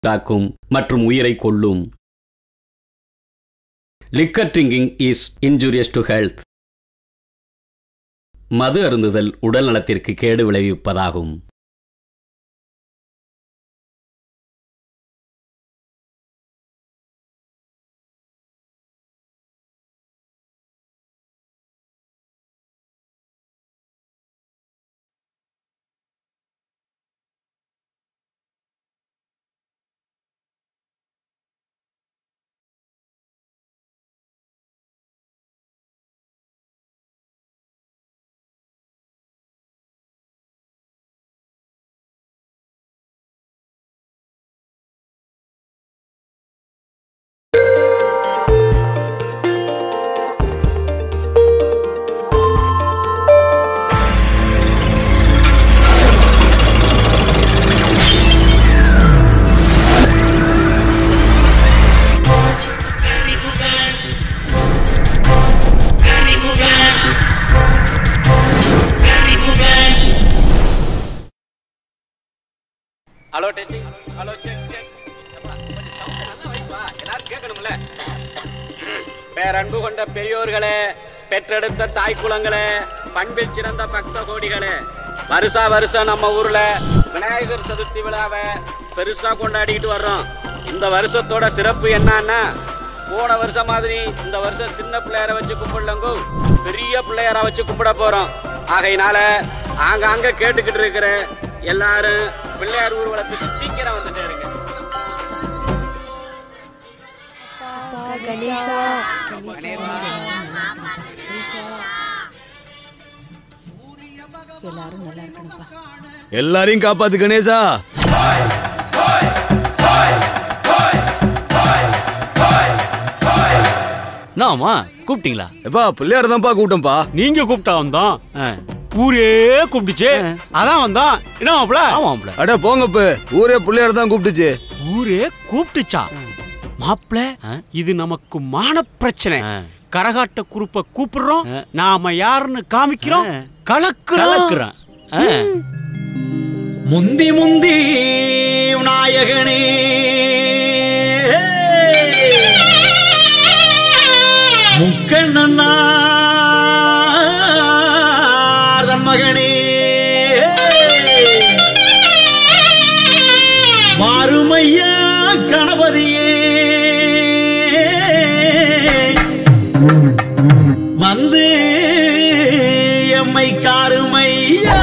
தாக்கும் மற்றும் உயிரை கொல்லும் liquor drinking is injurious to health மது அருந்துதல் உடல் நலத்திற்கு கேடு விளைவிப்பதாகும் hello testing hello check check கொஞ்சம் சவுண்ட் நல்லா வைப்பா எல்லாரும் கேட்கணும்ல பேரன்பு கொண்ட பெரியோர்களே பெற்றெடுத்த தாய் குலங்களே பண்பில் சிறந்த பக்த கோடிகளே வருஷா வருஷம் நம்ம ஊர்ல விநாயகர் சதுர்த்தி விழாவை பெருசா கொண்டாடிக்கிட்டு வர்றோம் இந்த வருஷத்தோட சிறப்பு என்னன்னா போன வருஷம் மாதிரி இந்த வருஷம் சின்ன பிள்ளையார வச்சு கும்பிடலங்கோ பெரிய பிள்ளையார வச்சு கும்பிட போறோம் ஆகையினால ஆங்காங்க கேட்டுக்கிட்டு இருக்கிற எல்லாரும் பிள்ளையார் ஊர்வலத்துக்கு சீக்கிரம் வந்து சேருங்க கணேசா எல்லாரும் நல்லா இருக்கணும்ப்பா எல்லாரையும் காப்பாத்து கணேசா நாமா கூப்பிட்டீங்களா எப்பா பிள்ளையார் தான்ப்பா கூட்டம்பா நீங்க கூப்பிட்டா வந்தோம் ஊரே கூப்பிட்டுச்சு அதான் வந்தோம் என்ன மாப்பிள ஆமாம்ல அட போங்கப்பு ஊரே பிள்ளையார் தான் கூப்பிட்டுச்சு ஊரே கூப்பிட்டுச்சா மாப்பிள இது நமக்கு மான பிரச்சனை கரகாட்ட குரூப்ப கூப்பிடுறோம் நாம யாருன்னு காமிக்கிறோம் கலக்குறோம் கலக்குறான் ஆ. முந்தி முந்தி நாயகனே முக்கண்ணன் மகனே மாறுமையா கணபதியே வந்து எம்மை காருமையா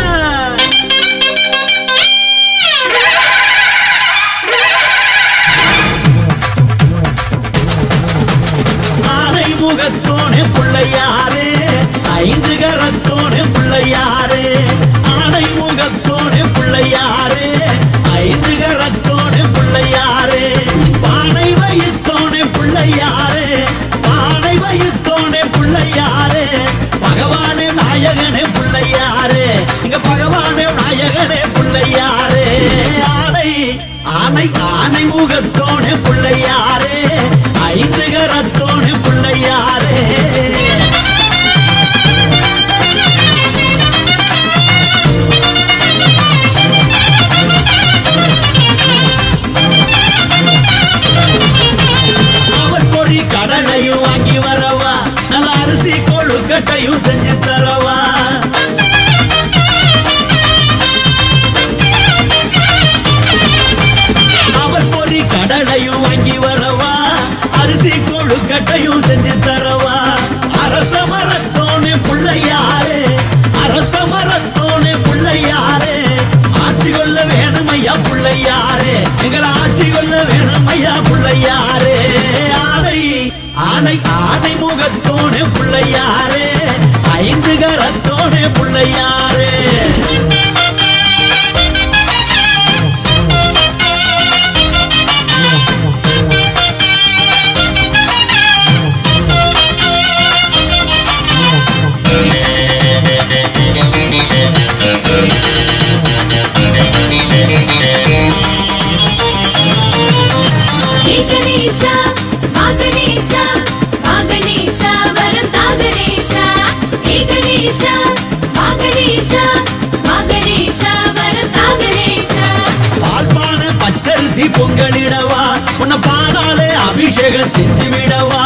ஆனை முகத்தோனே பிள்ளையாரே ஐந்து கரத்தோனே பிள்ளையாரே ஆனை முகத்தோனே பிள்ளையாரே ஐந்து கரத்தோனே பிள்ளையாரே பானை வயித்தோனே பிள்ளையாரே பானை வயித்தோனே பிள்ளையாரே பகவானே நாயகனே பிள்ளையாரே இங்க பகவானே நாயகனே பிள்ளையாரே ஆனை ஆனை ஆனை முகத்தோனே பிள்ளையாரே ஐந்து கரத்தோனே பிள்ளையாரே அவர் பொறி கடலையும் வாங்கி வரவா நல்ல அரிசி கொழுக்கட்டையும் செஞ்சு தரவா அவர் பொறி கடலையும் வாங்கி வரவா அரிசி கொழுக்கட்டையும் செஞ்சு தரவா அரச மரத்தோனே பிள்ளையாரே அரச மரத்தோனே பிள்ளையாரே ஆட்சி கொள்ள வேணும் ஐயா பிள்ளையாரே எங்களை ஆட்சி கொள்ள வேணும் ஐயா பிள்ளையாரே ஆனை ஆனை ஆனை முகத்தோனே பிள்ளையாரே ஐந்து கரத்தோனே பிள்ளையாரே ஹே கணேஷா வா கணேஷா வா கணேஷா வரம் தா கணேஷா ஹே கணேஷா வா கணேஷா வா கணேஷா வரம் தா கணேஷா பால்பான பச்சரிசி பொங்கலிட அபிஷேகம் செஞ்சு விடவா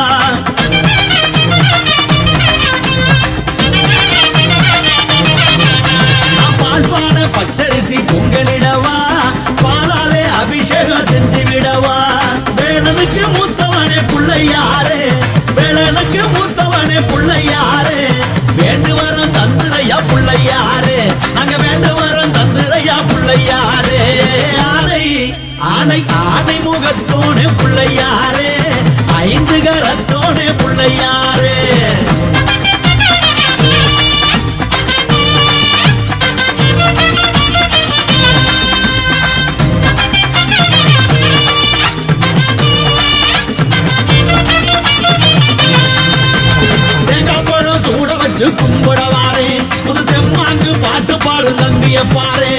நான் பால்பான பச்சரிசி பொங்கலிடவா பாலாலே அபிஷேகம் செஞ்சு விடவா வேலனுக்கு மூத்தவனே புள்ளையாரே வேலனுக்கு மூத்தவனே புள்ளையாரே வேண்டு வரம் தந்துரையா புள்ளையாரே நாங்க வேண்டு வரம் தந்துரையா புள்ளையாரே ஆனை ஆனை ஆனை முகத்தோனே புள்ளையாரே ஐந்து கரத்தோனே புள்ளையாரே தேங்காய் பழம் சூட வச்சு கும்பிட வாரே புது தெம்மாங்கு பாட்டு பாடு தம்பிய பாரு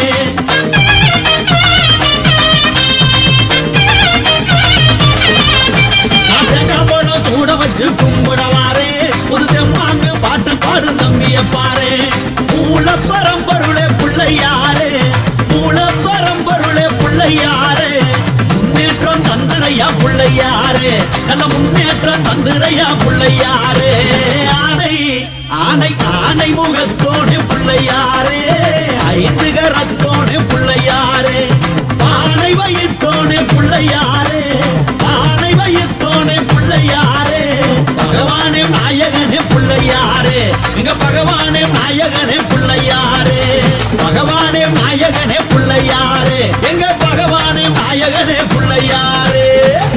நான் தேங்காய் பழம் சூட வச்சு கும்பிட வாரே புது தெம்மாங்கு பாட்டு பாடு தம்பிய பாரு மூல பரம்பருளே பிள்ளையாரே மூல பரம்பருளே பிள்ளையாரே முன்னேற்றம் தந்துரையா பிள்ளையாரே நல்ல முன்னேற்றம் தந்துரையா பிள்ளையாரே ஆனை ஆனை ஆனை முகத்தோடு பிள்ளையாரே ஐந்து கரத்தோடு பிள்ளையாரே பானை வயித்தோடு பிள்ளையாரே பானை வயித்தோடு பிள்ளையாரே பகவானே நாயகனே பிள்ளையாரே எங்க பகவானே நாயகனே பிள்ளையாரே பகவானே நாயகனே பிள்ளையாரே எங்க பகவானே நாயகனே பிள்ளையாரே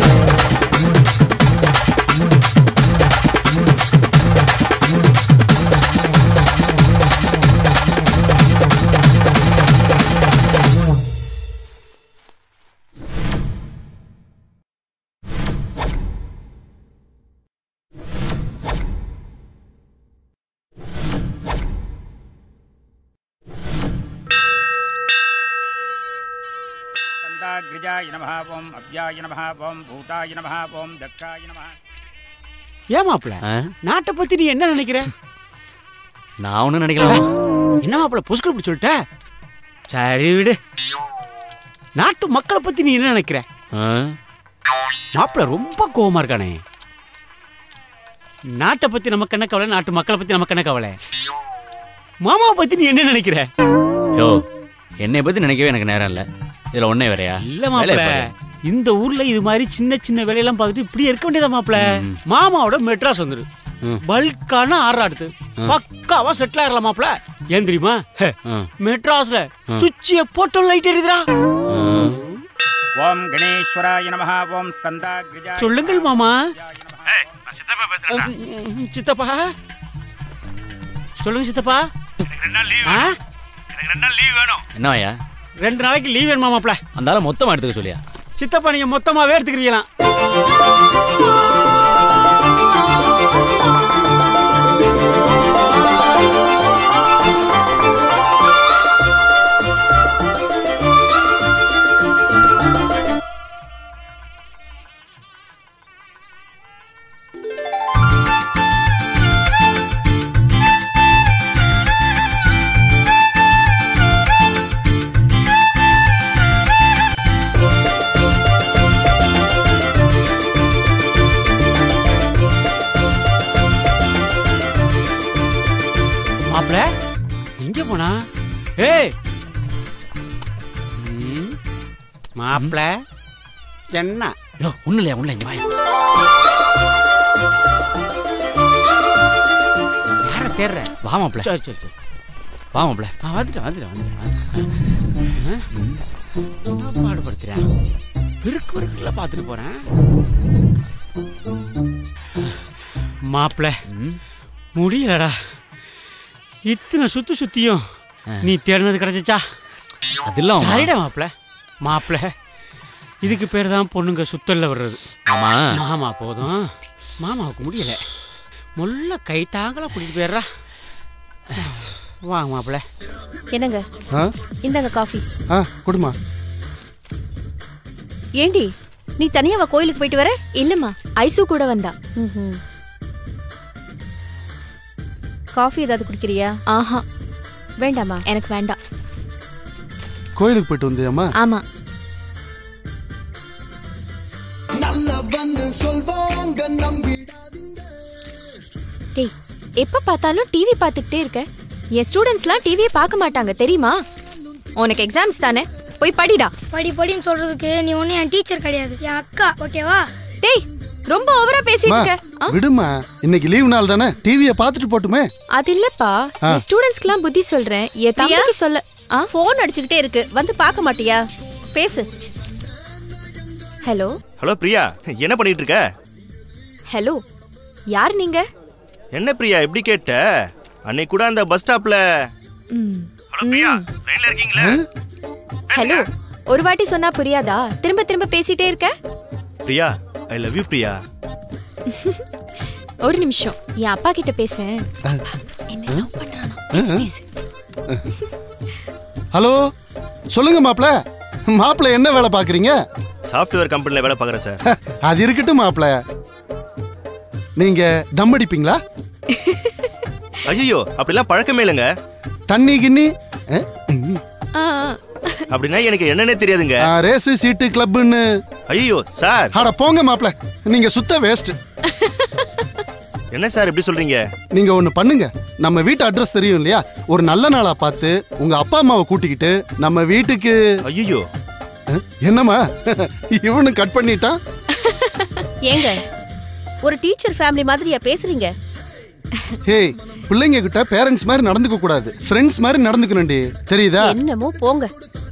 ஸ்கந்தாகிரிஜாய நமः ஓம் அவ்யாய நமः ஓம் பூதாய நமः ஓம் தக்காய நமः ஏன் மாப்பிள ஆ? நாட்டை பத்தி நீ என்ன நினைக்கிற நான் ஒன்றும் நினைக்கல என்ன மாப்பிள புஷ்கர் இப்படி சொல்லிட்ட சரி விடு நாட்டு மக்களை பத்தி நீ என்ன நினைக்கிற ஆ? மாப்பிள ரொம்ப கோவமா இருக்கானே நாட்டை பத்தி நமக்கு என்ன கவலை நாட்டு மக்களை பத்தி நமக்கு என்ன கவலை மாமாவை பத்தி நீ என்ன நினைக்கிற யோ என்னை பத்தி நினைக்கவே எனக்கு நேரம் இல்ல இதுல ஒன்னே வேறையா இல்ல மாப்பிள இந்த ஊர்ல இது மாதிரி சின்ன சின்ன வேலையெல்லாம் பார்த்துட்டு இப்படி இருக்க வேண்டியதா மாப்பிள மாமாவோட மெட்ராஸ் வந்துரு பல்கான ஆறாடுது பக்காவா செட்டில் ஆயிரலாம் மாப்பிள ஏன் தெரியுமா ஹே, மெட்ராஸ்ல சுச்சிய போட்டோ லைட் எரியுதுடா ஓம் கணேஸ்வராய நமः ஓம் ஸ்கந்தாகிரிஜாய சொல்லுங்கள் மாமா உம், சித்தப்பா சொல்லுங்க சித்தப்பா ஆ? என்னவாயா ரெண்டு நாளைக்கு லீவ் வேணுமா மாப்பிள அந்த ஆளை மொத்தமா எடுத்துக்க சொல்லியா சித்தப்பா நீங்க மொத்தமாவே எடுத்துக்கிறீங்களாம் மாப்பிள எங்க போனா ஏய் ம், மாப்பிள என்ன யோ ஒண்ணு இல்லையா ஒண்ணு இங்க வாயா யார தேடுற வா மாப்ள சரி சரி சரி வா மாப்ள ஆ, வந்துட்டேன் வந்துட்டேன் வந்துட்டேன் ஆ? பாடுபடுத்துறேன் விருக்கு விருக்குல பார்த்துட்டு போறேன் மாப்பிள முடியலடா இத்தனை சுத்து சுத்தியும் நீ தேடினது கிடைச்சிச்சா அதெல்லாம் சரிடா மாப்பிள மாப்பிள இதுக்கு பேர் தான் பொண்ணுங்க சுத்தல்ல வர்றது ஆமா மாமா போதும் மாமாவுக்கு முடியல முல்ல கை தாங்களா கூட்டிட்டு போயிடுறா வாங்க மாப்பிள என்னங்க ஆ இந்தாங்க காஃபி ஆ கொடுமா ஏண்டி நீ தனியாவா கோயிலுக்கு போயிட்டு வர இல்லம்மா ஐசு கூட வந்தா ம்ஹும். காஃபி ஏதாவது குடிக்கிறியா ஆஹா வேண்டாமா எனக்கு வேண்டாம் கோயிலுக்கு போயிட்டு வந்தியாம்மா ஆமா நல்ல வந்து சொல்வோம் டேய் எப்ப பார்த்தாலும் டிவி பார்த்துக்கிட்டே இருக்க என் ஸ்டூடெண்ட்ஸ்லாம் டிவியே பார்க்க மாட்டாங்க தெரியுமா உனக்கு எக்ஸாம்ஸ் தானே போய் படிடா படி படின்னு சொல்றதுக்கு நீ ஒன்னும் என் டீச்சர் கிடையாது என் அக்கா ஓகேவா டேய் ரொம்ப ஓவரா பேசிட்டு மா, இருக்க ஆ? விடுமா இன்னைக்கு லீவ் நாள் தானே டிவியை பார்த்துட்டு போட்டுமே அது இல்லப்பா ஆ. என் ஸ்டூடெண்ட்ஸ்க்குலாம் புத்தி சொல்றேன் என் தம்பிக்கு சொல்ல ஆ போன் அடிச்சுக்கிட்டே இருக்கு வந்து பார்க்க மாட்டியா பேசு ஹலோ ஹலோ பிரியா என்ன பண்ணிட்டு இருக்க ஹலோ யார் நீங்க என்ன பிரியா எப்படி கேட்ட அன்னைக்கு கூட அந்த பஸ் ஸ்டாப்ல ம். ம். ஹலோ ஒரு வாட்டி சொன்னா புரியாதா திரும்ப திரும்ப பேசிட்டே இருக்க Priya I love you Priya ஒரு நிமிஷம் என் அப்பா கிட்ட பேசேன் ஹலோ சொல்லுங்க மாப்ள மாப்ள என்ன வேலை பாக்குறீங்க சாஃப்ட்வேர் கம்பெனில வேலை பார்க்குறேன் சார் அது இருக்கட்டும் மாப்ள நீங்க தம் அடிப்பீங்களா ஐயோ அப்படிலாம் பழக்கமே இல்லைங்க தண்ணி கிண்ணி அஹ், ஆ, ஆ. அப்படின்னா எனக்கு என்னன்னே தெரியாதுங்க ஆ, ரேஸு சீட்டு கிளப்னு ஐயோ சார் அட போங்க மாப்ள நீங்க சுத்த வேஸ்ட் என்ன சார் இப்படி சொல்றீங்க நீங்க ஒண்ணு பண்ணுங்க நம்ம வீட்டு அட்ரஸ் தெரியும் இல்லையா ஒரு நல்ல நாளா பார்த்து உங்க அப்பா அம்மாவை கூட்டிக்கிட்டு நம்ம வீட்டுக்கு ஐயோ என்னம்மா இவனு கட் பண்ணிட்டான் ஏங்க ஒரு டீச்சர் ஃபேமிலி மாதிரியா பேசுறீங்க ஹேய் பிள்ளைங்க கிட்ட பேரண்ட்ஸ் மாதிரி நடந்துக்க கூடாது ஃப்ரெண்ட்ஸ் மாதிரி நடந்துக்கணும்டி தெரியுதா என்னமோ போங்க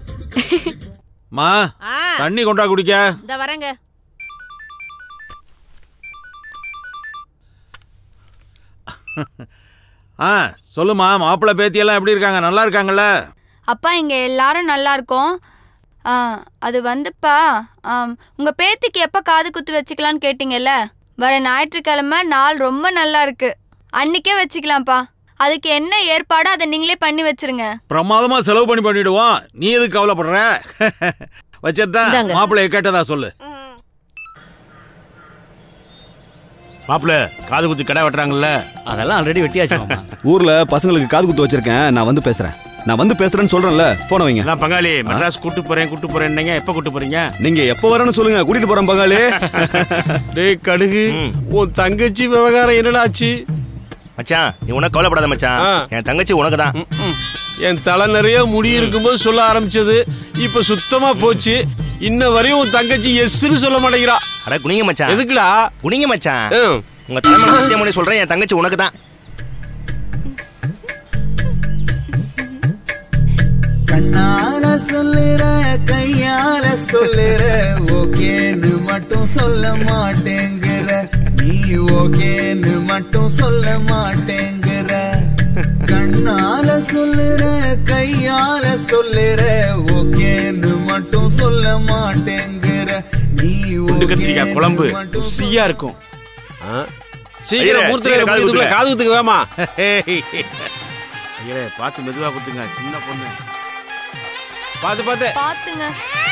மா தண்ணி கொண்டா குடிக்க இந்த வரேங்க ஆ சொல்லுமா மாப்பிள்ளை பேத்தியெல்லாம் எப்படி இருக்காங்க நல்லா இருக்காங்கல்ல அப்பா இங்க எல்லாரும் நல்லா இருக்கோம் ஆ, அது வந்துப்பா ஆம், உங்க பேத்திக்கு எப்ப காது குத்து வச்சுக்கலாம்னு கேட்டீங்கல்ல வர ஞாயிற்றுக்கிழமை நாள் ரொம்ப நல்லா இருக்கு அன்னைக்கே வச்சுக்கலாம்ப்பா அதுக்கு என்ன ஏற்பாடோ அதை நீங்களே பண்ணி வச்சிருங்க பிரமாதமா செலவு பண்ணி பண்ணிடுவோம் நீ எதுக்கு கவலைப்படுற வச்சிட்டா இந்தாங்க. மாப்பிள்ளைய கேட்டதா சொல்லு மாப்பிள்ள காது குத்தி கடை வெட்டுறாங்கல்ல அதெல்லாம் ஆல்ரெடி வெட்டியாச்சு ஊர்ல பசங்களுக்கு காது குத்து வச்சிருக்கேன் நான் வந்து பேசுறேன் நான் வந்து பேசுறேன்னு சொல்றேன்ல போன வைங்க நான் பங்காளி மெட்ராஸ் கூட்டு போறேன் கூட்டு போறேன்னீங்க எப்ப கூட்டு போறீங்க நீங்க எப்ப வரேன்னு சொல்லுங்க கூட்டிட்டு போறேன் பங்காளி டேய் கடுகு உன் தங்கச்சி விவகாரம் என்னடா ஆச்சு மச்சான் நீ உனக்கு கவலைப்படாத மச்சான் என் தங்கச்சி உனக்கு தான் என் தலை நிறைய முடி இருக்கும்போது சொல்ல ஆரம்பிச்சது இப்ப சுத்தமா போச்சு இன்ன வரையும் உன் தங்கச்சி எஸ்ன்னு சொல்ல மாட்டேங்கிறா அட குனிங்க மச்சான் எதுக்குடா குனிங்க மச்சான் உங்க தலைமை சத்தியம் பண்ணி சொல்றேன் என் தங்கச்சி உனக்கு தான் கண்ணால சொல்லுற கையால சொல்லுற ஓகேன்னு மட்டும் சொல்ல மாட்டேங்கிற நீ ஓகேன்னு மட்டும் சொல்ல மாட்டேங்கிற கண்ணால சொல்லுற கையால சொல்லுற ஓகேன்னு மட்டும் சொல்ல மாட்டேங்கிற நீ குண்டு கத்திரிக்காய் குழம்பு ருசியா இருக்கும் சீக்கிரம் மூர்த்தியில காது குத்துங்க காது குத்துக்கு வேமா ஐயரே பார்த்து மெதுவா குத்துங்க சின்ன பொண்ணு பார்த்து பார்த்து பாத்துங்க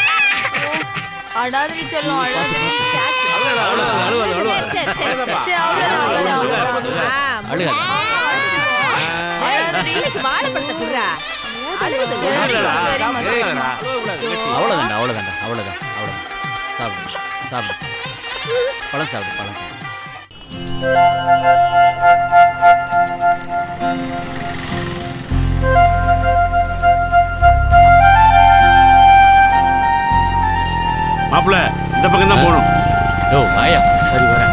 அடாதடி சொல்லும் அடாதடி அழுவாது அழுவாது அழுவாது சரி, அவ்வளவுதான், அவ்வளவுதான், அவ்வளவுதான். அழுகாத அழாதடி. அவ்வளோதான்டா அவ்வளோதான்டா அவ்வளோதான் அவ்வளோதான் சாப்பிடு சாப்பிடு பழம் சாப்பிடு பழம் சாப்பிடு மாப்பிள்ள இந்த பக்கம் தான் போகணும் யோ வாயா சரி வரேன்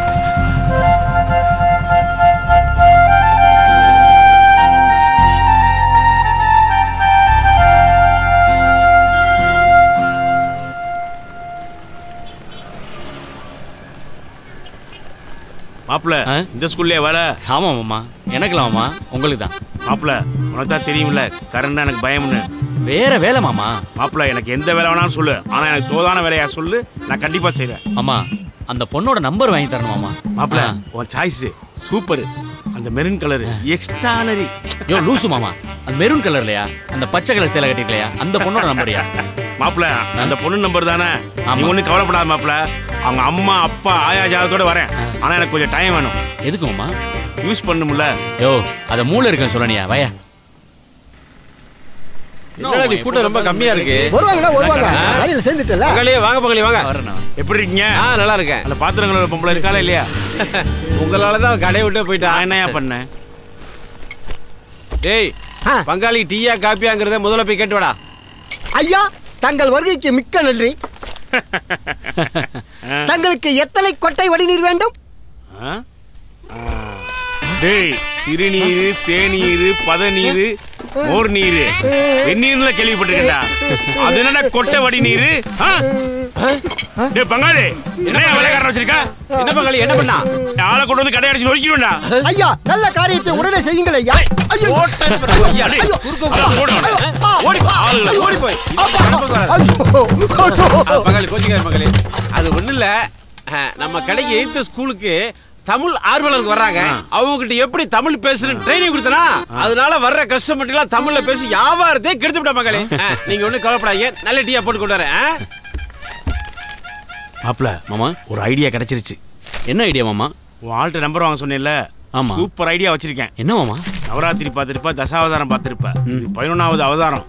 மாப்பிள்ள இந்த ஸ்கூல்லே வேலை ஆமா மாமா எனக்குலாம் மாமா உங்களுக்கு தான் மாப்பிள்ள உனக்கு தான் தெரியும்ல கரண்ட் எனக்கு பயம்னு வேற வேலை மாமா மாப்பிள்ள எனக்கு எந்த வேலை வேணாலும் சொல்லு ஆனா எனக்கு தோதான வேலையா சொல்லு நான் கண்டிப்பா செய்றேன் மாமா அந்த பொண்ணோட நம்பர் வாங்கி தரணும் மாமா மாப்பிள்ள உன் சாய்ஸ் சூப்பர் அந்த மெரூன் கலர் எக்ஸ்ட்ரானரி யோ லூசு மாமா அந்த மெரூன் கலர்லையா அந்த பச்சை கலர் சேலை கட்டிக்கலையா அந்த பொண்ணோட நம்பரியா மாப்பிள்ள அந்த பொண்ணு நம்பர் தானே நீ ஒன்றும் கவலைப்படாத மாப்பிள்ள அவங்க அம்மா அப்பா ஆயா ஜாதத்தோட வரேன் ஆனா எனக்கு கொஞ்சம் டைம் வேணும் எதுக்கு மாமா யூஸ் பண்ணும்ல யோ அத மூளை இருக்குன்னு சொல்லனியா வயா என்னடா நீ கூட்டம் ரொம்ப கம்மியா இருக்கு வருவாங்கடா வருவாங்க ஆ? வேலையில சேர்ந்துட்டல பகலே வாங்க பகலே வாங்க எப்படி இருக்கீங்க ஆ நல்லா இருக்கேன் அந்த பாத்திரங்களோட பொம்பளை இருக்காளா இல்லையா உங்களால தான் கடையை விட்டே போயிட்டா நான் என்னையா பண்ணேன் டேய் பங்காளி டீயா காப்பியாங்கிறத முதல்ல போய் கேட்டு வாடா ஐயா தங்கள் வருகைக்கு மிக்க நன்றி தங்களுக்கு எத்தனை கொட்டை வடிநீர் வேண்டும் ஆ? ஆ. டேய் சிறுநீர் தேநீர் பதநீர் மோர் நீர் வெந்நீர்ல கேள்விப்பட்டிருக்கேன்டா அது என்னடா கொட்டை வடி நீர் டேய் பங்காளி என்ன வேலைக்காரன் வச்சிருக்கா என்ன பங்காளி என்ன பண்ணா ஆளை கொண்டு வந்து கடை அடிச்சு நோக்கிடுவேன்டா ஐயா நல்ல காரியத்தை உடனே செய்யுங்கள் ஐயா ஐயோ ஐயா, டேய், குறுக்க வா. ஓடி போ, ஆளுங்கள, ஓடி போய் அது பங்காளி கோச்சிக்கார பங்காளி அது ஒண்ணு இல்ல அஹ், நம்ம கடைக்கு எய்த்த ஸ்கூலுக்கு தமிழ் ஆர்வலருக்கு வர்றாங்க அவங்க கிட்ட எப்படி தமிழ் பேசுறேன்னு ட்ரைனிங் கொடுத்தனா அதனால வர்ற கஸ்டமர் எல்லாம் தமிழ்ல பேசி வியாபாரத்தையே கெடுத்து விட்டா மகளே அஹ், நீங்க ஒண்ணும் கவலைப்படாதீங்க நல்ல டீயா போட்டு கொண்டு வரேன் அஹ். மாப்ள மாமா ஒரு ஐடியா கிடைச்சிருச்சு என்ன ஐடியா மாமா உன் ஆள்கிட்ட நம்பர் வாங்க சொன்னேன்ல ஆமா. சூப்பர் ஐடியா வச்சிருக்கேன் என்ன மாமா நவராத்திரி பார்த்திருப்ப தசாவதாரம் பார்த்திருப்ப இது பதினொன்னாவது அவதாரம்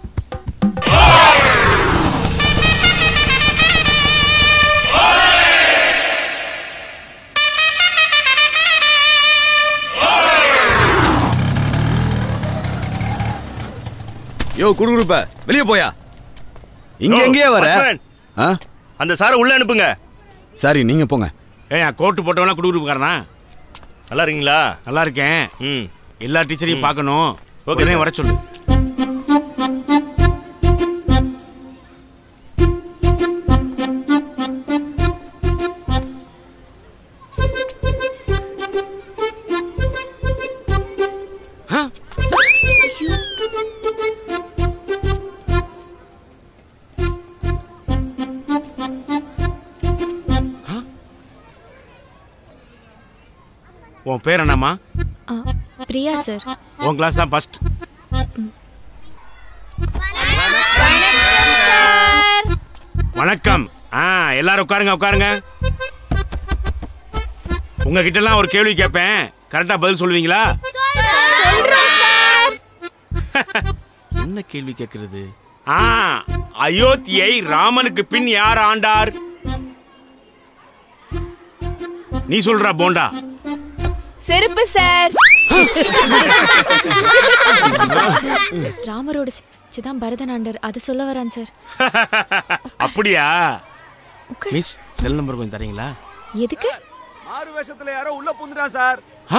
யோ குறுகுறுப்ப வெளியே போயா இங்க யோ, எங்கேயே வர வாட்ச்மேன். ஆ? அந்த சாரை உள்ள அனுப்புங்க சரி நீங்க போங்க ஏன் கோட்டு போட்டவனா குடுக்குறக்காரனா நல்லா இருக்கீங்களா நல்லா இருக்கேன் ம் எல்லா டீச்சரையும் பார்க்கணும் ஓகே உடனே சார். வர சொல்லு உன் பேர் என்னம்மா ஆ, பிரியா சார் உன் கிளாஸ் தான் ஃபர்ஸ்ட் வணக்கம் ஆ எல்லாரும் உட்காருங்க உட்காருங்க உங்ககிட்ட எல்லாம் ஒரு கேள்வி கேட்பேன் கரெக்டா பதில் சொல்லுவீங்களா என்ன கேள்வி கேட்கிறது ஆ அயோத்தியை ராமனுக்கு பின் யார் ஆண்டார் நீ சொல்றா போண்டா செருப்பு சார் ராமரோட தான் பரதநாண்டர் அதை சொல்ல வரான் சார் அப்படியா மிஸ் செல் நம்பர் கொஞ்சம் தரீங்களா எதுக்கு ஆறு வருஷத்துல யாரோ உள்ள புந்துட்டான் சார்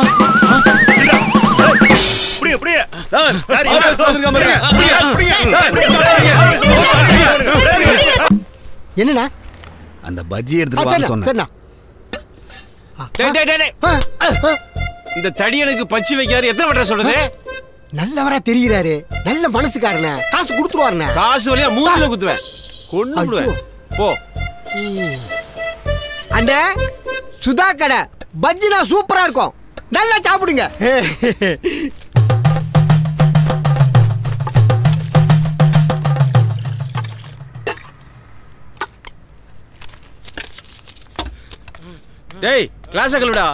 அப்படியே அப்படியே சார் யார் என்ன வந்திருக்கா பாருங்க. அப்படியே, அப்படியே. என்னண்ணா அந்த பஜ்ஜி எடுத்துட்டு வான்னு சொன்னேன் சரிண்ணா டேய், டேய், டேய், டேய். இந்த தடியனுக்கு பச்சு வைக்காரு எத்தனை வட்ட சொல்றது நல்லவரா தெரிகிறாரு நல்ல மனசுக்காரன காசு கொடுத்துருவாருண்ணே காசு வழியா மூஞ்சில குத்துவேன் கொண்டு விடுவேன் போ அந்த சுதா கடை பஜ்ஜினா சூப்பரா இருக்கும் நல்லா சாப்பிடுங்க டேய் கிளாஸ் கழுவிடா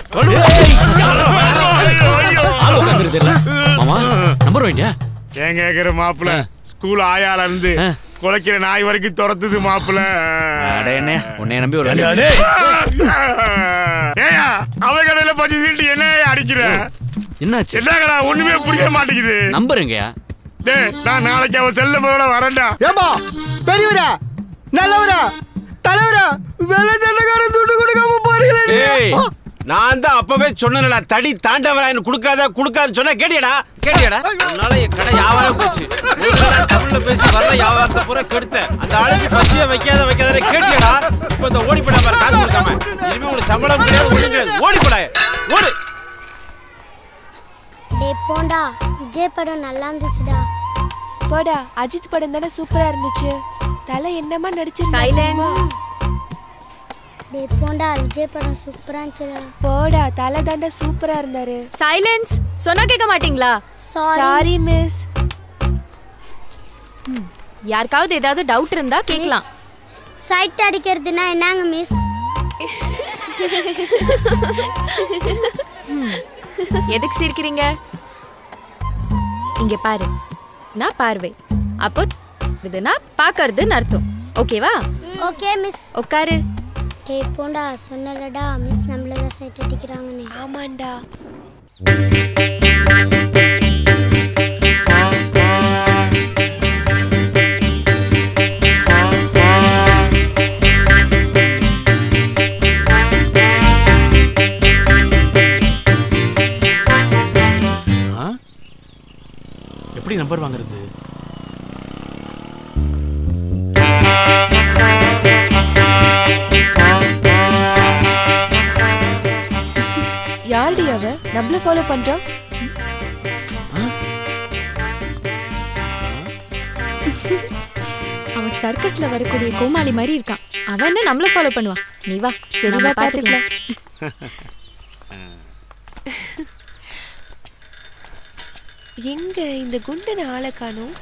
ஆள் உட்காந்துருது இல்ல மாமா நம்பர் வைண்டியா ஏன் கேக்குற மாப்பிள ஸ்கூல் ஆயால இருந்து குலைக்கிற நாய் வரைக்கும் துரத்துது மாப்பிள அட என்ன உன்னை நம்பி ஒரு ஏயா அவ கடையில பஞ்சு சீட்டு என்ன அடிக்கிற என்னாச்சு என்ன கடா ஒண்ணுமே புரிய மாட்டேங்குது நம்பர் எங்கயா டேய் நான் நாளைக்கு அவன் செல்ல போறோட வரேன்டா ஏம்பா பெரியவரா நல்லவரா தலைவரா வேலை தண்டக்கார துட்டு கொடுக்காம டேய் பாருங்களேன் நான் தான் அப்பவே சொன்னேன்டா தடி தாண்டவராயன் கொடுக்காத கொடுக்காத சொன்னா கேட்டியடா கேட்டியடா அதனால என் கடை வியாபாரம் போச்சு ஒழுங்கா தமிழ்ல பேசி வர்ற வியாபாரத்தை பூரா கெடுத்த அந்த ஆளுக்கு பசிய வைக்காத வைக்காத கேட்டியடா இப்போ இந்த ஓடி போடா பாரு காசு கொடுக்காம இனிமே உங்களுக்கு சம்பளம் கிடையாது ஒண்ணும் கிடையாது ஓடி போடா ஓடு டேய் போண்டா விஜய் படம் நல்லா இருந்துச்சுடா போடா அஜித் படம் தானே சூப்பரா இருந்துச்சு தலை என்னமா நடிச்சிருந்தா Silence. டேய் போண்டா விஜய் படம் சூப்பரா இருந்துச்சுடா போடா தலை தாண்டா சூப்பரா இருந்தாரு சைலன்ஸ் சொன்னா கேட்க மாட்டீங்களா சாரி மிஸ் யாருக்காவது ஏதாவது டவுட் இருந்தா கேட்கலாம் சைட் அடிக்கிறதுனா என்னங்க மிஸ் எதுக்கு சிரிக்கிறீங்க இங்க பாரு நான் பார்வை அப்போ இதுனா பார்க்கறதுன்னு அர்த்தம் ஓகேவா ஓகே மிஸ் உட்காரு டேய் போண்டா சொன்னலடா மிஸ் நம்மள தான் சைட் அடிக்கிறாங்கன்னு ஆமாண்டா ஆ? எப்படி நம்பர் வாங்குறது யாருடி அவ நம்மள ஃபாலோ பண்றா அவன் சர்க்கஸ்ல வரக்கூடிய கோமாளி மாதிரி இருக்கான் அவன் என்ன நம்மள ஃபாலோ பண்ணுவான் நீ வா சரி நம்ம வா பாத்துக்கலாம் எங்க இந்த குண்டன ஆளை காணோம்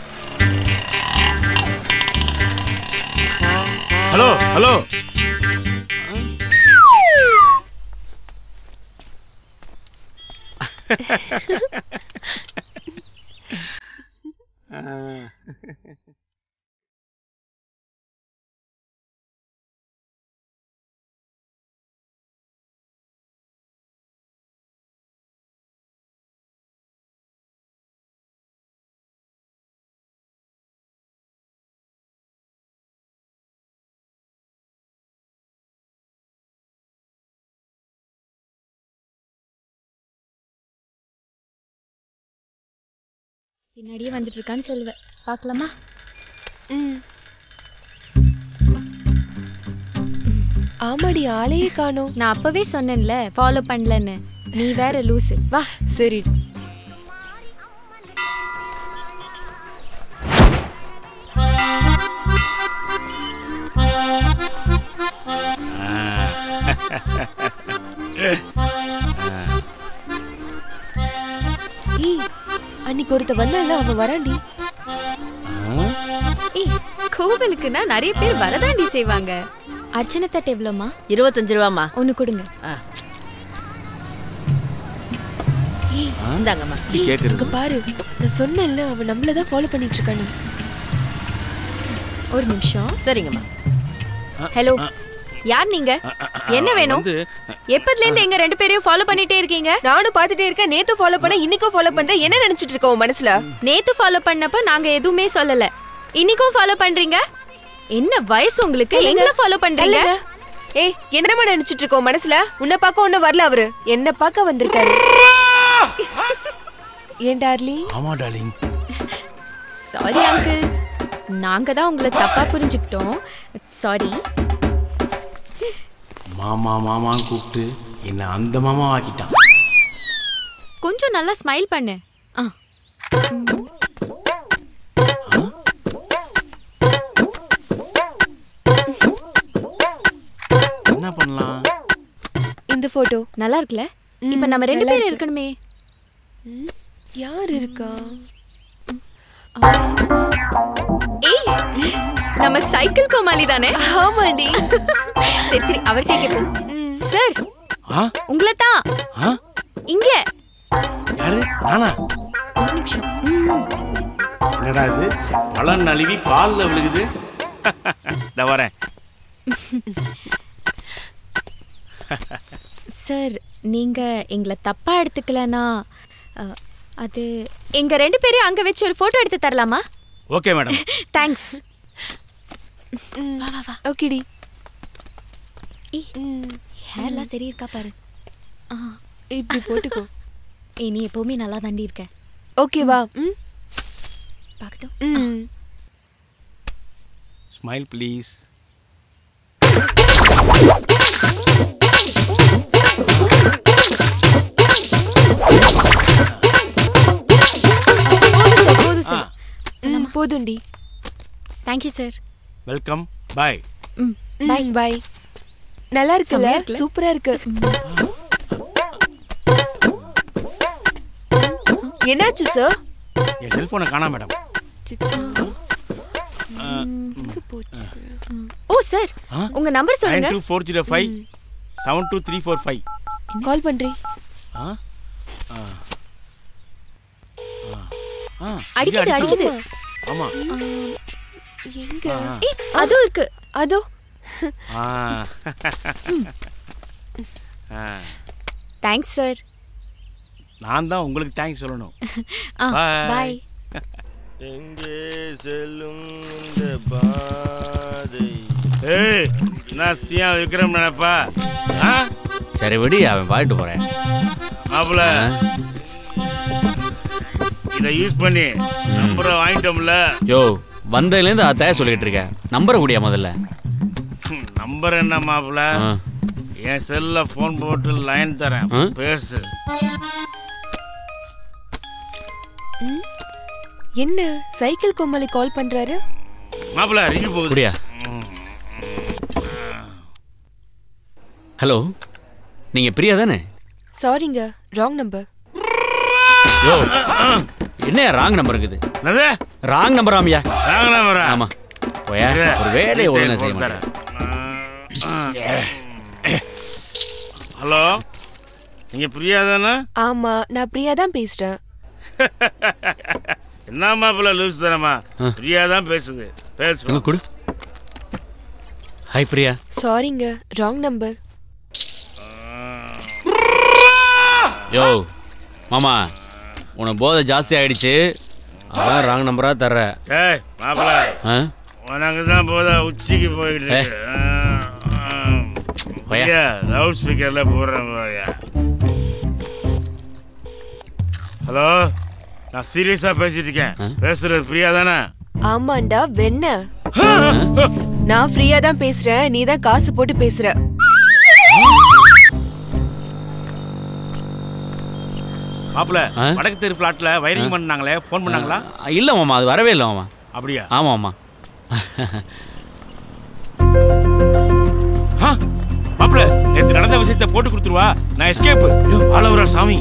ஹலோ ஹலோ பின்னாடியே வந்துட்டு இருக்கான்னு சொல்லுவேன் பார்க்கலாமா ம் ஆமாடி ஆளையே காணோம் நான் அப்பவே சொன்னேன்ல ஃபாலோ பண்ணலன்னு நீ வேற லூசு வா சரி ஏய் அன்னைக்கு ஒருத்த வந்தால அவன் வரான்டி ஏய் கோவிலுக்குன்னா நிறைய பேர் வரதாண்டி செய்வாங்க அர்ச்சனை தட்டு எவ்வளோமா இருபத்தஞ்சு ரூபாமா ஒன்று கொடுங்க ஏய் இந்தாங்கம்மா இப்படி கேக்குறது இங்க பாரு நான் சொன்னேன்ல அவன் நம்மள தான் ஃபாலோ பண்ணிட்டு இருக்கானு ஒரு நிமிஷம் சரிங்கம்மா ஹலோ யார் நீங்க என்ன வேணும் வந்து எப்பத்துல இருந்து எங்க ரெண்டு பேரையும் ஃபாலோ பண்ணிட்டே இருக்கீங்க நானும் பாத்துட்டே இருக்கேன் நேத்து ஃபாலோ பண்ண இன்னைக்கும் ஃபாலோ பண்றேன் என்ன நினைச்சிட்டு இருக்க உன் மனசுல நேத்து ஃபாலோ பண்ணப்ப நாங்க எதுவுமே சொல்லல இன்னைக்கும் ஃபாலோ பண்றீங்க என்ன வயசு உங்களுக்கு எங்களை ஃபாலோ பண்றீங்க இல்லைங்க. ஏய் என்னமா நினைச்சிட்டு இருக்க உன் மனசுல உன்னை பார்க்க ஒன்னும் வரல அவரு என்ன பார்க்க வந்திருக்காரு ஏன் டார்லிங் ஆமா டார்லிங் சாரி அங்கிள் நாங்க தான் உங்களை தப்பா புரிஞ்சுக்கிட்டோம் சாரி மாமா மாமான்னு கூப்பிட்டு என்ன அந்த மாமா ஆக்கிட்டான் கொஞ்சம் நல்லா ஸ்மைல் பண்ணு ஆ என்ன பண்ணலாம் இந்த போட்டோ நல்லா இருக்குல்ல இப்ப நம்ம ரெண்டு நல்லா பேரும் இருக்கு. இருக்கணுமே யார் இருக்கா ஏய் நம்ம சைக்கிள் கோமாளி தானே ஆமாடி சரி சரி அவர்கிட்ட கேட்போம் சார் ஆ உங்களை தான் ஆ இங்க யாரு நானா ஒரு நிமிஷம் ம். என்னடா இது பழம் நழுவி பால்ல விழுகுது இந்த வரேன் சார் நீங்க எங்களை தப்பா எடுத்துக்கலனா அ, அது எங்க ரெண்டு பேரையும் அங்க வச்சு ஒரு போட்டோ எடுத்து தரலாமா ஓகே மேடம் தேங்க்ஸ் வா வா வா ஓகேடி ஹேர்லாம் சரி இருக்கா பாரு ஆ இப்படி போட்டுக்கோ ஏய் நீ எப்பவுமே நல்லா தாண்டி இருக்க ஓகேவா ம் பார்க்கட்டும் ம் ஸ்மைல் ப்ளீஸ் போதும் சார் போதும் சார் ம், போதும்டி தேங்க்யூ சார் வெல்கம் பாய் ம் பை பை நல்லா இருக்குல்ல செம்மையா இருக்குல்ல? சூப்பரா இருக்கு என்னாச்சு சார் என் செல்போனை காணாம மேடம் ஓ சார் ஆ? உங்க நம்பர் சொல்லுங்க nine two four zero five seven two three four five call பண்றேன் ஆ ஆ ஆ. ஆ, அடிக்குது இங்க அடிக்குது ஆமா எங்க ஏய், அதுவும் இருக்கு அதோ ஆ. ஆ. தேங்க்ஸ் சார் நான் தான் உங்களுக்கு தேங்க்ஸ் சொல்லணும் ஆ Bye. பாய் எங்கே செல்லும் இந்த பாதை ஏய் என்ன சியா விக்ரம் நினைப்பா ஆ சரி விடி அவன் பாட்டு போறேன் மாப்பிள இதை யூஸ் பண்ணி நம்பரை வாங்கிட்டோம்ல யோ வந்ததுலேருந்து அத்தையா சொல்லிட்டு இருக்க நம்பரை கூடியா முதல்ல நம்பர் என்ன மாப்பிள ஆ. என் செல்ல ஃபோன் போட்டு லைன் தரேன் ஆ? பேசு என்ன சைக்கிள் கொம்மலி கால் பண்றாரு மாப்பிள ரிங்கி போகுது குடியா ஹலோ நீங்க பிரியா தானே சாரிங்க ராங் நம்பர் யோ என்ன ராங் நம்பர் இருக்குது என்னது ராங் நம்பர் ஆமியா ராங் நம்பரா ஆமா போயா ஒரு வேலையை ஒழுங்கா செய்ய மாட்டேன் ஹலோ நீங்க பிரியா தானே ஆமா நான் பிரியா தான் பேசுறேன் என்ன மாப்பிள லூஸ் தரமா பிரியா தான் பேசுது பேசு எங்க கொடு ஹாய் பிரியா சாரிங்க ராங் நம்பர் யோ மாமா உனக்கு போதை ஜாஸ்தி ஆயிடுச்சு அதான் ராங் நம்பரா தர்ற ஏய் மாப்பிள ஆ? உனக்கு தான் போதா உச்சிக்கு போயிட்டு ஏய். இருக்கு. ஆ, ஆ. லவுட் ஸ்பீக்கர்ல போடுறேன் பாருயா. ஹலோ நான் சீரியஸா பேசிட்டு இருக்கேன் பேசுறது பிரியா தானே ஆமாண்டா வெண்ண நான் ஃப்ரீயா தான் பேசுறேன் நீ தான் காசு போட்டு பேசுற மாப்பிள ஆ? வடக்கு தெரு பிளாட்ல வயரிங் பண்ணாங்களே ஃபோன் பண்ணாங்களா இல்ல மாமா அது வரவே இல்லை மாமா அப்படியா ஆமா ஆமா ஆ, மாப்பிள நேத்து நடந்த விஷயத்தை போட்டு கொடுத்துருவா நான் எஸ்கேப் ஆளவரா சாமி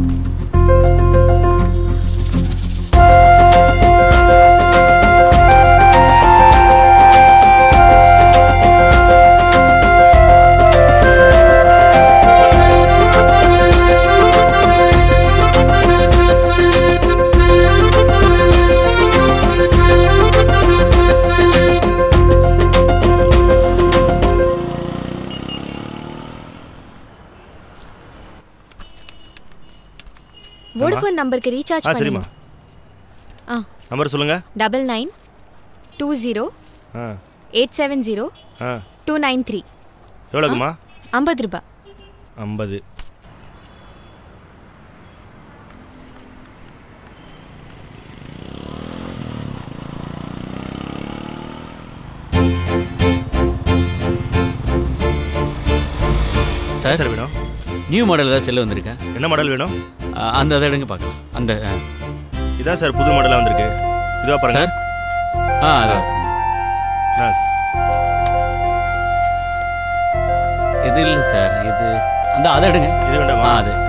வோடஃபோன் நம்பருக்கு ரீசார்ஜ் ஆ சரிம்மா ஆ நம்பர் சொல்லுங்க டபுள் நைன் டூ ஜீரோ ஆ எயிட் செவன் ஜீரோ ஆ டூ நைன் த்ரீ எவ்வளோக்குமா ஐம்பது ரூபாய் ஐம்பது சார் சார் வேணும் நியூ மாடல் ஏதாவது செல்லு வந்திருக்கா என்ன மாடல் வேணும் ஆ, அந்த அதை எடுங்க பார்க்கலாம் அந்த ஆ. இதான் சார் புது மாடலாக வந்திருக்கு இதுவா பாருங்க சார் ஆ அதான் ஆ சார் இது இல்லை சார் இது அந்த அதை எடுங்க இது வேண்டாமா ஆ அது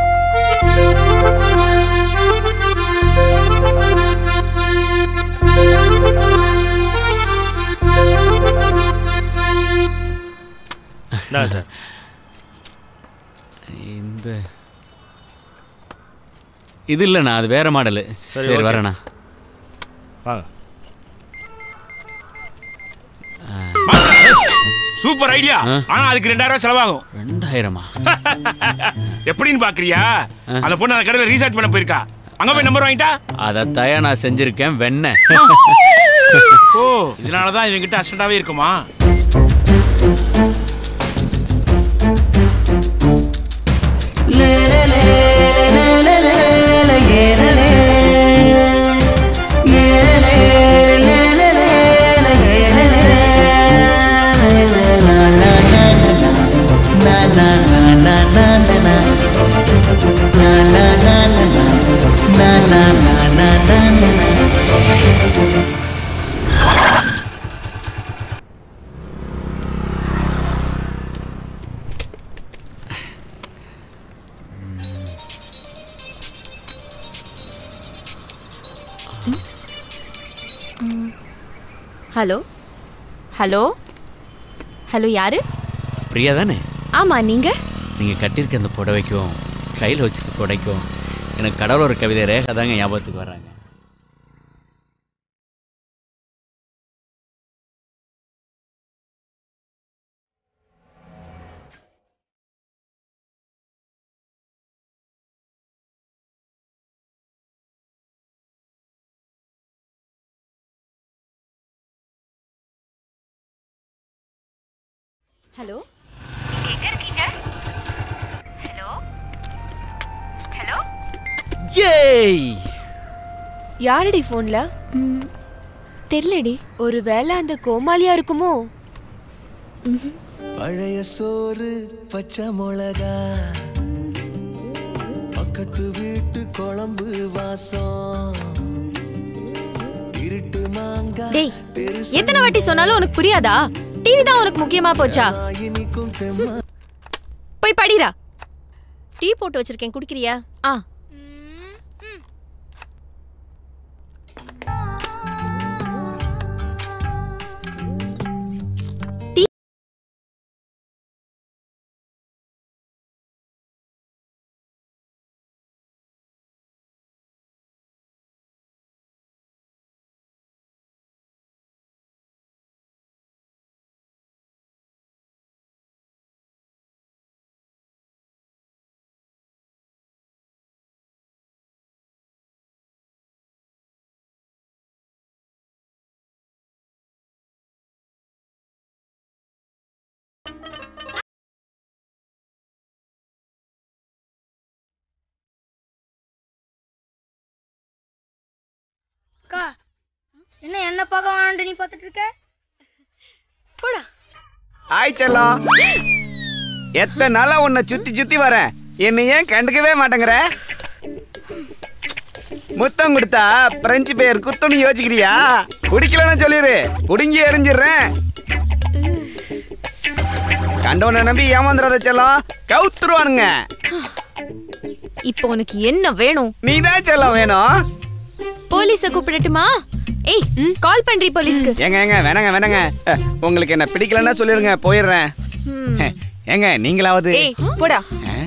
என்ன சார் இந்த இது இல்லைண்ணா அது வேற மாடலு சரி, சரி okay. வரேண்ணா வாங்க சூப்பர் ஐடியா ஆனா அதுக்கு ரெண்டாயிரம் ரூபாய் செலவாகும் ரெண்டாயிரமா எப்படின்னு பாக்குறியா அந்த பொண்ணு அந்த கடையில ரீசார்ஜ் பண்ண போயிருக்கா அங்க போய் நம்பர் வாங்கிட்டா அதைத்தாயா நான் செஞ்சிருக்கேன் வெண்ணெய் ஓ இதனாலதான் இவங்கிட்ட அசிஸ்டண்டாவே இருக்குமா ஹலோ ஹலோ ஹலோ யாரு பிரியா தானே ஆமா நீங்க நீங்க கட்டியிருக்க அந்த புடவைக்கும் கையில் வச்சிருக்க புடைக்கும் எனக்கு கடவுள் ஒரு கவிதை ரேகை தாங்க ஞாபகத்துக்கு வர்றாங்க ஹலோ ஹலோ ஹலோ ஏய் யாரடி போன்ல தெரியலடி ஒருவேளை அந்த கோமாளியா இருக்குமோ பழைய சோறு பச்சை மிளகா பக்கத்து வீட்டு குழம்பு வாசம் இருட்டு மாங்கா டேய் எத்தனை வாட்டி சொன்னாலும் உனக்கு புரியாதா டிவி தான் உனக்கு முக்கியமா போச்சா இனிக்கும் தெம்மா போய் படிடா டீ போட்டு வச்சிருக்கேன் குடிக்கிறியா ஆ அக்கா என்ன என்ன பார்க்க வேணாண்டு நீ பார்த்துட்டு இருக்க போடா ஆய் செல்லம் எத்தனை நாளா உன்னை சுத்தி சுத்தி வரேன் என்னை ஏன் கண்டுக்கவே மாட்டேங்கிற முத்தம் கொடுத்தா பிரெஞ்சு பேர் குத்துன்னு யோசிக்கிறியா குடிக்கலன்னு சொல்லிரு குடுங்கி எரிஞ்சிடுறேன் கண்டவனை நம்பி ஏமாந்துடாத செல்லம் கவுத்துருவானுங்க இப்போ உனக்கு என்ன வேணும் நீதான் செல்லம் வேணும் போலீஸ கூப்பிடட்டுமா ஏய் கால் பண்றி போலீஸ்க்கு ஏங்க ஏங்க வேணாங்க வேணாங்க அஹ், உங்களுக்கு என்ன பிடிக்கலன்னா சொல்லிருங்க போயிடுறேன் ம். அஹ், ஏங்க நீங்களாவது ஏய் போடா அஹ்,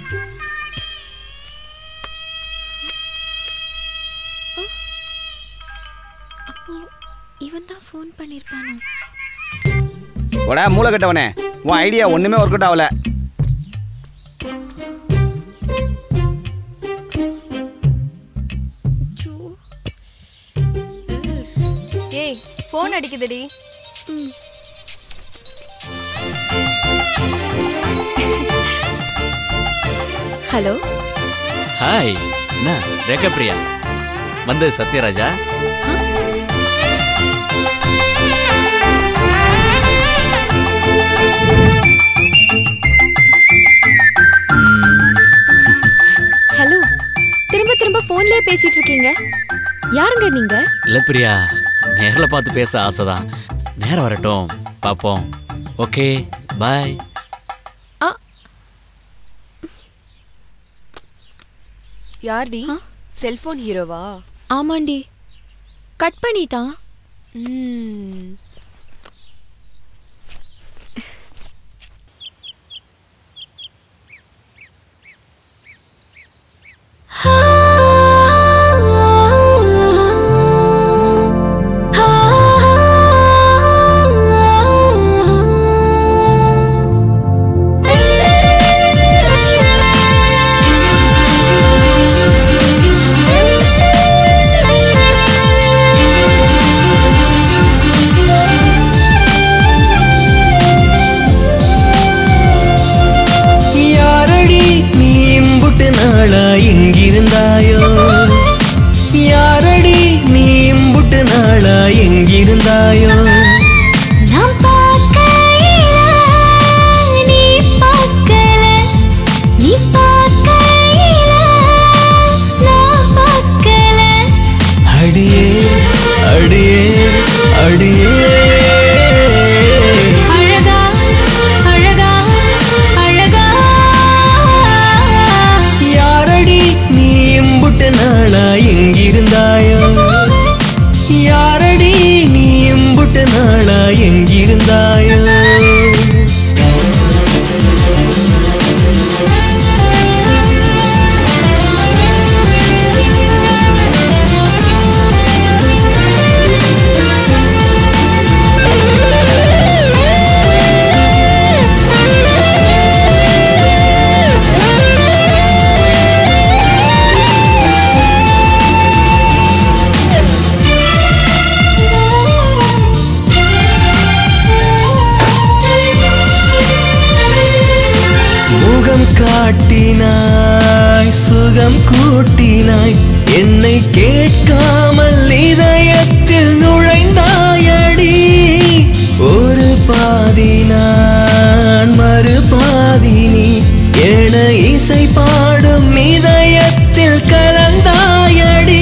அப்போ இவன் தான் ஃபோன் பண்ணிருப்பானோ போடா மூளை கட்டவனே உன் ஐடியா ஒண்ணுமே ஒர்க் அவுட் ஆகல ஏய் ஃபோன் அடிக்குதுடி ஹலோ ஹாய் என்ன ரேகா பிரியா வந்து சத்யராஜா ஹலோ திரும்ப திரும்ப போன்லயே பேசிட்டு இருக்கீங்க யாருங்க நீங்க இல்ல பிரியா நேர்ல பார்த்து பேச ஆசைதான் நேரம் வரட்டும் பாப்போம் ஓகே பாய் யார்டி செல்போன் ஹீரோவா ஆமாண்டி கட் பண்ணிட்டான் ம் யாரடி நீ இம்புட்டு நாளா எங்கிருந்தாயோ யாரடி நீ இம்புட்டு நாளா எங்கிருந்தாயோ நான் பார்க்கையில நீ பார்க்கல நீ பார்க்கையில நான் பார்க்கல அடியே அடியே அடியே அழகா அழகா அழகா யாரடி நீ இம்புட்டு நாளா எங்கிருந்தாயோ யாரடி நீ இம்புட்டு நாளா எங்கிருந்தாயோ ஆ கூட்டினாய் என்னை கேட்காமல் இதயத்தில் நுழைந்தாயடி ஒரு பாதி நான் மறு பாதி நீ என இசை பாடும் இதயத்தில் கலந்தாயடி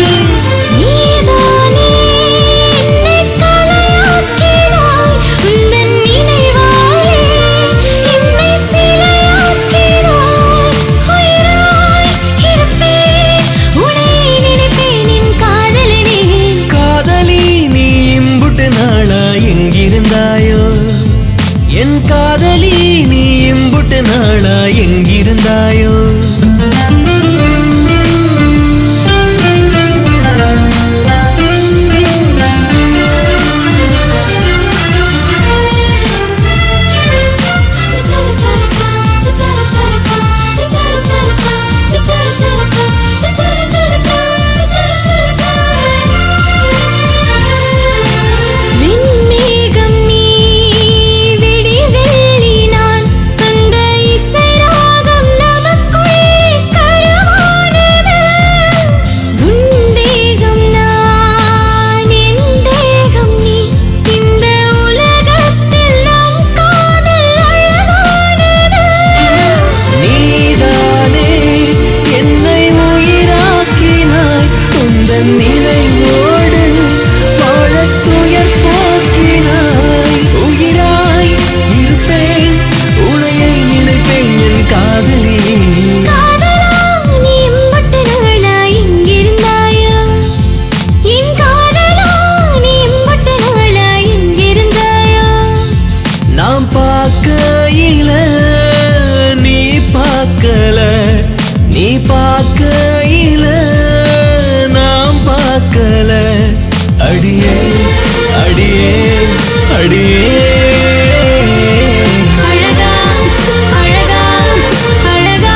நீதானே என்னை தலையாக்கினாய் உந்தன் நினைவாலே என்னை சிலையாக்கினாய் உயிராய் இருப்பேன் உன்னை நினைப்பேன் என் காதலனே காதலி நீ இம்புட்டு நாளா எங்கிருந்தாயோ என் காதலி நீ இம்புட்டு நாளா எங்கிருந்தாயோ விண்மேகம் நீ விடிவெள்ளி நான் அந்த இசை ராகம் நமக்குள்ளே கருவானது உன் தேகம் நான் என் தேகம் நீ இந்த உலகத்தில் நம் காதல் அழகானது நீதானே என்னை உயிராக்கினாய் உந்தன் நினைவோடு வாழத் துயர் போக்கினாய் உயிராய் இருப்பேன் உனையை நினைப்பேன் என் காதலி காதலா நீ மட்டு நாளா எங்கிருந்தாயோ என் காதலா நீ மட்டு நாளா எங்கிருந்தாயோ நாம் பார்க்கையில நீ பார்க்கல நீ பார்க்கையில நாம் பார்க்கல அடியே அடியே அடியே அழகா அழகா அழகா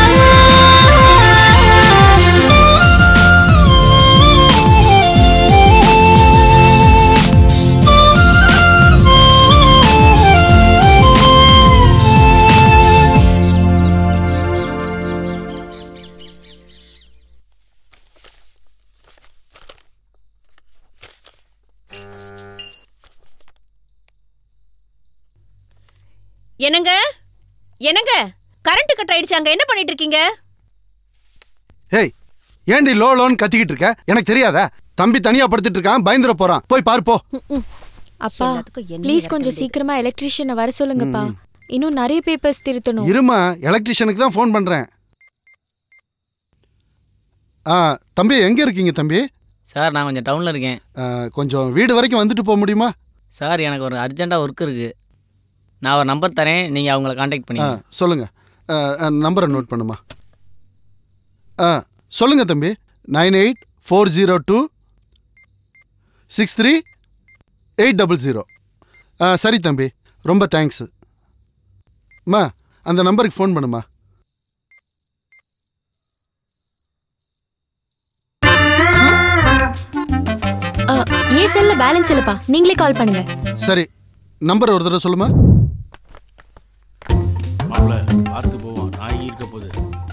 என்னங்க என்னங்க கரண்ட் கட் ஆயிடுச்சு அங்க என்ன பண்ணிட்டு இருக்கீங்க ஏய் ஏண்டி லோ லோன்னு கத்திக்கிட்டு இருக்க எனக்கு தெரியாதா தம்பி தனியா படுத்துட்டு இருக்கான் பயந்துட போறான் போய் பாரு போ அப்பா ப்ளீஸ் கொஞ்சம் சீக்கிரமா எலக்ட்ரீஷியனை வர சொல்லுங்கப்பா இன்னும் நிறைய பேப்பர்ஸ் திருத்தணும் இருமா எலக்ட்ரிஷியனுக்கு தான் ஃபோன் பண்றேன் ஆ தம்பி எங்க இருக்கீங்க தம்பி சார் நான் கொஞ்சம் டவுனில் இருக்கேன் ஆ, கொஞ்சம் வீடு வரைக்கும் வந்துட்டு போக முடியுமா சார் எனக்கு ஒரு அர்ஜென்ட்டாக ஒர்க் இருக்குது நான் ஒரு நம்பர் தரேன் நீங்கள் அவங்கள காண்டாக்ட் ஆ பண்ணி சொல்லுங்க நம்பரை நோட் பண்ணுமா ஆ சொல்லுங்க தம்பி nine eight four zero two six three eight double zero ஆ சரி தம்பி ரொம்ப தேங்க்ஸு அம்மா அந்த நம்பருக்கு ஃபோன் பண்ணுமா ஆ, ஏன் செல்ல பேலன்ஸ் இல்லப்பா நீங்களே கால் பண்ணுங்க சரி நம்பர் ஒரு தடவை சொல்லுமா மாப்பிள்ள பார்த்து போவோம் நாய் இருக்க போகுது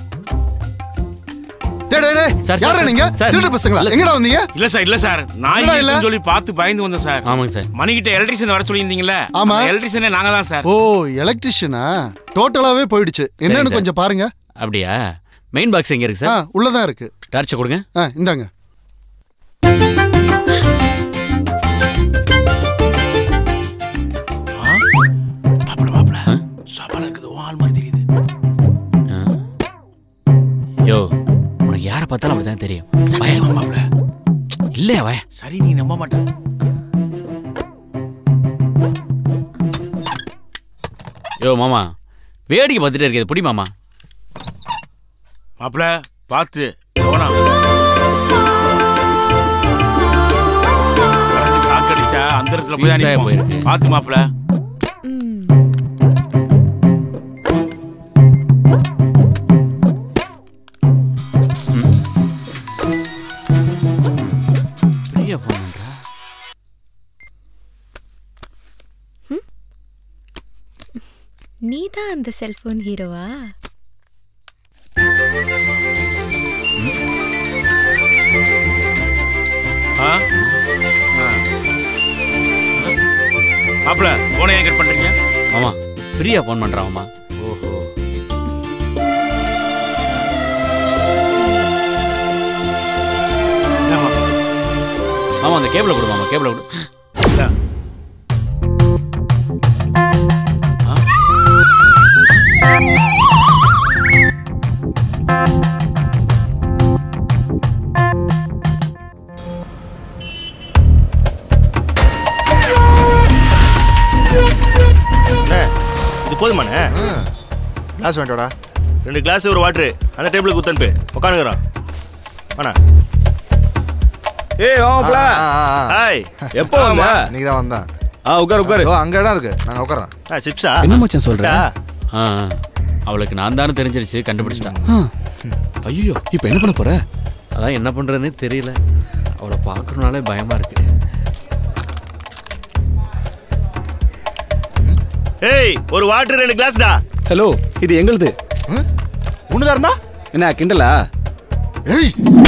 டேய் டேய் டேய் சார், யாரா சார், நீங்க சார். திருட்டு பசங்களா இல்ல, எங்கடா வந்தீங்க இல்ல சார் இல்ல சார் நாய் என்னடா இல்ல? இருக்குன்னு சொல்லி பார்த்து பயந்து வந்தேன் சார் ஆமாங்க சார் மணிக்கிட்ட எலக்ட்ரிஷியன் வர சொல்லியிருந்தீங்களே ஆமா. எலக்ட்ரிஷியனே நாங்க தான் சார் ஓ எலக்ட்ரிஷியனா டோட்டலாவே போயிடுச்சு என்னன்னு சார். கொஞ்சம் பாருங்க அப்படியா மெயின் பாக்ஸ் எங்க இருக்கு ஆ சார் உள்ளதான் இருக்கு டார்ச்சை கொடுங்க ஆ இந்தாங்க சபலம் இருக்குது ஆள் மாதிரி தெரியுது யோ உனக்கு யாரை பார்த்தாலும் அப்படிதான் தெரியும் பயம் மாப்பிள்ள இல்லையா வய சரி நீ நம்ப மாட்ட யோ மாமா வேடிக்கை பார்த்துட்டே இருக்குது புடி மாமா மாப்பிள்ள பார்த்து போனா ஷாக் அடிச்சா அந்த இடத்துல போய் Fuse ஆகி அனுப்பி போயிருக்கு. பார்த்து மாப்பிள்ள பெரிய போனன்றா நீ தான் அந்த செல்போன் ஹீரோவா மாப்பிள போனை ஏன் கட் பண்றீங்க மாமா ஃப்ரீயா ஃபோன் பண்றான் மாமா ஓஹோ மாமா அந்த கேபிள கொடு மாமா கேபிள கொடு அண்ணே, இது போதுமாண்ணே கிளாஸ் வேண்டாடா ரெண்டு கிளாஸ் ஒரு வாட்டரு அந்த டேபிளுக்கு குத்தனுப்பு உட்காந்துக்கிறோம் வாண்ணா ஏய் வாங்கப்பல ஹாய் எப்போ வந்த நீங்க தான் வந்தேன் ஆ உட்காரு உட்காரு ஓ அங்க இடம் இருக்கு நாங்க உட்காரோம் ஆ சிப்ஸா என்ன மச்சான் சொல்ற ஆ, ஆ. அவளுக்கு நான் தானே தெரிஞ்சிருச்சு கண்டுபிடிச்சிட்டா ஐயோ இப்போ என்ன பண்ண போற அதான் என்ன பண்றதுன்னு தெரியல அவளை பார்க்கறனாலே பயமா இருக்கு ஏய் ஒரு வாட்டர் ரெண்டு கிளாஸ்டா ஹலோ இது எங்களுது உன்னதா இருந்தா என்ன கிண்டலா ஏய்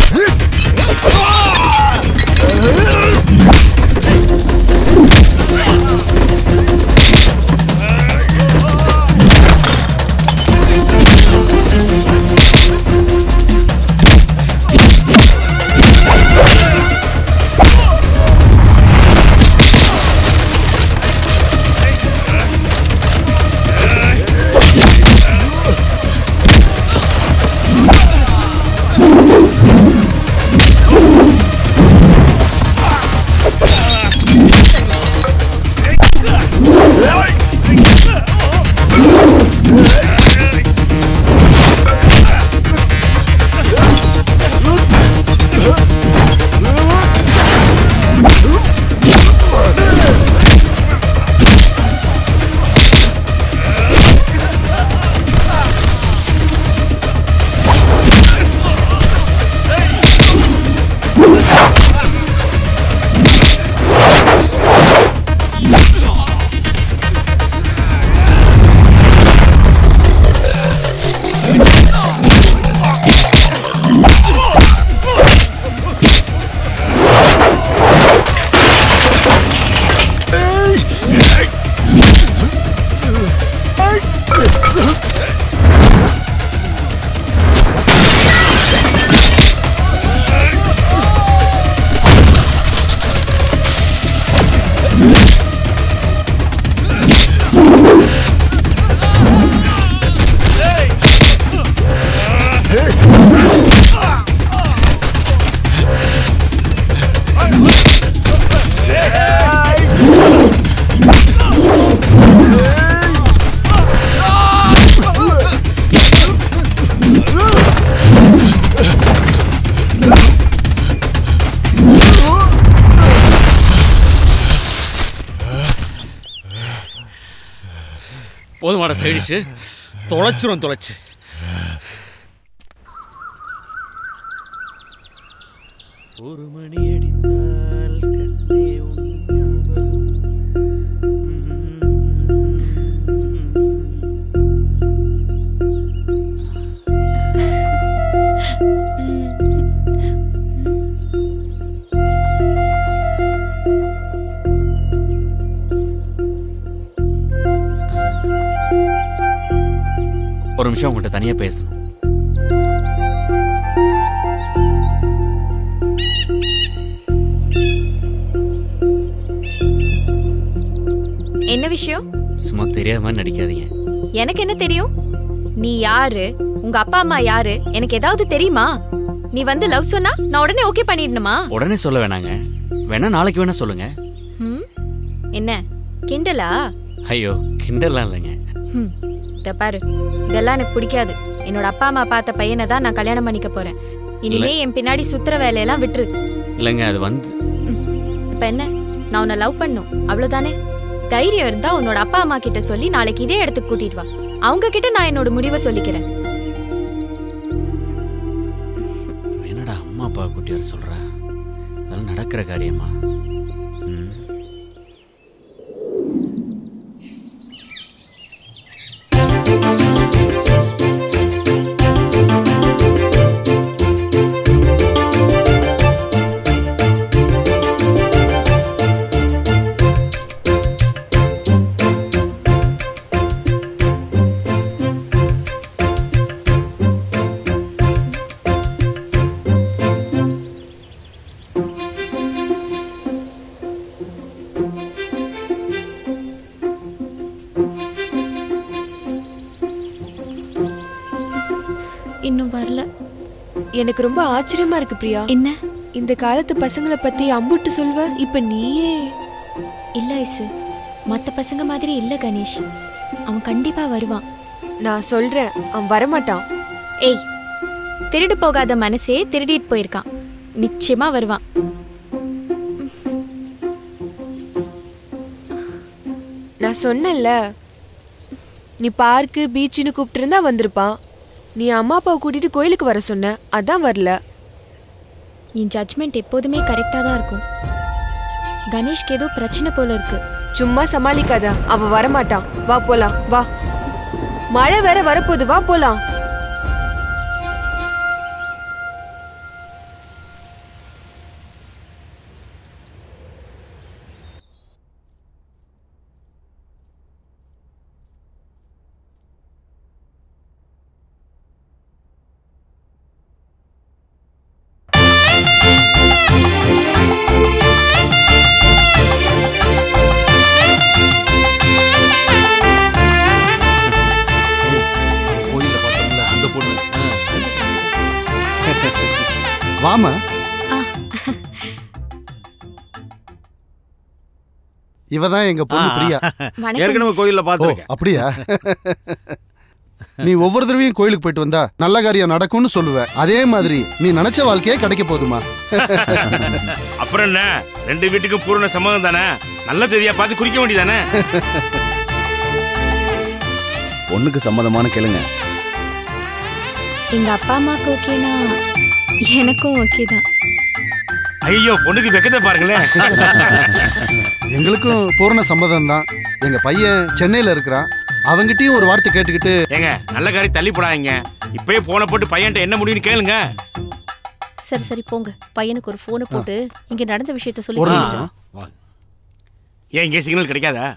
போதுமாட சைடிச்சு தொலைச்சிரும் தொலைச்சு ஒரு மணி அடித்தால் கண்ணே உன் ஞாபகம். ஒரு நிமிஷம் உங்கள்கிட்ட தனியா பேசணும் என்ன விஷயம் சும்மா தெரியாத மாதிரி நடிக்காதீங்க எனக்கு என்ன தெரியும் நீ யாரு உங்க அப்பா அம்மா யாரு எனக்கு ஏதாவது தெரியுமா நீ வந்து லவ் சொன்னா நான் உடனே ஓகே பண்ணிடணுமா உடனே சொல்ல வேணாங்க வேணா நாளைக்கு வேணா சொல்லுங்க ம்? என்ன கிண்டலா ஐயோ கிண்டலாம் இல்லைங்க ம், இத பாரு இதெல்லாம் எனக்கு பிடிக்காது என்னோட அப்பா அம்மா பார்த்த பையனை தான் நான் கல்யாணம் பண்ணிக்க போறேன் இனிமே என் பின்னாடி சுத்துற வேலையெல்லாம் விட்டுரு இல்லைங்க அது வந்து இப்ப என்ன நான் உன்னை லவ் பண்ணும் அவ்வளவுதானே தைரியம் இருந்தா உன்னோட அப்பா அம்மா கிட்ட சொல்லி நாளைக்கு இதே இடத்துக்கு கூட்டிட்டு வா அவங்க கிட்ட நான் என்னோட முடிவை சொல்லிக்கிறேன் என்னடா அம்மா அப்பா குட்டியார் சொல்ற அதெல்லாம் நடக்கிற காரியமா ம். இன்னும் வரல எனக்கு ரொம்ப ஆச்சரியமா இருக்கு பிரியா என்ன இந்த காலத்து பசங்களை பத்தி அம்புட்டு சொல்வ இப்ப நீயே இல்ல ஐசு மத்த பசங்க மாதிரி இல்ல கணேஷ் அவன் கண்டிப்பா வருவான் நான் சொல்றேன் அவன் வரமாட்டான் ஏய் திருடு போகாத மனசே திருடிட்டு போயிருக்கான் நிச்சயமா வருவான் நான் சொன்னேன்ல நீ பார்க்கு பீச்சுன்னு கூப்பிட்டு இருந்தா வந்திருப்பான் நீ அம்மா அப்பாவை கூட்டிட்டு கோயிலுக்கு வர சொன்ன அதான் வரல என் ஜட்ஜ்மெண்ட் எப்போதுமே கரெக்டா தான் இருக்கும் கணேஷ்க்கு ஏதோ பிரச்சனை போல இருக்கு சும்மா சமாளிக்காத அவன் வரமாட்டான் வா போலாம் வா மழை வேற வரப்போகுது வா போலாம் கோயில்ல பார்த்தோம்ல அந்த பொண்ணு வாமா இவ தான் எங்க பொண்ணு ஆ, பிரியா வணக்கம். ஏற்கனவே கோயில்ல பார்த்திருக்கேன். ஓ, அப்படியா நீ ஒவ்வொரு தடவையும் கோயிலுக்கு போயிட்டு வந்தா நல்ல காரியம் நடக்கும்னு சொல்லுவ அதே மாதிரி நீ நினைச்ச வாழ்க்கையே கிடைக்க போதுமா அப்புறம் என்ன ரெண்டு வீட்டுக்கும் பூரண சம்மதம் தானே நல்ல தேதியா பார்த்து குறிக்க வேண்டியதானே பொண்ணுக்கு சம்மதமான கேளுங்க எங்க அப்பா அம்மாக்கு ஓகேனா எனக்கும் ஓகே தான் ஐயோ பொண்ணுக்கு வெக்கத்தை பாருங்களேன் எங்களுக்கும் பூரண சம்மதம் தான் எங்க பையன் சென்னையில இருக்கிறான் அவங்கிட்டயும் ஒரு வார்த்தை கேட்டுக்கிட்டு ஏங்க நல்ல காரியம் தள்ளி போடாதீங்க இப்பயே போன போட்டு பையன்ட்ட என்ன முடியும்னு கேளுங்க சரி சரி போங்க பையனுக்கு ஒரு போனை போட்டு இங்க நடந்த விஷயத்த ஒரு சொல்லி நிமிஷம் ஏன் இங்கே சிக்னல் கிடைக்காதா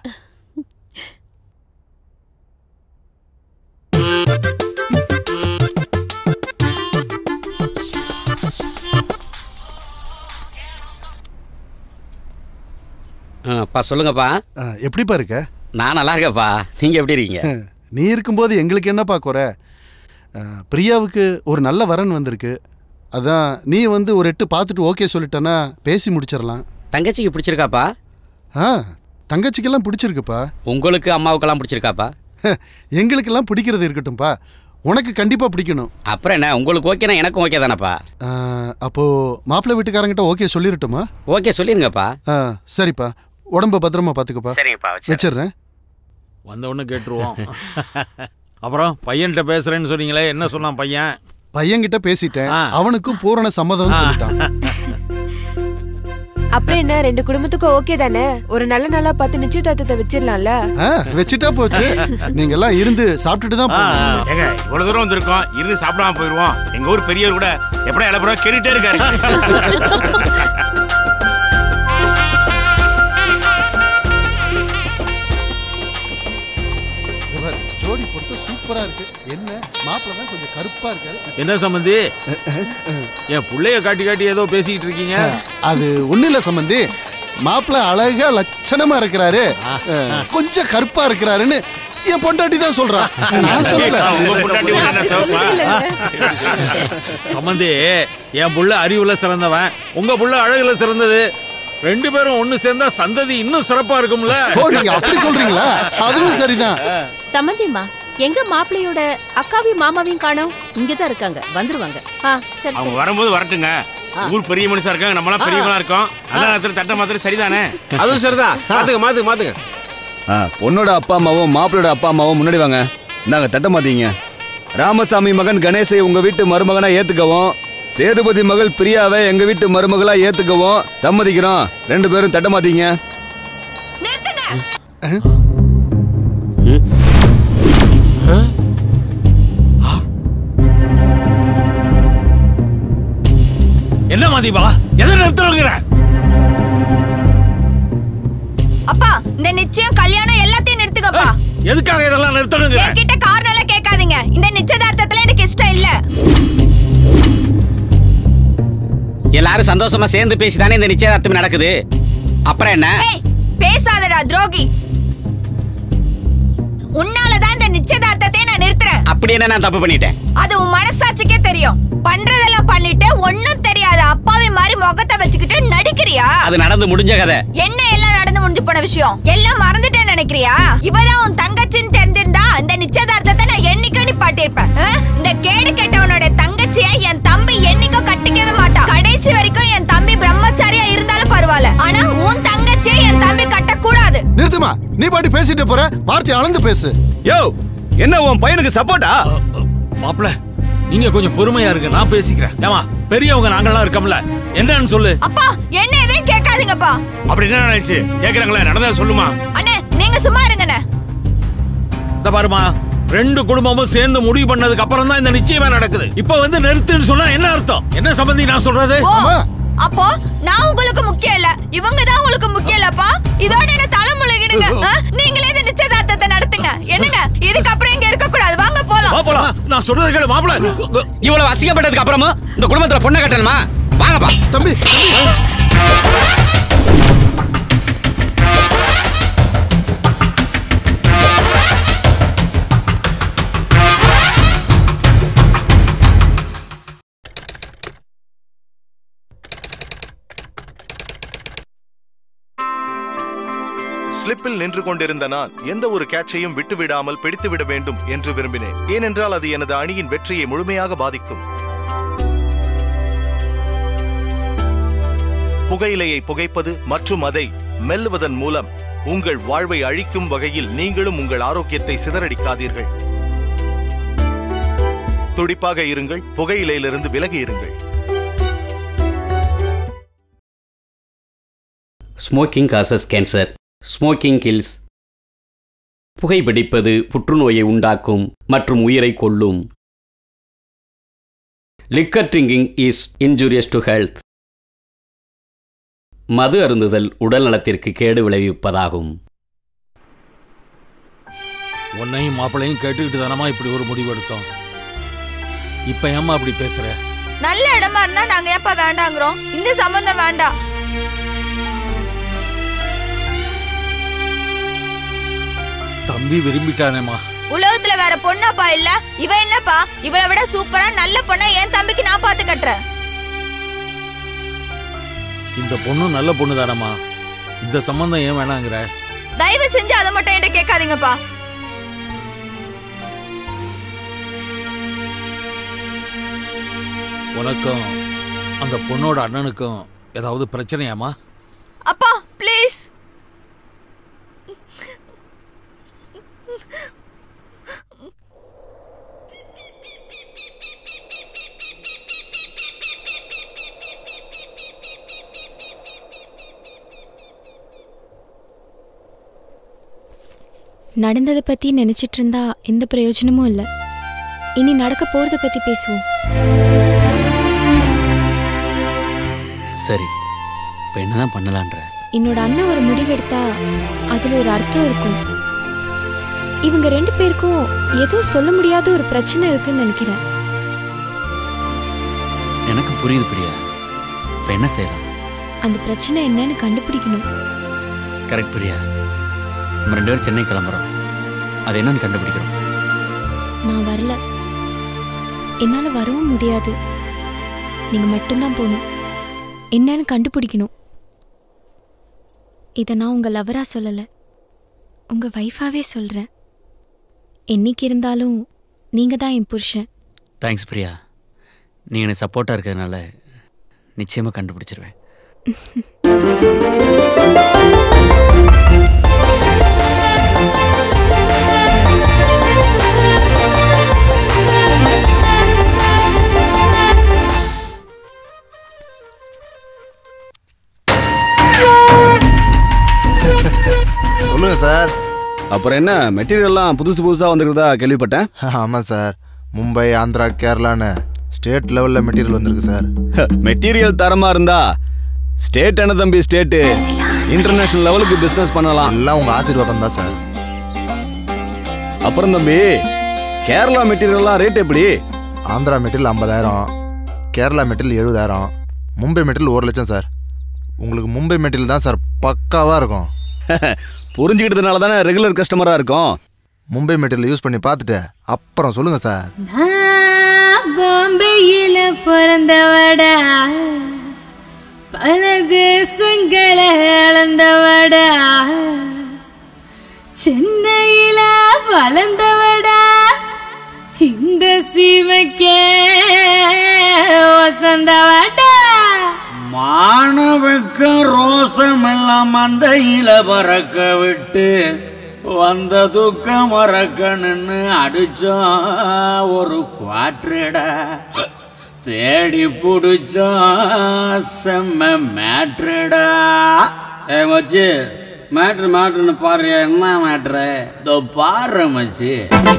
அப்பா சொல்லுங்கப்பா எப்படிப்பா இருக்க நான் நல்லா இருக்கேன்ப்பா நீங்க எப்படி இருக்கீங்க நீ இருக்கும்போது எங்களுக்கு என்னப்பா குறை அஹ், பிரியாவுக்கு ஒரு நல்ல வரன் வந்திருக்கு அதான் நீ வந்து ஒரு எட்டு பார்த்துட்டு ஓகே சொல்லிட்டேன்னா பேசி முடிச்சிடலாம் தங்கச்சிக்கு பிடிச்சிருக்காப்பா ஆ தங்கச்சிக்கெல்லாம் பிடிச்சிருக்குப்பா உங்களுக்கு அம்மாவுக்கெல்லாம் பிடிச்சிருக்காப்பா எங்களுக்கெல்லாம் பிடிக்கிறது இருக்கட்டும்ப்பா உனக்கு கண்டிப்பாக பிடிக்கணும் அப்புறம் என்ன உங்களுக்கு ஓகேனா எனக்கும் ஓகே தானப்பா அஹ், அப்போ மாப்பிள்ளை வீட்டுக்காரங்கிட்ட ஓகே சொல்லிடட்டுமா ஓகே சொல்லிருங்கப்பா ஆ சரிப்பா உடம்ப பத்திரமா பார்த்துக்கப்பா சரிங்கப்பா வச்சிடுறேன் வந்த உடனே கேட்டுருவோம் அப்புறம் பையன்கிட்ட பேசுறேன்னு சொன்னீங்களே என்ன சொன்னான் பையன் பையன்கிட்ட பேசிட்டேன் அவனுக்கும் பூரண சம்மதம் சொல்லிட்டான் அப்புறம் என்ன ரெண்டு குடும்பத்துக்கும் ஓகே தானே ஒரு நல்ல நாளா பார்த்து நிச்சயதார்த்தத்தை வச்சிடலாம்ல ஆ, வச்சுட்டா போச்சு நீங்க எல்லாம் இருந்து சாப்பிட்டுட்டு தான் போகணும். ஏங்க இவ்வளவு தூரம் வந்திருக்கோம் இருந்து சாப்பிடாம போயிருவோம் எங்க ஊர் பெரியவர் கூட எப்படா இளப்புறம் கேட்டுட்டே இருக்காரு இவர் ஜோடி பொறுத்து சூப்பரா இருக்கு என்ன மாப்பிள்ளை தான் கொஞ்சம் கருப்பா இருக்காரு என்ன சம்பந்தி என் புள்ளைய காட்டி காட்டி ஏதோ பேசிக்கிட்டு இருக்கீங்க அது ஒண்ணு இல்ல சம்பந்தி மாப்பிள்ளை அழகா லட்சணமா இருக்கிறாரு அஹ், கொஞ்சம் கருப்பா இருக்கிறாருன்னு என் பொண்டாட்டி தான் சொல்றான் நான் சொல்லல உங்க பொண்டாட்டி விட என்ன சிவப்பா? சம்பந்தி என் புள்ள அறிவுல சிறந்தவன் உங்க புள்ள அழகுல சிறந்தது ரெண்டு பேரும் ஒண்ணு சேர்ந்தா சந்ததி இன்னும் சிறப்பா இருக்கும்ல ஓ நீங்க அப்படி சொல்றீங்களா அதுவும் சரிதான் சம்மந்திம்மா எங்க மாப்பிள்ளையோட அக்காவையும் மாமாவையும் காணோம் இங்கதான் இருக்காங்க வந்துருவாங்க ஆ சரி அவங்க சரி வரும்போது வரட்டுங்க ஊர் பெரிய மனுஷா இருக்காங்க நம்மளாம் பெரியவங்களா இருக்கோம் அதான் நேரத்துல தட்ட மாத்திரம் சரிதானே அதுவும் சரிதான் மாத்துங்க மாத்துங்க மாத்துங்க ஆ பொண்ணோட அப்பா அம்மாவும் மாப்பிளோட அப்பா அம்மாவும் முன்னாடி வாங்க நாங்க தட்ட மாத்தீங்க ராமசாமி மகன் கணேசை உங்க வீட்டு மருமகனா ஏத்துக்கவும் சேதுபதி மகள் பிரியாவை எங்க வீட்டு மருமகளா ஏத்துக்கவும் சம்மதிக்கிறோம் ரெண்டு பேரும் தட்ட மாத்தீங்க என்ன மதிப்பா எதை நிறுத்துறோங்கிற அப்பா இந்த நிச்சயம் கல்யாணம் எல்லாத்தையும் நிறுத்துக்கப்பா எதுக்காக இதெல்லாம் நிறுத்தணுங்கிற என்கிட்ட காரணம் எல்லாம் கேட்காதீங்க இந்த நிச்சயதார்த்தத்துல எனக்கு இஷ்டம் இல்ல எல்லாரும் சந்தோஷமா சேர்ந்து பேசிதானே இந்த நிச்சயதார்த்தம் நடக்குது அப்புறம் என்ன ஏய் பேசாதடா துரோகி உன்னாலதான் இந்த நிச்சயதார்த்தத்தை நான் நிறுத்துறேன் அப்படி என்ன நான் தப்பு பண்ணிட்டேன் அது உன் மனசாட்சிக்கே தெரியும் பண்றதெல்லாம் பண்ணிட்டு ஒண்ணும் தெரியாத அப்பாவி மாதிரி முகத்தை வச்சுக்கிட்டு நடிக்கிறியா அது நடந்து முடிஞ்ச கதை என்ன எல்லாம் நடந்து முடிஞ்சு போன விஷயம் எல்லாம் மறந்துட்டேன்னு நினைக்கிறியா இவதான் உன் தங்கச்சின்னு தெரிஞ்சிருந்தா இந்த நிச்சயதார்த்தத்தை நான் என்னைக்கோ நிப்பாட்டியிருப்பேன் ஆ? இந்த கேடு கெட்டவனோட தங்கச்சியை என் தம்பி என்னைக்கோ கட்டிக்கவே மாட்டான் கடைசி வரைக்கும் என் தம்பி பிரம்மச்சாரியா இருந்தாலும் பரவாயில்ல ஆனா உன் தங்கச்சியை என் தம்பி கட்டக்கூடாது நிறுத்துமா நீ பாட்டி பேசிட்டு போற வார்த்தை அளந்து பேசு யோ என்ன உன் பையனுக்கு சப்போர்ட்டா மாப்பிள நீங்க கொஞ்சம் பொறுமையா இருங்க நான் பேசிக்கிறேன் ஏமா பெரியவங்க நாங்கெல்லாம் இருக்கோம்ல என்னன்னு சொல்லு அப்பா என்ன எதையும் கேட்காதீங்கப்பா அப்படி என்ன நினைச்சு கேக்குறாங்களே நடந்ததை சொல்லுமா அண்ணே நீங்க சும்மா இருங்கண்ணே இந்த பாருமா ரெண்டு குடும்பமும் சேர்ந்து முடிவு பண்ணதுக்கு அப்புறம் தான் இந்த நிச்சயமே நடக்குது இப்போ வந்து நிறுத்துன்னு சொன்னா என்ன அர்த்தம் என்ன சம்பந்தி நான் சொல்றது ஓ அப்போ நான் உங்களுக்கு முக்கியம் இல்ல இவங்க தான் உங்களுக்கு முக்கியம் இல்லப்பா இதோட என்ன தலைமுழுகிடுங்க ஆ? நீங்களே இந்த நிச்சயதார்த்தத்தை நடத்துங்க என்னங்க இதுக்கப்புறம் இங்க இருக்க கூடாது வாங்க போலாம் நான் சொல்றது கேளு மாப்பிள இவ்வளவு அசிங்கப்பட்டதுக்கு அப்புறமும் இந்த குடும்பத்துல பொண்ணை கட்டணுமா வாங்கப்பா தம்பி ஸ்லிப்பில் நின்று கொண்டிருந்த நான் எந்த ஒரு கேட்சையும் விட்டுவிடாமல் பிடித்துவிட வேண்டும் என்று விரும்பினேன் ஏனென்றால் அது எனது அணியின் வெற்றியை முழுமையாக பாதிக்கும் புகையிலையை புகைப்பது மற்றும் அதை மெல்லுவதன் மூலம் உங்கள் வாழ்வை அழிக்கும் வகையில் நீங்களும் உங்கள் ஆரோக்கியத்தை சிதறடிக்காதீர்கள் துடிப்பாக இருங்கள் புகையிலையிலிருந்து விலகி இருங்கள் smoking causes cancer smoking kills புகைப்பிடிப்பது புற்றுநோயை உண்டாக்கும் மற்றும் உயிரை கொல்லும் liquor drinking is injurious to health மது அருந்துதல் உடல் நலத்திற்கு கேடு விளைவிப்பதாகும் உன்னையும் மாப்பிளையும் கேட்டுக்கிட்டு தானமா இப்படி ஒரு முடிவு எடுத்தோம் இப்ப ஏம்மா அப்படி பேசுற நல்ல இடமா இருந்தா நாங்க ஏப்பா வேண்டாங்கிறோம் இந்த சம்பந்தம் வேண்டாம் தம்பி விரும்பிட்டானேம்மா உலகத்துல வேற பொண்ணாப்பா இல்ல இவ என்னப்பா இவளை விட சூப்பரா நல்ல பொண்ணா என் தம்பிக்கு நான் பாத்து கட்டுறேன் இந்த பொண்ணு நல்ல பொண்ணு தானம்மா இந்த சம்பந்தம் ஏன் வேணாங்கிற தயவு செஞ்சு அதை மட்டும் என்கிட்ட கேட்காதீங்கப்பா உனக்கும் அந்த பொண்ணோட அண்ணனுக்கும் ஏதாவது பிரச்சனையாமா அப்பா ப்ளீஸ் நடந்ததை பத்தி நினைச்சிட்டு இருந்தா எந்த பிரயோஜனமும் இல்லை இனி நடக்க போறத பத்தி பேசுவோம் சரி இப்போ என்னதான் பண்ணலான்ற என்னோட அண்ணன் ஒரு முடிவெடுத்தா அதுல ஒரு அர்த்தம் இருக்கும் இவங்க ரெண்டு பேருக்கும் ஏதோ சொல்ல முடியாத ஒரு பிரச்சனை இருக்குன்னு நினைக்கிறேன் எனக்கு புரியுது பிரியா இப்போ என்ன செய்யலாம் அந்த பிரச்சனை என்னன்னு கண்டுபிடிக்கணும் கரெக்ட் பிரியா நம்ம ரெண்டு பேரும் சென்னை கிளம்புறோம் அது என்னன்னு கண்டுபிடிக்கிறோம் நான் வரல என்னால வரவும் முடியாது நீங்க மட்டும்தான் போகணும் என்னன்னு கண்டுபிடிக்கணும் இதை நான் உங்க லவரா சொல்லல உங்க வைஃபாவே சொல்றேன் என்னைக்கு இருந்தாலும் நீங்க தான் என் புருஷன் தேங்க்ஸ் பிரியா நீ எனக்கு சப்போர்ட்டாக இருக்கிறதுனால நிச்சயமாக கண்டுபிடிச்சிருவேன் சொல்லுங்க சார் அப்புறம் என்ன மெட்டீரியல்லாம் புதுசு புதுசாக வந்திருக்கிறதா கேள்விப்பட்டேன் ஆமாம் சார் மும்பை ஆந்திரா கேரளான்னு ஸ்டேட் லெவலில் மெட்டீரியல் வந்திருக்கு சார் மெட்டீரியல் தரமாக இருந்தா ஸ்டேட் என்ன தம்பி ஸ்டேட்டு இன்டர்நேஷனல் லெவலுக்கு பிஸ்னஸ் பண்ணலாம் எல்லாம் உங்கள் ஆசீர்வாதம் தான் சார் அப்புறம் தம்பி கேரளா மெட்டீரியல்லாம் ரேட் எப்படி ஆந்திரா மெட்டீரியல் ஐம்பதாயிரம் கேரளா மெட்டீரியல் எழுபதாயிரம் மும்பை மெட்டீரியல் ஒரு லட்சம் சார் உங்களுக்கு மும்பை மெட்டீரியல் தான் சார் பக்காவாக இருக்கும் புரிஞ்சுக்கிட்டதுனால தானே ரெகுலர் கஸ்டமராக இருக்கும் மும்பை மெட்டீரியல் யூஸ் பண்ணி பார்த்துட்டு அப்புறம் சொல்லுங்க சார் நான் பாம்பேயில பிறந்தவடா பல தேசங்களை அளந்தவடா சென்னையில வளர்ந்தவடா இந்த சீமைக்கே வசந்தவடா மாணவக்கம் ரோசமெல்லாம் அந்த இல பறக்க விட்டு வந்த துக்கம் மறக்கணுன்னு அடிச்சோம் ஒரு குவாட்ரடா தேடி புடிச்சோம் செம்ம மேட்ரடா ஏ மச்சி மேட்ரு மேட்ருன்னு பாரு என்ன மேட்ரு இதோ பாரு மச்சி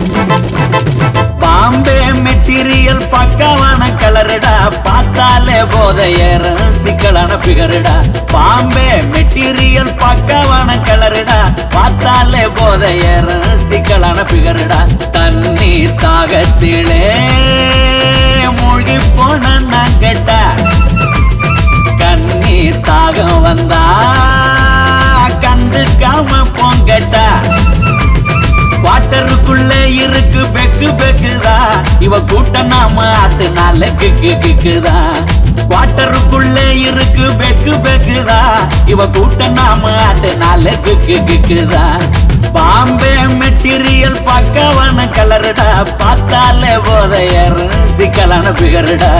பாம்பே மெட்டீரியல் பக்கவான கலருடா பார்த்தாலே போத ஏறும் சிக்கலான பிகருடா பாம்பே மெட்டீரியல் பக்கவான கலருடா பார்த்தாலே போத ஏறும் சிக்கலான பிகருடா தண்ணீர் தாகத்திலே மூழ்கி போன நான் கேட்டா கண்ணீர் தாகம் வந்தா கண்டுக்காம போங்கட்டா வாட்டருக்குள்ள இருக்கு பெக்கு பெக்குதா இவ கூட்டம் நாம ஆட்டுனால கிக்கு கிக்குதா வாட்டருக்குள்ள இருக்கு பெக்கு பெக்குதா இவ கூட்டம் நாம ஆட்டுனால கிக்கு கிக்குதா பாம்பே மெட்டீரியல் பக்கவான கலருடா பார்த்தாலே போதையர் சிக்கலான பிகருடா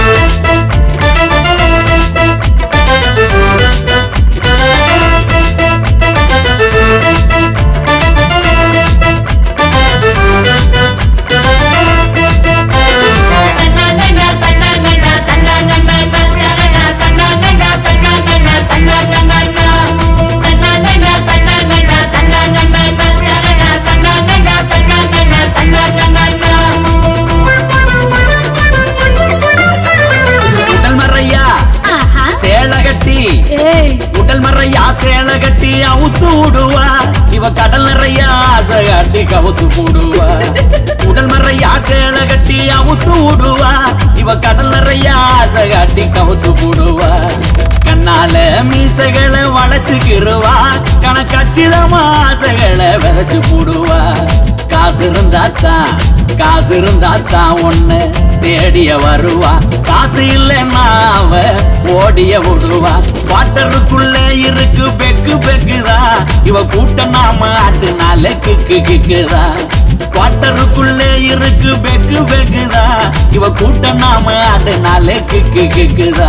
உடல் மறையா சேலை கட்டி உடல் மறையா சேலை கட்டி அவுத்து விடுவா இவ கடல் நிறைய ஆசை காட்டி கவுத்து போடுவா உடல் மறையா சேலை கட்டி அவுத்து விடுவா இவ கடல் நிறைய ஆசை காட்டி கவுத்து போடுவா கண்ணால மீசைகளை வளைச்சுக்கிருவா கணக்கச்சிதமா ஆசைகளை விதைச்சு போடுவா காசு இருந்தா தான் காசு இருந்தா தான் ஒண்ணு தேடிய வருவா காசு இல்லைன்னா அவ ஓடிய விடுவா வாட்டருக்குள்ள இருக்கு பெக்கு பெக்குதா இவ கூட்டம் நாம ஆட்டுனால கிக்கு கிக்குதா வாட்டருக்குள்ள இருக்கு பெக்கு பெக்குதா இவ கூட்டம் நாம ஆட்டுனால கிக்கு கிக்குதா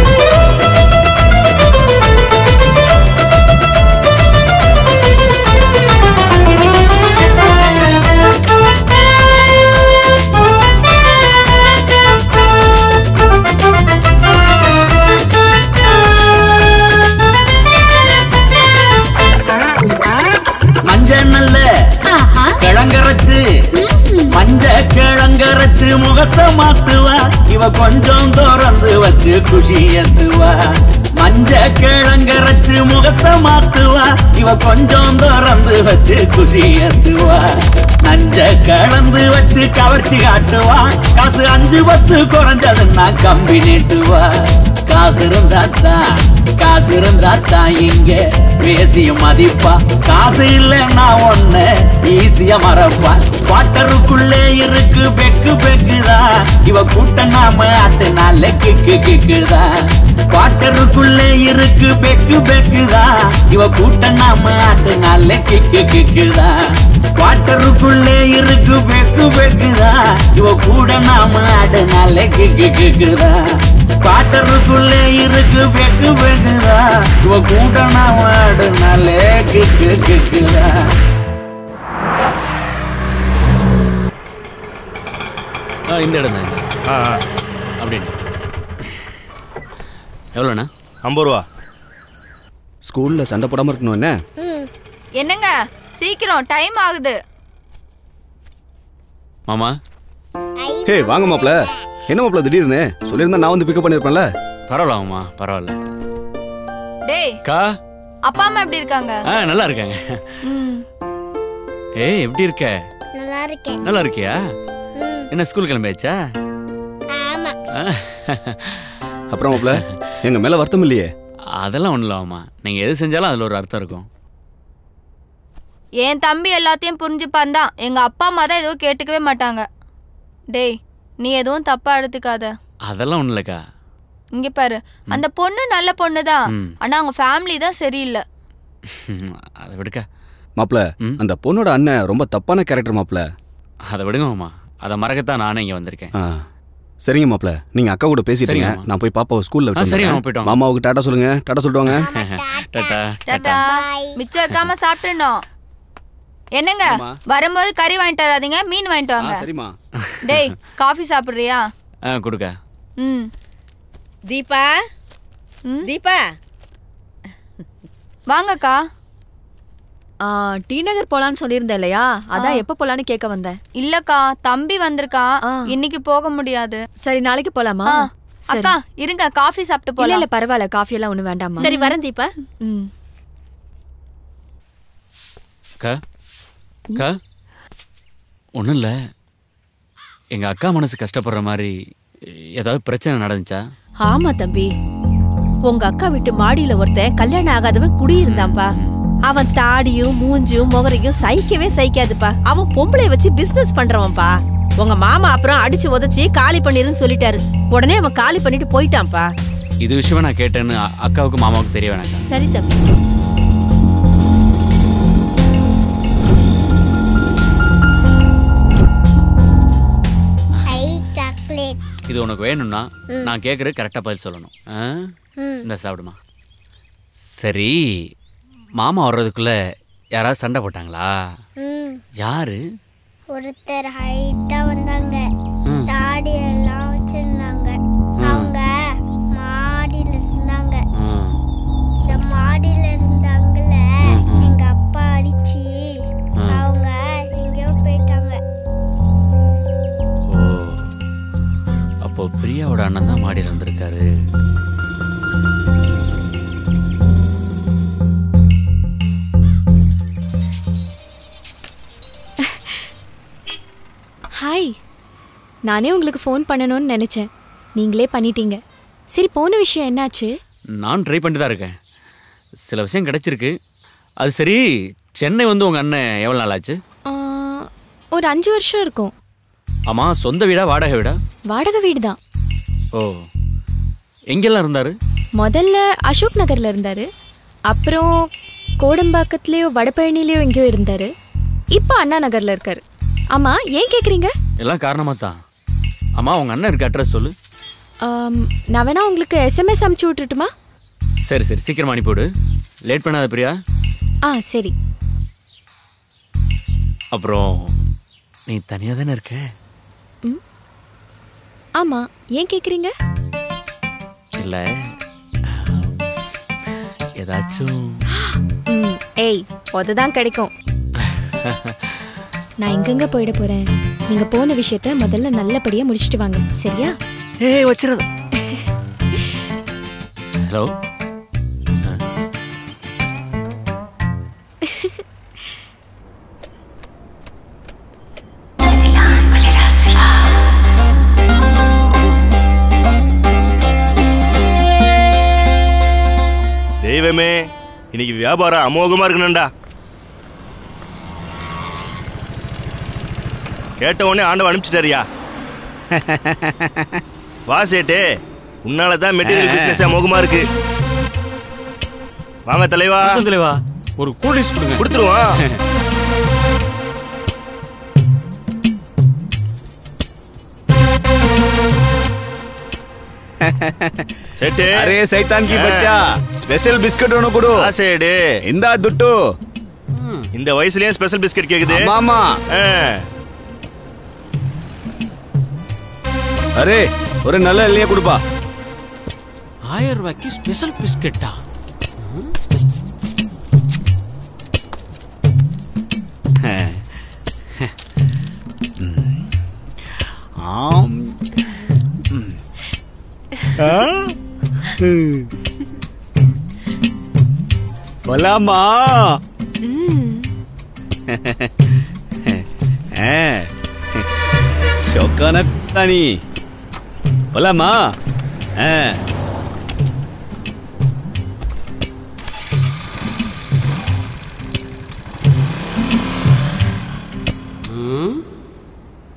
மஞ்ச நல்ல கிழங்கரைச்சு மஞ்ச கிழங்கரைச்சு முகத்தை மாத்துவா இவ கொஞ்சம் திறந்து வச்சு குஷி ஏத்துவா மஞ்ச கிழங்கரைச்சு முகத்தை மாத்துவா இவ கொஞ்சம் திறந்து வச்சு குஷி ஏத்துவா நஞ்ச கலந்து வச்சு கவர்ச்சி காட்டுவா காசு அஞ்சு பத்து குறைஞ்சதுன்னா கம்பி நீட்டுவா காசு இருந்தாத்தான் காசு இருந்தாத்தான் இங்க பேசிய மதிப்பா காசு இல்லைன்னா ஒண்ணு ஈஸியா மறப்பா வாட்டருக்குள்ளே இருக்கு பெக்கு பெக்குதா இவ கூட்டம் நாம ஆட்டுனால கிக்கு கிக்குதா வாட்டருக்குள்ளே இருக்கு பெக்கு பெக்குதா இவ கூட்டம் நாம ஆட்டுனால கிக்கு கிக்குதா வாட்டருக்குள்ளே இருக்கு பெக்கு பெக்குதா இவ கூட நாம ஆடுனால கிக்கு கிக்குதா வாட்டருக்குள்ளே இருக்கு பெக்கு பெக்குதா இவ கூட நாம ஆடுனால கிக்கு கிக்குதா ஆ இந்த இடம் தான் இந்த ஆ ஆ. அப்படின்னு எவ்வளோண்ணா ஐம்பது ரூபா ஸ்கூல்ல சண்டை போடாம இருக்கணும் என்ன என்னங்க சீக்கிரம் டைம் ஆகுது மாமா ஹே வாங்க மாப்ள என்ன மாப்ள திடீர்னு சொல்லியிருந்தா நான் வந்து பிக்கப் பண்ணிருப்பேன்ல பரவாயில்ல மாமா பரவாயில்ல டேய் கா அப்பா அம்மா எப்படி இருக்காங்க ஆ நல்லா இருக்காங்க ம். ஏய் எப்படி இருக்க நல்லா இருக்கேன் நல்லா இருக்கியா என்ன ஸ்கூல் கிளம்பியாச்சா ஆமா ஆ. அப்புறம் மாப்ள எங்க மேல வருத்தம் இல்லையே அதெல்லாம் ஒன்றும் இல்லை மாமா நீங்கள் எது செஞ்சாலும் அதில் ஒரு அர்த்தம் இருக்கும் என் தம்பி எல்லாத்தையும் புரிஞ்சுப்பான் தான் எங்க அப்பா அம்மா தான் எதுவும் கேட்டுக்கவே மாட்டாங்க டேய் நீ எதுவும் தப்பா எடுத்துக்காத அதெல்லாம் ஒன்றும் இல்லைக்கா இங்க பாரு அந்த பொண்ணு நல்ல பொண்ணு தான் ம். ஆனா அவங்க ஃபேமிலி தான் சரியில்லை அதை விடுக்கா மாப்ள அந்த பொண்ணோட அண்ணன் ரொம்ப தப்பான கேரக்டர் மாப்ள அதை விடுங்க மாமா அதை மறக்கத்தான் நானே இங்கே வந்திருக்கேன் ஆ சரிங்க மாப்ள நீங்க அக்கா கூட பேசிட்டீங்க சரிங்க மாமா. நான் போய் பாப்பாவை ஸ்கூல்ல ஆ, விட்டு சரிங்க வந்துடுறேன். மாமா, போயிட்டு வாங்க. மாமாவுக்கு டாடா சொல்லுங்க டாடா சொல்லிட்டு வாங்க டாட்டா டாடா மிச்சம் வைக்காம சாப்பிட்டுனோம் என்னங்க வரும்போது கறி வாங்கிட்டு வராதீங்க மீன் வாங்கிட்டு வாங்க சரிம்மா டேய் காஃபி சாப்பிடுறியா ஆ கொடுக்க ம் தீபா தீபா வாங்கக்கா ஆ, டி நகர் போலான்னு சொல்லியிருந்தேன் இல்லையா அதான் ஆ. எப்போ போலான்னு கேட்க வந்தேன் இல்லக்கா தம்பி வந்திருக்கான் இன்னைக்கு போக முடியாது சரி நாளைக்கு போலாமா ஆ, சரி. அக்கா இருங்க காஃபி சாப்பிட்டு இல்ல போலாம் இல்ல பரவாயில்ல காஃபி எல்லாம் ஒண்ணும் வேண்டாமா சரி வரேன் தீபா ம் அக்கா அக்கா ஒன்றும் இல்லை எங்கள் அக்கா மனசு கஷ்டப்படுற மாதிரி ஏதாவது பிரச்சனை நடந்துச்சா ஆமா தம்பி உங்க அக்கா வீட்டு மாடியில ஒருத்தன் கல்யாணம் ஆகாதவன் குடியிருந்தான்பா அவன் தாடியும் மூஞ்சும் முகரையும் சகிக்கவே சகிக்காதுப்பா அவன் பொம்பளை வச்சு பிசினஸ் பண்றவன்பா உங்க மாமா அப்புறம் அடிச்சு உதச்சி காலி பண்ணிருன்னு சொல்லிட்டாரு உடனே அவன் காலி பண்ணிட்டு போயிட்டான்ப்பா இது விஷயமா நான் கேட்டேன்னு அ- அக்காவுக்கும் மாமாவுக்கும் தெரிய வேணாக்கா சரி தம்பி ஹை சாக்லேட் இது உனக்கு வேணும்னா ம். நான் கேட்குறது கரெக்டாக பதில் சொல்லணும் ஆ ம். இந்த சாப்பிடுமா சரி மாமா வர்றதுக்குள்ள யாராவது சண்டை போட்டாங்களா ம் யாரு ஒருத்தர் ஹைட்டா வந்தாங்க தாடி எல்லாம் வச்சிருந்தாங்க அவங்க மாடியில இருந்தாங்க இந்த மாடியில இருந்தாங்கல்ல எங்க அப்பா அடிச்சு அவங்க எங்கேயோ போயிட்டாங்க ஓ அப்போ பிரியாவோட அண்ணன் தான் மாடியில் இருந்திருக்காரு ஹாய் நானே உங்களுக்கு ஃபோன் பண்ணணும்னு நினச்சேன் நீங்களே பண்ணிட்டீங்க சரி போன விஷயம் என்னாச்சு நான் ட்ரை பண்ணிட்டு தான் இருக்கேன் சில விஷயம் கிடைச்சிருக்கு அது சரி சென்னை வந்து உங்கள் அண்ணன் எவ்வளோ நாள் ஆச்சு ஆ, ஒரு அஞ்சு வருஷம் இருக்கும் ஆமாம் சொந்த வீடா வாடகை வீடா வாடகை வீடு தான் ஓ எங்கெல்லாம் இருந்தார் முதல்ல அசோக் நகரில் இருந்தார் அப்புறம் கோடம்பாக்கத்துலேயோ வடபழனிலேயோ எங்கேயோ இருந்தார் இப்போ அண்ணா நகரில் இருக்கார் ஆமாம் ஏன் கேட்குறீங்க எல்லாம் காரணமாக தான் ஆமாம் உங்கள் அண்ணன் இருக்க அட்ரஸ் சொல்லு நான் வேணா உங்களுக்கு எஸ்எம்எஸ் அமுச்சு விட்டுட்டுமா சரி சரி சீக்கிரமா அனுப்பிவிடு லேட் பண்ணாத பிரியா ஆ சரி அப்புறம் நீ தனியாக தானே இருக்க ஆமாம் ஏன் கேட்குறீங்க இல்லை ஏதாச்சும் ம் ஏய் தான் கிடைக்கும் நான் எங்கெங்க போயிட போறேன் நீங்க போன விஷயத்த முதல்ல நல்லபடியா முடிச்சிட்டு வாங்க சரியா ஏய் வச்சிரது ஹலோ தெய்வமே இன்னைக்கு வியாபாரம் அமோகமா இருக்கணும்டா கேட்ட உடனே ஆண்டவன் அனுப்பிச்சிட்டாரியா வா சேட்டு உன்னால தான் மெட்டீரியல் பிசினஸ் அமோகமா இருக்கு வாங்க தலைவா தலைவா ஒரு கூலிஸ் கொடுங்க கொடுத்துருவோம் சேட்டு ಅರೆ ಸೈತಾನ್ ಕಿ ಬಚ್ಚಾ ಸ್ಪೆಷಲ್ ಬಿಸ್ಕೆಟ್ ಒಣ ಕೊಡು சைடு ಇಂದ ದುಡ್ಡು இந்த வயசுலயே ஸ்பெஷல் பிஸ்கட் கேக்குது ஆமா அரே ஒரு நல்ல எல்லையா கொடுப்பா ஆயிரம் ரூபாய்க்கு ஸ்பெஷல் பிஸ்கெட்டா ஆம் போலாமா ஷோக்கான தானி போலாமா ஆ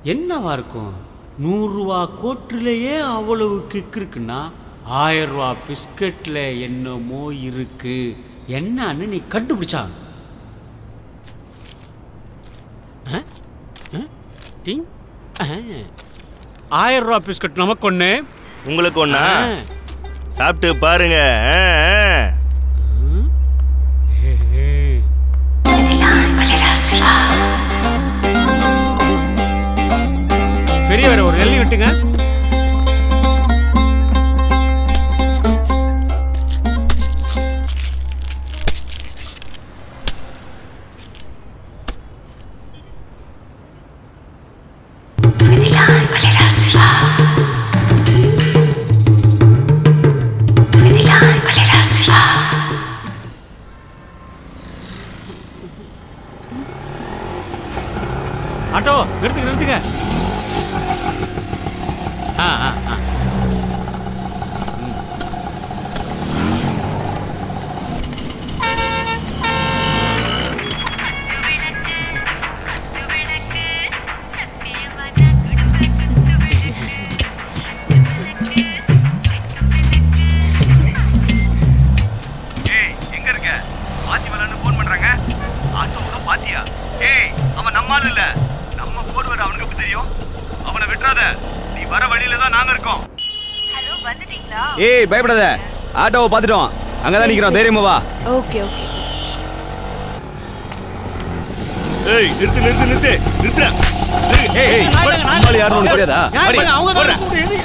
என்னவா இருக்கும் நூறுரூவா கோட்டிலேயே அவ்வளவு கிக் இருக்குன்னா ஆயிரம் ரூபா பிஸ்கட்ல என்னமோ இருக்கு என்னன்னு நீ கண்டுபிடிச்சா ஆ? ஆ? டிங். ஆ. ஆயிரம் ரூபா பிஸ்கட் நமக்கு ஒன்று உங்களுக்கு ஒண்ணா சாப்பிட்டு பாருங்க ஆ, ஆ. பெரியவர் ஒரு எள்ளி விட்டுங்க ஆட்டோ நிறுத்துங்க நிறுத்துங்க ஆ ஆ ஆ ஏய் எங்க இருக்க பாத்தி வரலான்னு ஃபோன் பண்றாங்க ஆட்டோவுக்கு பாத்தியா ஏய் அவன் நம்ம ஆளு இல்ல நம்ம போடுவார் அவனுக்கு எப்படி தெரியும் அவனை விட்டுறாத நீ வர வழியில தான் நாங்க இருக்கோம் ஹலோ வந்துட்டீங்களா ஏய் பயப்படாத ஆட்டோவை பார்த்துட்டோம் அங்கதான் நிக்கிறோம் தைரியமா வா ஓகே ஓகே ஏய் நிறுத்து நிறுத்து நிறுத்து நிறுத்துற ஏய் ஏய் நம்மால யாரும் உனக்கு தெரியாதா வாடி, போடுறா.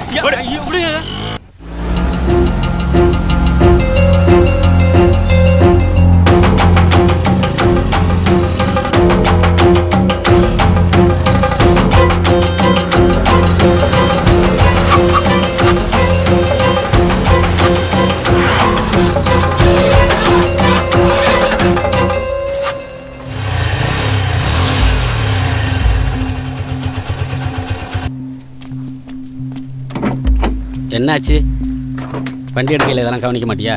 என்னாச்சு வண்டி எடுக்கையில் இதெல்லாம் கவனிக்க மாட்டியா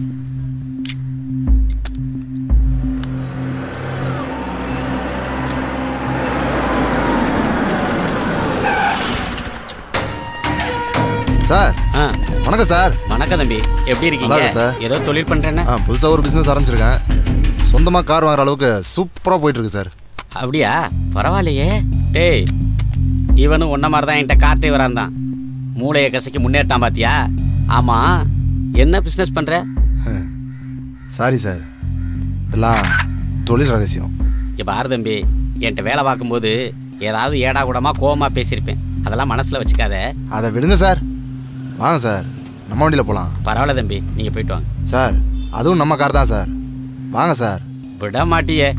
சார் ஆ வணக்கம் சார் வணக்கம் தம்பி எப்படி நல்லா இருக்கீங்க இருக்கு சார் ஏதோ தொழில் பண்றேன்னா ஆ புதுசாக ஒரு பிஸ்னஸ் ஆரம்பிச்சிருக்கேன் சொந்தமாக கார் வாங்குற அளவுக்கு சூப்பராக போயிட்டு இருக்கு சார் அப்படியா பரவாயில்லையே டேய் இவனும் உன்ன மாதிரி தான் என்கிட்ட கார் டிரைவராக இருந்தான் மூளையை கசக்கி முன்னேற்றான் பாத்தியா ஆமா என்ன பிஸ்னஸ் பண்ற சாரி சார் எல்லாம் தொழில் ரகசியம் இங்க பாரு தம்பி என்கிட்ட வேலை பார்க்கும்போது ஏதாவது ஏடா கூடமா கோவமா பேசியிருப்பேன் அதெல்லாம் மனசுல வச்சுக்காத அதை விடுங்க சார் வாங்க சார் நம்ம வண்டியில் போகலாம் பரவாயில்ல தம்பி நீங்க போயிட்டு வாங்க சார் அதுவும் நம்ம கார் தான் சார் வாங்க சார் விட மாட்டியே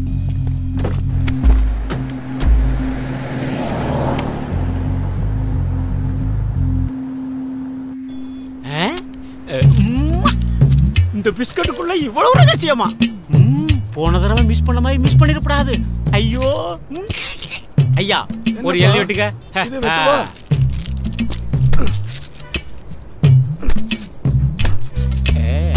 ஆ? அ, உம்மா. இந்த பிஸ்கட்டுக்குள்ள இவ்வளவு ரகசியமா ம், போன தடவை மிஸ் பண்ண மாதிரி மிஸ் பண்ணிடக்கூடாது ஐயோ ம். ஐயா ஒரு எள்ளி வெட்டுங்க இது வெட்டுவா? ஏ.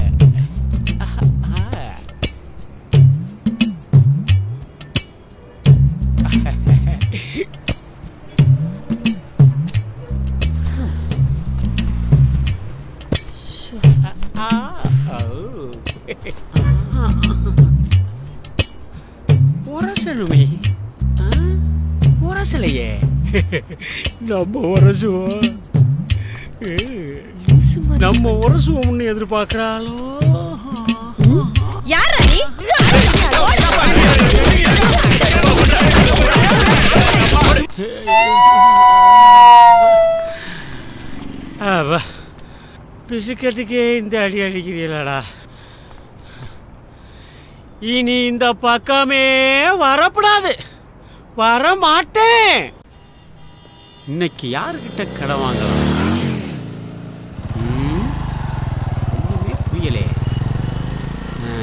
உரசணுமே ஆ? உரசலையே நம்ம உரசுவோம் ஏ, நம்ம உரசுவோம்னு எதிர்பார்க்கறாளோ யாரா நீ ஆவா பிசுக்கட்டுக்கே இந்த அடி அடிக்கிறீங்களடா இனி இந்த பக்கமே வரப்படாது வர மாட்டேன் இன்னைக்கு யாருக்கிட்ட கடன் வாங்கலாம் ம், ஒண்ணுமே புரியலே ஆ.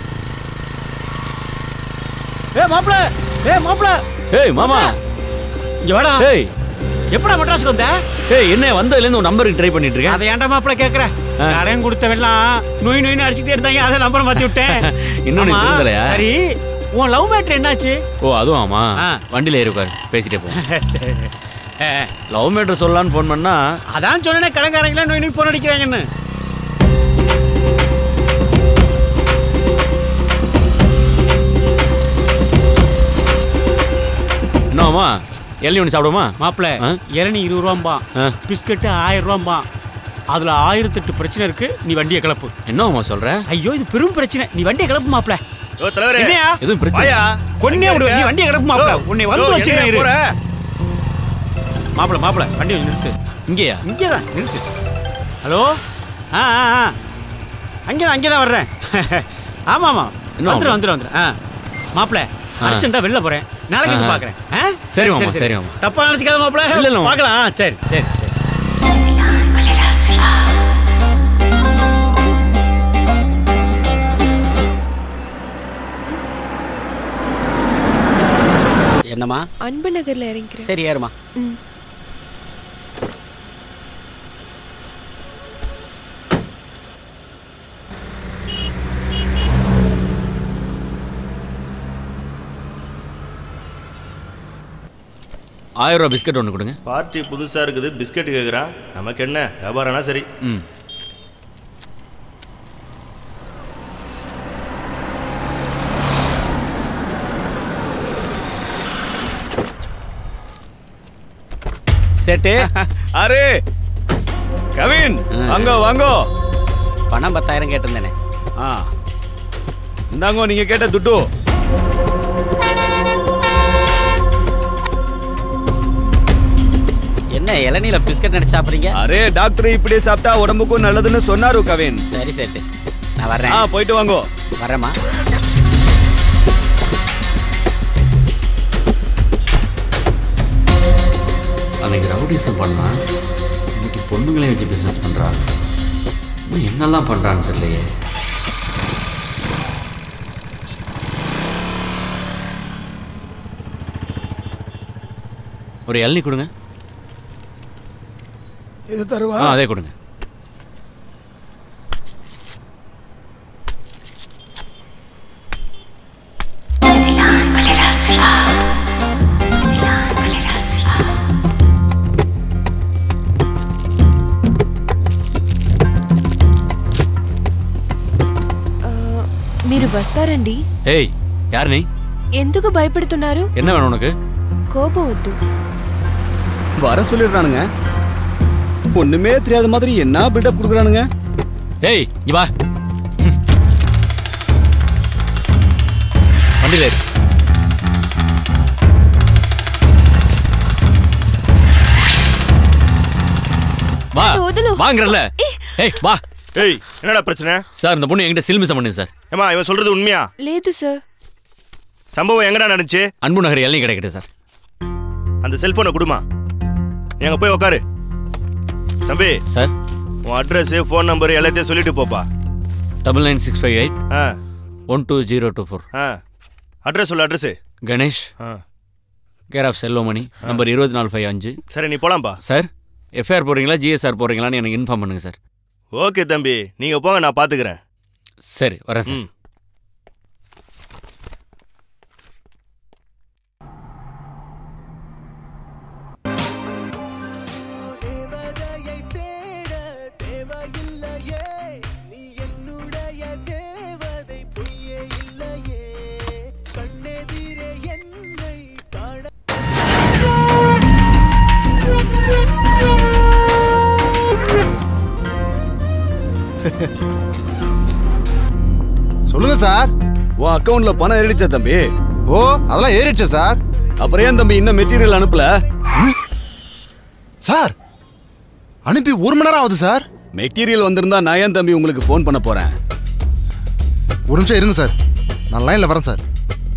ஏ மாப்பிள ஏ மாப்பிள ஏய் மாமா இங்க வாடா ஏய் எப்படா மெட்ராஸ்க்கு வந்த ஏய் என்ன வந்ததுல இருந்து உன் நம்பருக்கு ட்ரை பண்ணிட்டு இருக்கேன் அதை ஏன்டா மாப்பிள கேக்குற கடன் கொடுத்தவெல்லாம் நோய் நோய்னு அடிச்சுட்டே இருந்தாங்க அதை நம்பரை மாத்தி விட்டேன் இன்னும் நீ ஆமா, திருந்தலையா? சரி உன் லவ் மேட்ரு என்னாச்சு ஓ அதுவும் ஆமா வண்டியில் ஏறி உட்காரு பேசிட்டே போ லவ் மேட்டர் சொல்லலான்னு ஃபோன் பண்ணா அதான் சொன்னேன் கடங்காரங்களா நோய் நோய் போன் அடிக்கிறாங்கன்னு என்னவாமா எள்ளி ஒன்று சாப்பிடுமா மாப்பிள்ள இளநீ இருபது ரூபாம்பா பிஸ்கட்டு ஆயிரம் ரூபாம்பா அதுல ஆயிரத்தெட்டு பிரச்சனை இருக்கு நீ வண்டியை கிளப்பு என்னவாமா சொல்ற ஐயோ இது பெரும் பிரச்சனை நீ வண்டியை கிளப்பு மாப்பிள்ள ஓ தலைவரே என்னையா? எதுவும் பிரச்சனை வாயா. கொன்னே விடு நீ வண்டியை கிளப்பு மாப்பிள்ள ஓ, உன்னை ஓ, வந்து எங்கேயா வச்சுக்கிறேன் இரு போற? மாப்பிள்ள மாப்பிள்ள வண்டி கொஞ்சம் நிறுத்து இங்கேயா இங்கே தான் நிறுத்து ஹலோ ஆ ஆ ஆ அங்கே தான் அங்கே தான் வர்றேன் ஆமாம் ஆமாம் என்ன வந்துடும் மாப்பிள? வந்துடும் வந்துடும் ஆ மாப்பிள்ள ஆ. அர்ஜென்ட்டாக வெளில போகிறேன் நாளைக்கு வந்து ஆஹா. பார்க்குறேன் ஆ சரி மாமா, சரி மாமா. தப்பா நினச்சிக்காத மாப்பிள்ள இல்ல, இல்ல மாமா. பார்க்கலாம் ஆ சரி சரி சரி என்னம்மா அன்பு நகர்ல இறங்கிக்கிறேன் சரி ஏறுமா ம். ஆயிரம் ரூபா பிஸ்கட் ஒன்று கொடுங்க பார்ட்டி புதுசா இருக்குது பிஸ்கட் கேக்குறான் நமக்கு என்ன வியாபாரம்னா சரி ம் சேட்டு அரே கவின் வாங்கோ வாங்கோ பணம் பத்தாயிரம் கேட்டிருந்தேனே ஆ இந்தாங்கோ நீங்க கேட்ட துட்டு என்ன இளநீல பிஸ்கட் நினைச்சு சாப்பிட்றீங்க அரே டாக்டர் இப்படி சாப்பிட்டா உடம்புக்கும் நல்லதுன்னு சொன்னாரு கவின் சரி சேட்டு நான் வர்றேன் ஆ போயிட்டு வாங்கோ வரேம்மா அன்னைக்கு ரவுடிசம் பண்ணா இன்னைக்கு பொண்ணுங்களையும் வச்சு பிஸ்னஸ் பண்ணுறா இன்னும் என்னெல்லாம் பண்ணுறான்னு தெரியலையே ஒரு இளநீ கொடுங்க இது தருவா ஆ அதே கொடுங்க ఆ, మీరు వస్తారండి ఏయ్ யார் நீ ఎందుకు భయపెడుతున్నారు என்ன வேணும் உனக்கு కోపం వద్దు வர சொல்லிடுறானுங்க ஒண்ணுமே தெரியாத மாதிரி என்ன பில்டப் கொடுக்குறானுங்க ஏய் இங்க வா ம். வண்டியில் ஏறு வா వదులు. வாங்குறல ஏய் வா ஏய் என்னடா பிரச்சனை சார் இந்த பொண்ணு என்கிட்ட சில்மிசம் பண்ணுது சார் ஏமா இவன் சொல்றது உண்மையா లేదు సార్ சம்பவம் எங்கடா நடந்துச்சு அன்பு நகர் இளநீ கிடைக்கட்டு சார் அந்த செல்போனை கொடுமா நீ அங்க போய் உட்காரு தம்பி சார் உன் அட்ரஸ் ஃபோன் நம்பர் எல்லாத்தையும் சொல்லிட்டு போப்பா double nine six five eight ஆ one two zero two four ஆ அட்ரஸ் சொல்லு அட்ரஸ் கணேஷ் ஆ கேர் ஆஃப் செல்வமணி நம்பர் இருபத்தி நாலு ஃபைவ் அஞ்சு சரி நீ போலாம்ப்பா சார் எஃப்ஐஆர் போடுறீங்களா ஜிஎஸ்ஆர் போடுறீங்களான்னு எனக்கு இன்ஃபார்ம் பண்ணுங்க சார் ஓகே தம்பி நீங்க போங்க நான் பாத்துக்கிறேன் சரி வரேன் சார் ம் சொல்லுங்க சார் உன் அக்கவுண்ட்ல பணம் ஏறிடுச்சா தம்பி ஓ அதெல்லாம் ஏறிடுச்சு சார் அப்புறம் ஏன் தம்பி இன்னும் மெட்டீரியல் அனுப்பல சார் அனுப்பி ஒரு மணி நேரம் ஆகுது சார் மெட்டீரியல் வந்திருந்தா நான் ஏன் தம்பி உங்களுக்கு ஃபோன் பண்ண போறேன் ஒரு நிமிஷம் இருங்க சார் நான் லைன்ல வரேன் சார்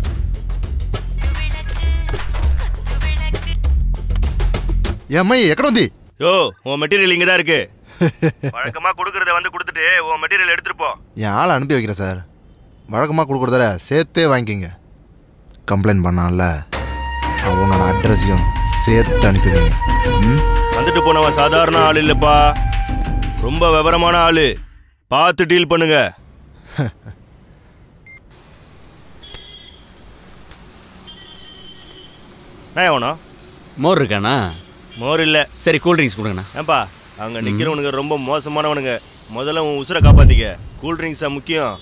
என் அம்மா எக்கட வந்து யோ உன் மெட்டீரியல் இங்க தான் இருக்கு வழக்கமா கொடுக்கறத வந்து கொடுத்துட்டு உன் மெட்டீரியல் எடுத்துட்டு போ என் ஆளை அனுப்பி வைக்கிறேன் சார் வழக்கமாக கொடுக்குறதால சேர்த்தே வாங்கிக்கிங்க கம்ப்ளைண்ட் பண்ணான்ல அவனோட அட்ரஸையும் சேர்த்து அனுப்பிடுவீங்க ம் வந்துட்டு போனவன் சாதாரண ஆள் இல்லப்பா ரொம்ப விவரமான ஆளு பார்த்து டீல் பண்ணுங்க நான் எவனோ மோர் இருக்காண்ணா மோர் இல்ல சரி கூல் ட்ரிங்க்ஸ் கொடுங்கண்ணா ஏன்பா அங்க நிக்கிறவனுங்க ரொம்ப மோசமானவனுங்க முதல்ல உன் உசுரை காப்பாத்திக்க கூல் ட்ரிங்க்ஸா முக்கியம்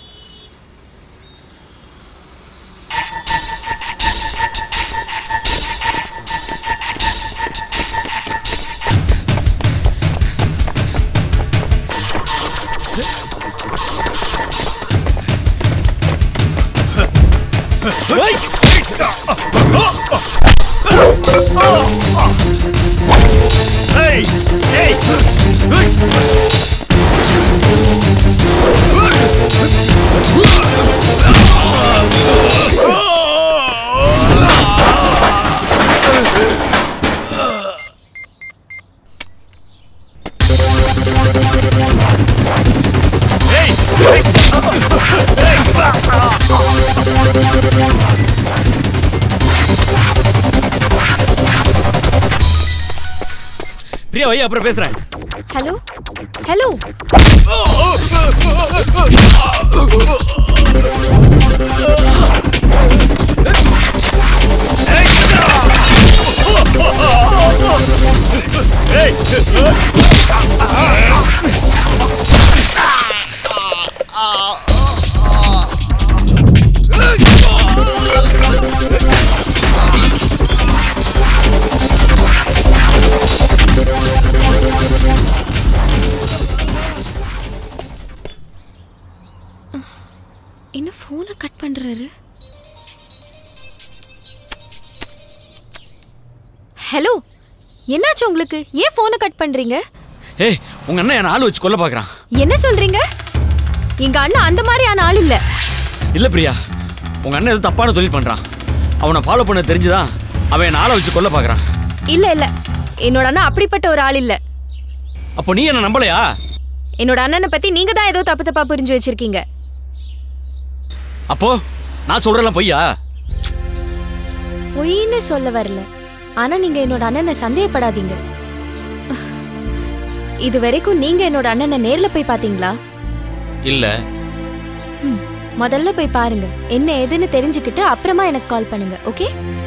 Hey! Hey! பிரியா வை அப்புறம் பேசுறேன் ஹலோ ஹலோ என்ன ஃபோனை கட் பண்றாரு ஹலோ என்னாச்சு உங்களுக்கு ஏன் ஃபோனை கட் பண்றீங்க ஏய் உங்க அண்ணன் என்ன ஆள் வச்சு கொல்ல பாக்குறான் என்ன சொல்றீங்க எங்க அண்ணன் அந்த மாதிரியான ஆள் இல்ல இல்ல பிரியா உங்க அண்ணன் ஏதோ தப்பான தொழில் பண்றான் அவனை ஃபாலோ பண்ண தெரிஞ்சுதான் அவன் என்ன ஆளை வச்சு கொல்ல பாக்குறான் இல்ல இல்ல என்னோட அண்ணன் அப்படிப்பட்ட ஒரு ஆள் இல்ல அப்போ நீ என்ன நம்பலையா என்னோட அண்ணனை பத்தி நீங்க தான் ஏதோ தப்பு தப்பா புரிஞ்சு வச்சிருக்கீங்க அப்போ நான் சொல்றேன் பொய்யா பொய்ன்னு சொல்ல வரல ஆனா நீங்க என்னோட அண்ணனை சந்தேகப்படாதீங்க இது வரைக்கும் நீங்க என்னோட அண்ணனை நேர்ல போய் பாத்தீங்களா இல்ல ஹம், முதல்ல போய் பாருங்க என்ன ஏதுன்னு தெரிஞ்சுக்கிட்டு அப்புறமா எனக்கு கால் பண்ணுங்க ஓகே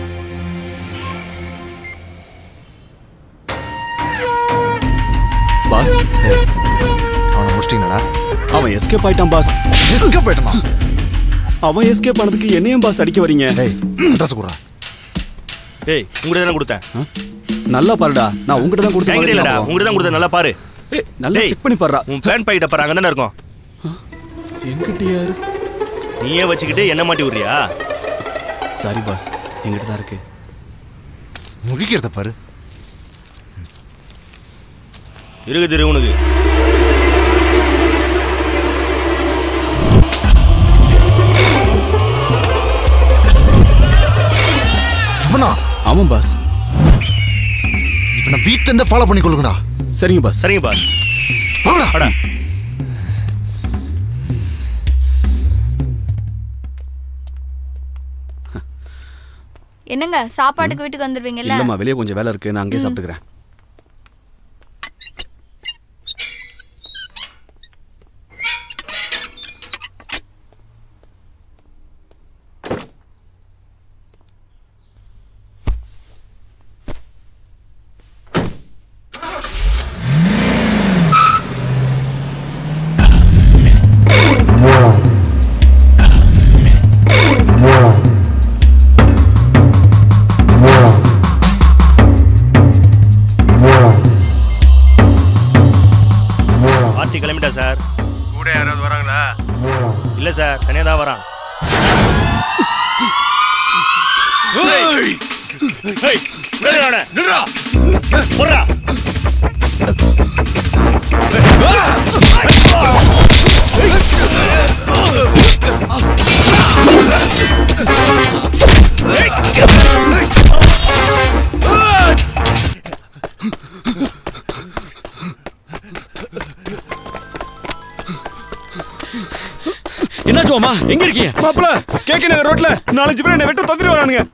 பாஸ் அவனை முடிச்சிட்டீங்களாடா அவன் எஸ்கேப் ஆயிட்டான் பாஸ் எஸ்கேப் ஆயிட்டானா அவன் எஸ்கேப் ஆனதுக்கு என்னையும் பாஸ் அடிக்க வரீங்க டேய் அட்ரஸ் குடுறா டேய் உங்ககிட்ட தானே கொடுத்தேன் நல்லா பாருடா நான் உங்ககிட்ட தான் கொடுத்தேன் என்கிட்ட இல்லடா உங்ககிட்ட தான் கொடுத்தேன் நல்லா பாரு ஏய் நல்லா செக் பண்ணி பாருடா உன் பேன் பாக்கெட்ட பாரு அங்க தானே இருக்கும் என்கிட்ட யாரு நீயே வச்சுக்கிட்டு என்ன மாட்டி விடுறியா சாரி பாஸ் என்கிட்ட தான் இருக்கு முழிக்கிறத பாரு இருக்குது இரு உனக்கு இவனா ஆமாம் பாஸ் இவனை வீட்ல இருந்து ஃபாலோ பண்ணி கொள்ளுங்கடா சரிங்க பாஸ் சரிங்க பாஸ் வாங்கடா வாடா என்னங்க சாப்பாட்டுக்கு வீட்டுக்கு வந்துருவீங்கல்ல இல்லம்மா வெளியே கொஞ்சம் வேலை இருக்கு நான் அங்கேயே சாப்பிட்டுக்கிறேன் பார்ட்டி கிளம்பிட்டா சார் கூட யாராவது வராங்களா இல்ல சார் தனியா தான் வரான் ஏய்! ஏய், நில்லுடா அவனை. போடுறா. என்னாச்சு மாமா எங்க இருக்கீங்க மாப்பிள கேக்க நகர் ரோட்ல நாலஞ்சு பேர் என்ன வெட்ட தந்துட்டு வரானுங்க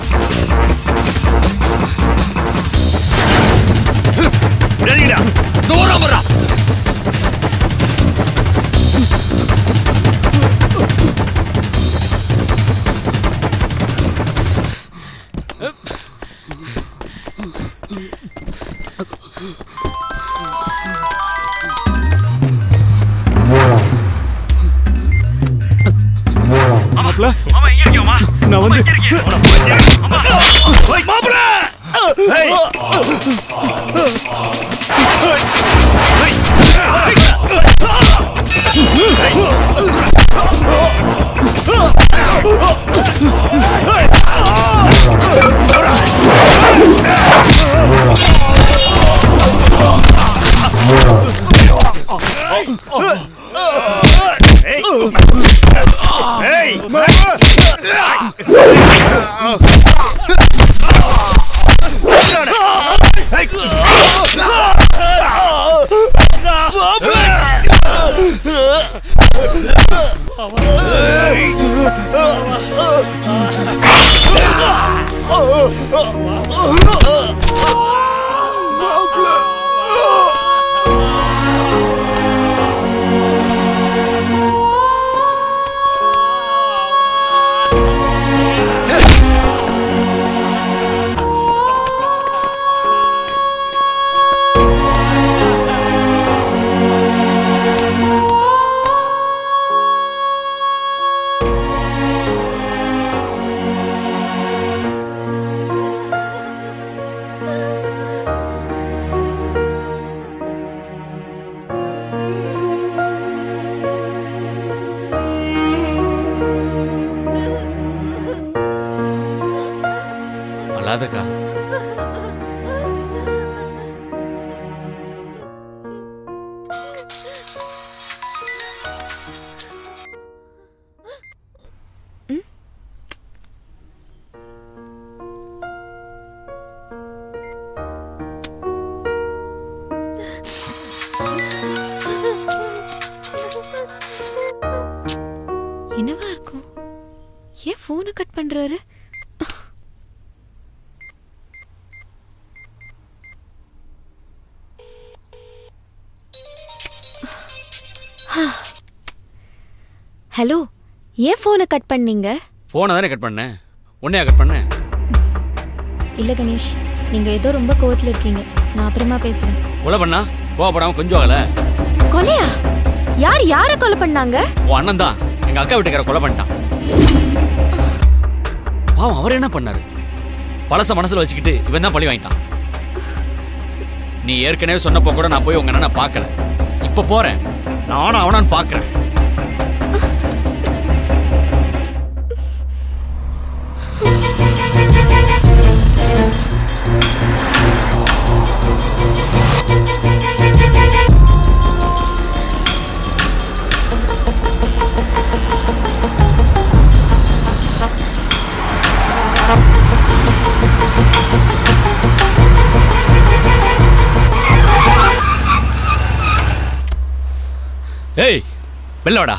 விடாதீங்கடா. மாப்ள நான் வந்து மாப்ள அழாதக்கா என்னவா இருக்கும் ஏன் ஃபோனை கட் பண்றாரு ஹலோ ஏன் ஃபோனை கட் பண்ணீங்க போனை தானே கட் பண்ணேன் உன்னையா கட் பண்ணேன் இல்ல கணேஷ் நீங்க ஏதோ ரொம்ப கோவத்துல இருக்கீங்க நான் அப்புறமா பேசுறேன் கொலை பண்ணா கோவப்படாம கொஞ்சம் ஆகல கொலையா யார் யார கொலை பண்ணாங்க உன் அண்ணன் தான் எங்க அக்கா வீட்டுக்கார கொலை பண்ணிட்டான் பாவம் அவர் என்ன பண்ணாரு பழச மனசுல வச்சுக்கிட்டு இவன் தான் பழி வாங்கிட்டான் நீ ஏற்கனவே சொன்னப்போ கூட நான் போய் உங்க அண்ணனை பார்க்கல இப்ப போறேன் நானும் அவனான்னு பார்க்கறேன் ஏய் வெள்ளவாடா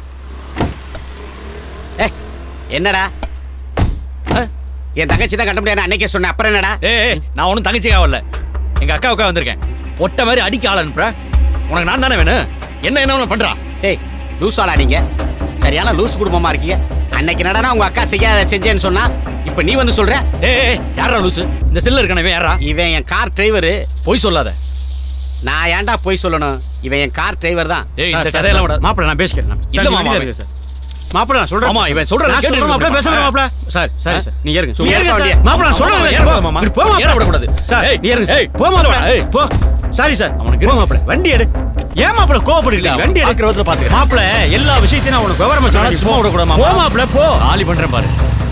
ஏய் என்னடா அஹ், என் தங்கச்சி தான் கட்ட முடியாது அன்னைக்கே சொன்னேன் அப்புறம் என்னடா ஏய் ஏய், நான் ஒன்றும் தங்கச்சிக்காக வரல எங்க அக்காவுக்காக வந்திருக்கேன் ஒட்ட மாதிரி அடிக்க ஆள் அனுப்புற உனக்கு நான் தானே வேணும் என்ன என்ன உனக்கு பண்றா டேய் லூசாடா நீங்க சரியான லூஸ் குடும்பமா இருக்கீங்க அன்னைக்கு நடனா உங்க அக்கா செய்ய செஞ்சேன்னு சொன்னா இப்ப நீ வந்து சொல்ற ஏய் ஏய், யாரா லூசு இந்த செல்ல இருக்கனவே யாரா இவன் என் கார் டிரைவர் பொய் சொல்லாத நான் ஏன்டா போய் சொல்லணும் இவன் என் கார் டிரைவர் தான் ஏய் இந்த கதையெல்லாம் விட மாப்பிள்ள நான் பேசிக்கிறேன் நான் இல்ல மாமா சார், சார் மாப்பிள்ள நான் சொல்றேன் ஆமா, இவன் சொல்றத நான் கேட்டு சொல்றேன் மாப்பிள்ள இருக்கணும். பேசுறேன் மாப்பிள்ள சார் சரி ஆ? சார் நீ ஏறுங்க சும்மா நீ ஏறுங்க இருக்க சார் வேண்டிய. மாப்பிள்ள நான் ஆமா, சொல்றேன் ஏற போ மாமா. நீ போ மாப்பிள்ள ஏற விடக்கூடாது. சார் ஏய், நீ ஏறுங்க ஏய், சார் போ மாப்பிள்ள ஏய். போ சாரி சார் அவனுக்கு போ மாப்பிள்ள வண்டி எடு ஏன் மாப்பிள்ள கோவப்படுறீங்க இல்ல, வண்டி பார்க்கிற விதத்துல எடு பாத்துக்கிறேன். மாப்பிள்ள எல்லா விஷயத்தையும் நான் உனக்கு விவரமா சும்மா சொல்றேன் சும்மா விடக்கூடாது மாமா. போ மாப்பிள்ள போ காலி பண்றேன் பாரு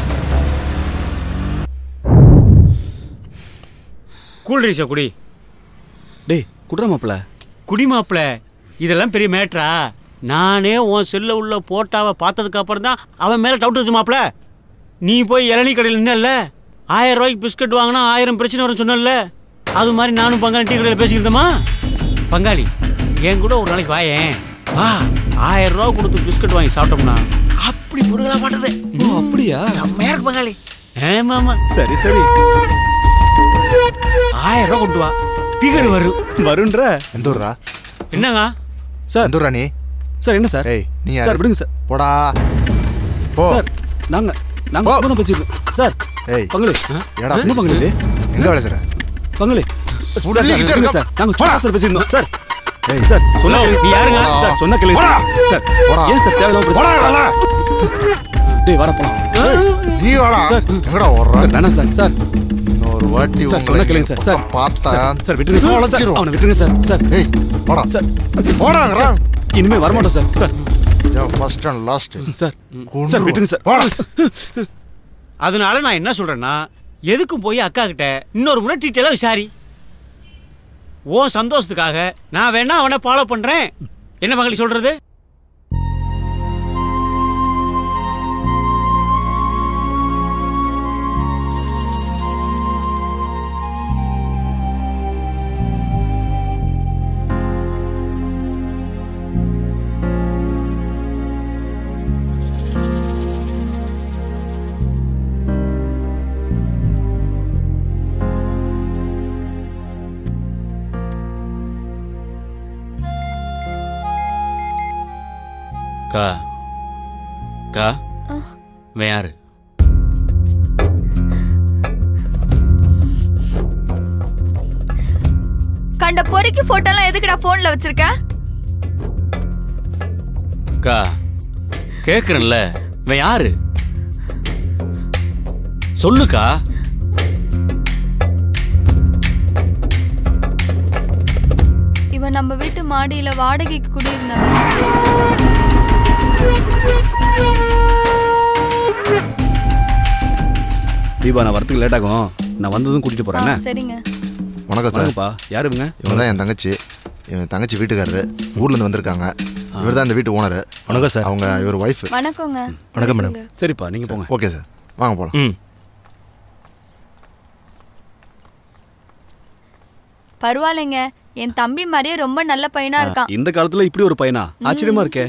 கூல் ட்ரிங்க்ஸா குடி டேய் குடுற மாப்பிள குடி மாப்பிள்ள இதெல்லாம் பெரிய மேட்ரா நானே உன் செல்ல உள்ள போட்டாவை பார்த்ததுக்கு அப்புறம் தான் அவன் மேல டவுட் வச்சு மாப்பிள்ள நீ போய் இளநீ கடையில் நின்னல்ல ஆயிரம் ரூபாய்க்கு பிஸ்கட் வாங்கினா ஆயிரம் பிரச்சனை வரும் சொன்னல அது மாதிரி நானும் பங்காளி டீ கடையில் பேசிக்கிட்டோமா பங்காளி என் கூட ஒரு நாளைக்கு வாயேன் வா ஆயிரம் ரூபா கொடுத்து பிஸ்கட் வாங்கி சாப்பிட்டோம்னா அப்படி முருகலா மாட்டது ஓ அப்படியா செம்மையா இருக்கு பங்காளி ஆமாமா சரி சரி ஆயிரம் ரூபா கொண்டு வா பிகர் வரும் வருன்ற எந்த ஊர்ரா என்னங்க சார் எந்த ஊர்ரா நீ சார் என்ன சார் ஏய் நீ யாரு? சார் விடுங்க சார் போடா போ சார் நாங்க நாங்க அப்போ தான் பேசியிருக்கோம் சார் ஏய் பங்களே ஏடா என்ன பங்களே எங்க வேலை செய்ற பங்களே சார், சார், சொல்லிக்கிட்டே விடுங்க இருக்க. சார் நாங்க சும்மா சார் பேசியிருந்தோம் சார் ஏய் சார் சொன்னா ஹலோ, கேளுங்க. நீ யாருங்க? சார் சொன்னா கேளுங்க போடா. சார் போடா. ஏன் சார் தேவையில்லாம போடா, பிரச்சனை நல்லா. டேய் வர போலாம் நீ வாடா சார். எங்கடா ஓடுற சார் வேணாம் சார் சார் இன்னொரு வாட்டி சார் உங்களை சொன்னா கேளுங்க சார் சார் பார்த்தா சார், சார் விட்டுருங்க சார். சார் வளைச்சிரும். அவனை விட்டுருங்க சார் சார் ஏய் போடா சார் போடாங்கறான் இனிமே வரமாட்டோம் sir sir first and last sir sir விட்டுருங்க சார் போடா அதனால நான் என்ன சொல்றேன்னா எதுக்கும் போய் அக்கா கிட்ட இன்னொரு முறை டீட்டெயிலாக விசாரி ஓ சந்தோஷத்துக்காக நான் வேணா அவனை ஃபாலோ பண்றேன் என்ன மகளி சொல்றது கா கா இவன் யாரு கண்ட பொறுக்கி போட்டோலாம் எதுக்குடா போன்ல வச்சிருக்க கா கேக்குறேன்ல இவன் யாரு சொல்லுக்கா இவன் நம்ம வீட்டு மாடியில வாடகைக்கு குடியிருந்தவன் தீபா நான் வரத்துக்கு லேட் ஆகும் நான் வந்ததும் கூட்டிட்டு போறேன் ஆ, என்ன? சரிங்க வணக்கம் சார் வணக்கம்ப்பா யார் இவங்க இவங்க தான் என் தங்கச்சி இவன் தங்கச்சி வீட்டுக்காரரு ஊர்ல இருந்து வந்திருக்காங்க இவர் தான் இந்த வீட்டு ஓனர் வணக்கம் சார் அவங்க இவர் ஒய்ஃப் வணக்கங்க வணக்கம் மேடம் சரிப்பா நீங்க போங்க ஓகே சார் வாங்க போலாம் ம் பரவாயில்லைங்க என் தம்பி மாதிரியே ரொம்ப நல்ல பையனா இருக்கான் இந்த காலத்துல இப்படி ஒரு பையனா ஆச்சரியமா இருக்கே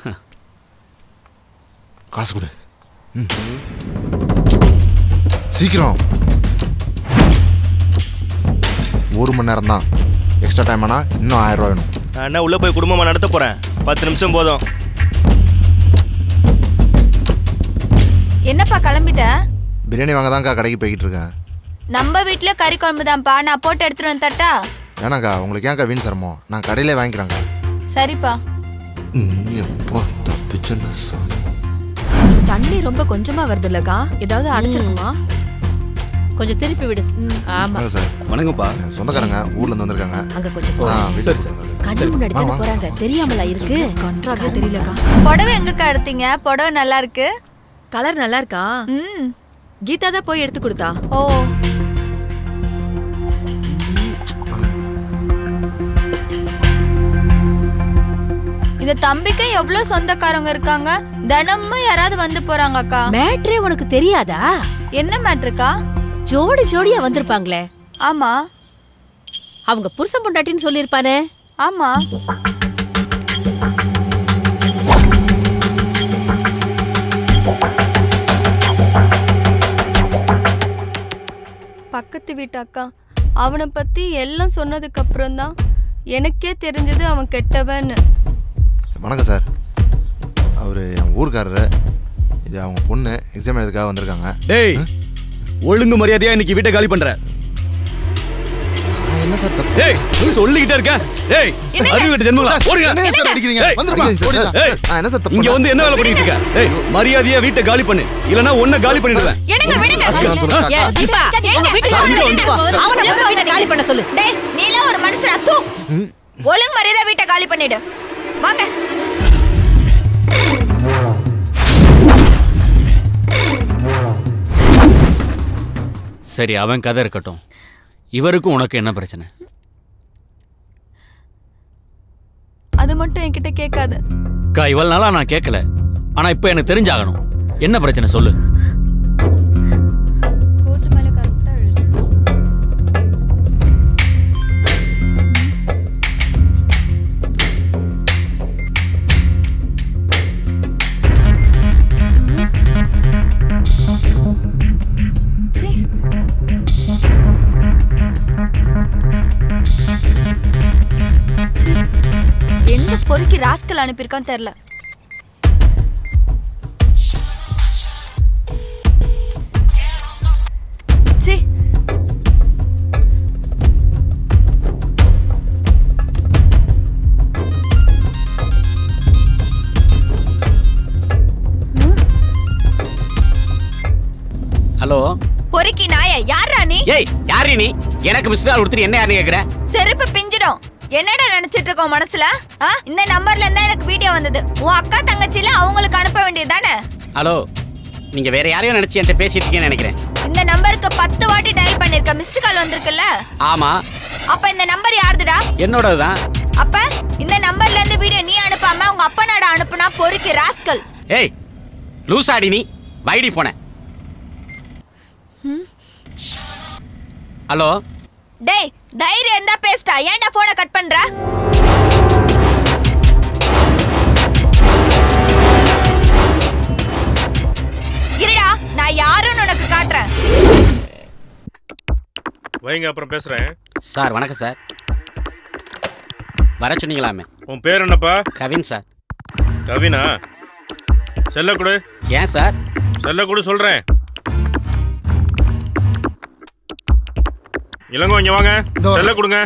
காசு கொடு ம். சீக்கிரம் ஒரு மணி நேரம் தான் எக்ஸ்ட்ரா டைம் ஆனால் இன்னும் ஆயிரம் ரூபா வேணும் நான் என்ன உள்ள போய் குடும்பமா நடத்த போறேன் பத்து நிமிஷம் போதும் என்னப்பா கிளம்பிட்ட பிரியாணி வாங்க தான்க்கா கடைக்கு போய்கிட்டு இருக்கேன் நம்ம வீட்லயே கறி குழம்பு தான்ப்பா நான் போட்டு எடுத்துட்டு வந்து தரட்டா வேணாக்கா உங்களுக்கு ஏன்க்கா வீண் சிரமம் நான் கடையிலே வாங்கிக்கிறேங்க்கா சரிப்பா ம், எப்பா தப்பிச்சேன்டா சாமி. தண்ணி ரொம்ப கொஞ்சமா வருது இல்லக்கா ஏதாவது அடைச்சிருக்குமா கொஞ்சம் திருப்பி விடு ஆமா வணக்கம் சார் வணக்கம்ப்பா என் சொந்தக்காரங்க ஊர்ல இருந்து வந்திருக்காங்க அங்க கொஞ்சம் ஆ, போறேன். வீட்டுக்கு சரி, சரி. வந்திருக்காங்க. கண்ணு முன்னாடி தானே வாங்க, வாங்க. போறாங்க தெரியாமலா இருக்கு கன்றாவே தெரியலக்கா புடவை எங்கக்கா எடுத்தீங்க புடவை நல்லா இருக்கு கலர் நல்லா இருக்கா ம் கீதா தான் போய் எடுத்து கொடுத்தா ஓ இந்த தம்பிக்கு எவ்வளவு சொந்தக்காரங்க இருக்காங்க தினமும் யாராவது வந்து போறாங்க அக்கா மேட்ரே உனக்கு தெரியாதா என்ன மேட்ருக்கா ஜோடி ஜோடியா வந்திருப்பாங்களே ஆமா அவங்க புருஷன் பொண்டாட்டின்னு சொல்லியிருப்பானே ஆமா பக்கத்து வீட்டு அக்கா அவனை பத்தி எல்லாம் சொன்னதுக்கு அப்புறம் தான் எனக்கே தெரிஞ்சது அவன் கெட்டவன்னு வணக்கம் சார் அவர் என் ஊருக்காரரு இது அவங்க பொண்ணு எக்ஸாம் எழுதுக்காக வந்திருக்காங்க டேய் ஒழுங்கு மரியாதையா இன்னைக்கு வீட்டை காலி பண்ற என்ன சார் தப்பு டேய் சொல்லிக்கிட்டே இருக்க டேய் அறிவு கட்ட ஜென்மங்களா ஓடுங்க என்ன சார் அடிக்கிறீங்க? டேய், வந்துருப்பா, அடிக்காதீங்க சார். ஓடிடலாம். டேய், ஆ, என்ன சார் தப்பு இங்க பண்ணேன்? வந்து என்ன வேலை பண்ணிட்டு இருக்க டேய் மரியாதையா வீட்டை காலி பண்ணு இல்லனா உன்னை காலி பண்ணிடுவேன் என்னங்க விடுங்க அஸ்கரம் சொல்லுங்க. ஏ, தீபா, உங்க வீட்டுக்கு சார், வந்து இங்க வந்து அவனை வந்து வீட்டை காலி பண்ண சொல்லு டேய் நீலாம் ஒரு மனுஷன் தூ ஒழுங்கு மரியாதை வீட்டை காலி பண்ணிடு வாங்க சரி அவன் கதை இருக்கட்டும் இவருக்கும் உனக்கு என்ன பிரச்சனை அது மட்டும் என்கிட்ட கேட்காத அக்கா இவ்வளவு நாளா நான் கேட்கல ஆனா இப்ப எனக்கு தெரிஞ்சாகணும் என்ன பிரச்சனை சொல்லு கோட்டு மேல கரெக்டா எழுது சீ. பொறுக்கி ராஸ்கல் அனுப்பியிருக்கான்னு தெரியல சீ ஹலோ பொறுக்கி நாய யாரா நீ ஏய் யாரு நீ எனக்கு மிஸ் கால் கொடுத்துட்டு என்ன யாருன்னு கேக்குற செருப்பு பிஞ்சிடும் என்னடா நினைச்சிட்டு இருக்கோம் மனசுல ஆ? இந்த நம்பர்ல இருந்தா எனக்கு வீடியோ வந்தது உன் அக்கா தங்கச்சில அவங்களுக்கு அனுப்ப வேண்டியது தானே ஹலோ நீங்க வேற யாரையும் நினைச்சு என்கிட்ட பேசிட்டு இருக்கீங்கன்னு நினைக்கிறேன் இந்த நம்பருக்கு பத்து வாட்டி டயல் பண்ணிருக்க மிஸ்டு கால் வந்திருக்குல்ல ஆமா அப்ப இந்த நம்பர் யாருதுடா என்னோடதுதான் அப்ப இந்த நம்பர்ல இருந்து வீடியோ நீ அனுப்பாம உங்க அப்பா நாட அனுப்புனா பொறுக்கி ராஸ்கல் ஏய் லூசாடி நீ வைடி போன ஹலோ டேய் தைரியம் இருந்தா பேசிட்டா ஏன்டா போனை கட் பண்ற இருடா நான் யாருன்னு உனக்கு காட்டுறேன் வைங்க அப்புறம் பேசுறேன் சார் வணக்கம் சார் வர சொன்னீங்களாமே உன் பேர் என்னப்பா கவின் சார் கவினா செல்ல கொடு ஏன் சார் செல்ல கொடு சொல்றேன் இளங்கோ இங்க வாங்க செல்ல கொடுங்க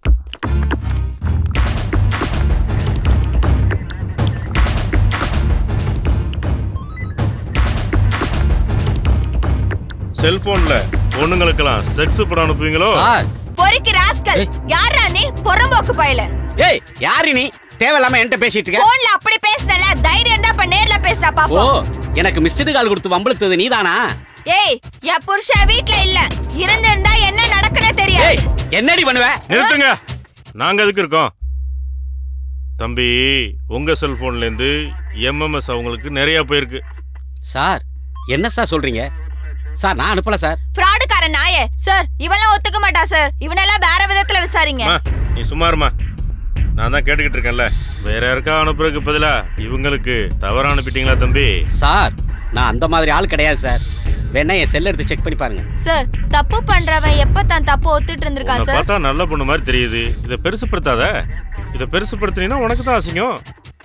செல்போன்ல பொண்ணுங்களுக்கெல்லாம் செக்ஸ் படம் அனுப்புவீங்களோ பொறுக்கி ராஸ்கல் யாரா நீ பொறம்போக்கு பயல ஏய் யாரு நீ தேவையில்லாம என்கிட்ட பேசிட்டு இருக்க போன்ல அப்படி பேசுனல தைரியம் தான் இப்ப நேர்ல பேசுறா ஓ பாப்போம் எனக்கு மிஸ்டு கால் கொடுத்து வம்பளுத்தது நீதானா ஏய் என் புருஷன் வீட்ல இல்ல இருந்திருந்தா என்ன நடக்குனே தெரியாது என்னடி பண்ணுவ நிறுத்துங்க நாங்க எதுக்கு இருக்கோம் தம்பி உங்க செல்போன்ல இருந்து எம்எம்எஸ் அவங்களுக்கு நிறைய போயிருக்கு சார் என்ன சார் சொல்றீங்க சார் நான் அனுப்பல சார் ஃப்ராடுக்கார நாயே சார் இவெல்லாம் ஒத்துக்க மாட்டா சார் இவனெல்லாம் வேற விதத்துல விசாரிங்க அம்மா, நீ சும்மா இரும்மா நான் தான் கேட்டுக்கிட்டு இருக்கேன்ல வேற யாருக்கா அனுப்புறதுக்கு பதிலா இவங்களுக்கு தவறா அனுப்பிட்டீங்களா தம்பி சார் நான் அந்த மாதிரி ஆள் கிடையாது சார் வேணா என் செல் எடுத்து செக் பண்ணி பாருங்க சார் தப்பு பண்றவன் எப்ப தான் தப்பு ஒத்துட்டு உன்னை இருந்திருக்கான் சார் பார்த்தா நல்ல பொண்ணு மாதிரி தெரியுது இதை பெருசுப்படுத்தாத இதை பெருசுப்படுத்தினீங்கன்னா உனக்கு தான் அசிங்கம்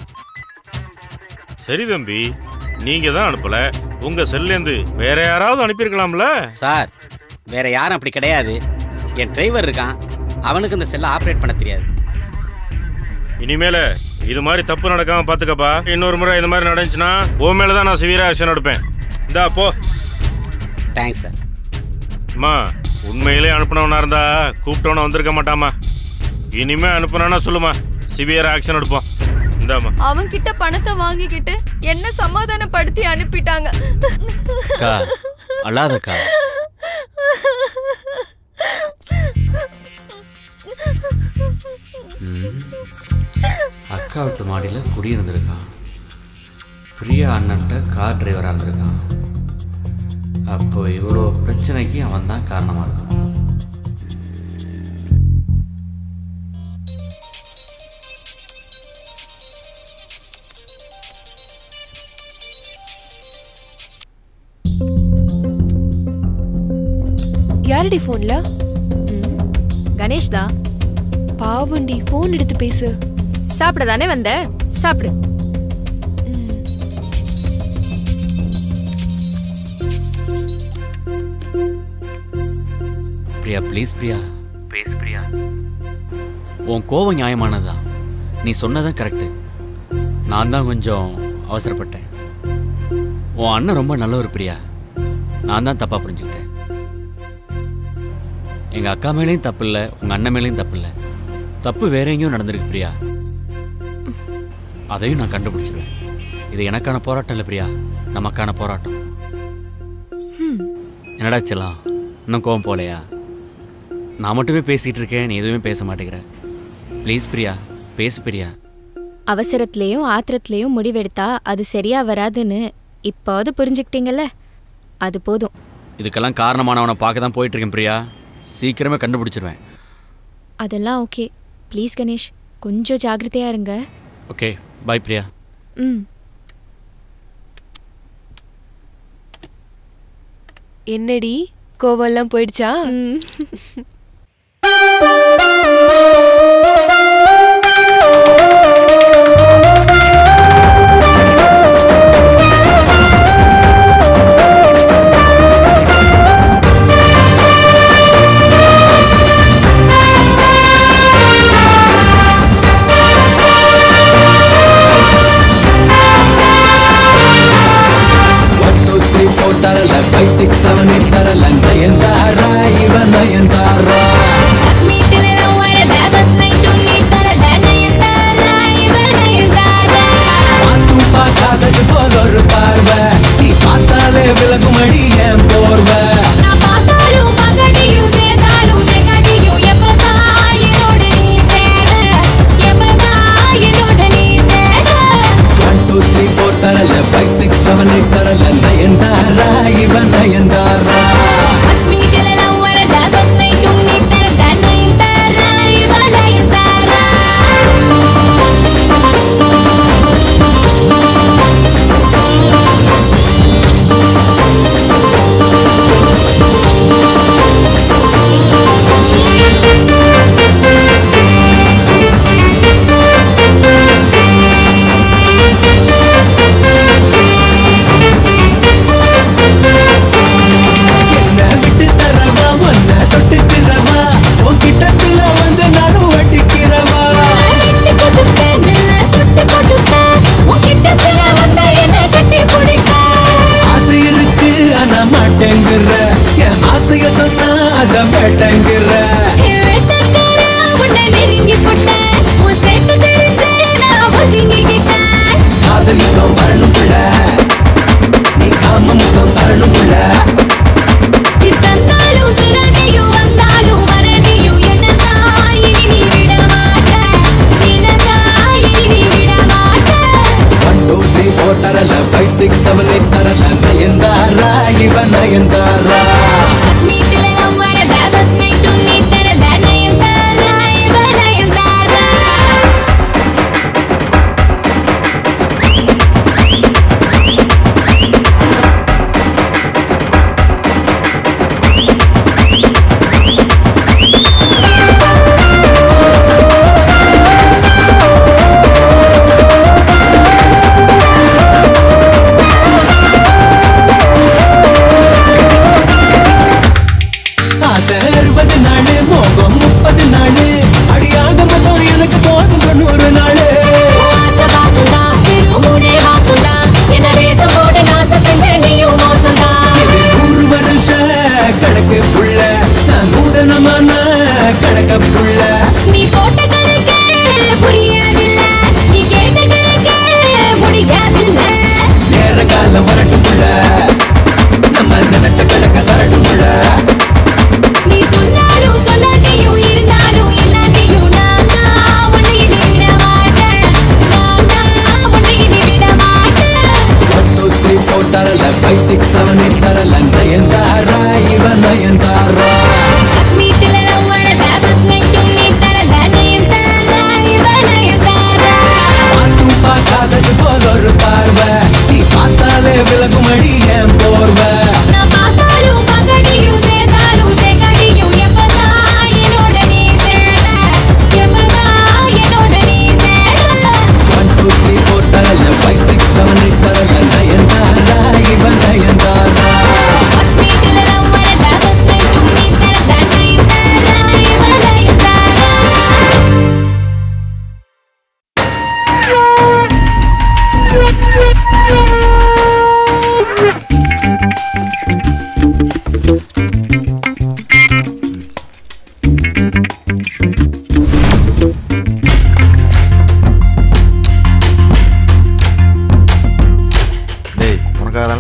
சரி தம்பி நீங்க தான் அனுப்பல உங்க செல்லேருந்து வேற யாராவது அனுப்பியிருக்கலாம்ல சார் வேற யாரும் அப்படி கிடையாது என் டிரைவர் இருக்கான் அவனுக்கு இந்த செல்லை ஆப்ரேட் பண்ண தெரியாது இனிமேல இது மாதிரி தப்பு நடக்காம பாத்துக்கப்பா இன்னொரு முறை இது மாதிரி நடந்துச்சுன்னா உன் மேல தான் நான் சிவியரா ஆக்ஷன் எடுப்பேன் இந்தா போ தேங்க்ஸ் சார் அம்மா உண்மையிலே அனுப்பினவனா இருந்தா கூப்பிட்டவன வந்திருக்க மாட்டாமா இனிமே அனுப்புனா சொல்லுமா சிவியர் ஆக்ஷன் எடுப்போம் இந்தாம்மா அவன் கிட்ட பணத்தை வாங்கிக்கிட்டு என்ன சமாதானப்படுத்தி அனுப்பிட்டாங்க அக்கா அழாதக்கா ம். அக்கா வீட்டு மாடியில் குடியிருந்திருக்கான் பிரியா அண்ணன்ட்ட கார் டிரைவராக இருந்திருக்கான் அப்போ இவ்வளோ பிரச்சனைக்கு அவன் தான் காரணமாக இருக்கான் யாரடி ஃபோன்ல கணேஷ் தான் பாவண்டி ஃபோன் எடுத்து பேசு சாப்பிட தானே வந்த சாப்பிடு பிரியா ப்ளீஸ் பிரியா ப்ளீஸ் பிரியா உன் கோவம் நியாயமானதுதான் நீ சொன்னதான் கரெக்டு நான் தான் கொஞ்சம் அவசரப்பட்டேன் உன் அண்ணன் ரொம்ப நல்லவர் பிரியா நான் தான் தப்பாக புரிஞ்சுக்கிட்டேன் எங்கள் அக்கா மேலேயும் தப்பு இல்லை உங்கள் அண்ணன் மேலேயும் தப்பு இல்லை தப்பு வேற எங்கேயும் நடந்திருக்கு பிரியா அதையும் நான் கண்டுபிடிச்சிருவேன் இது எனக்கான போராட்டம் இல்லை பிரியா நமக்கான போராட்டம் என்னடா செல்லாம் இன்னும் கோவம் போலையா நான் மட்டுமே பேசிகிட்டு இருக்கேன் நீ எதுவுமே பேச மாட்டேங்கிற ப்ளீஸ் பிரியா பேசு பிரியா அவசரத்திலையும் ஆத்திரத்திலையும் முடிவெடுத்தா அது சரியா வராதுன்னு இப்போது புரிஞ்சுக்கிட்டீங்கல்ல அது போதும் இதுக்கெல்லாம் காரணமானவனை பார்க்க தான் போயிட்டு இருக்கேன் பிரியா சீக்கிரமே கண்டுபிடிச்சிருவேன் அதெல்லாம் ஓகே ப்ளீஸ் கணேஷ் கொஞ்சம் ஜாக்கிரதையா இருங்க ஓகே பை பிரியா ம் என்னடி கோவம்லாம் போயிடுச்சா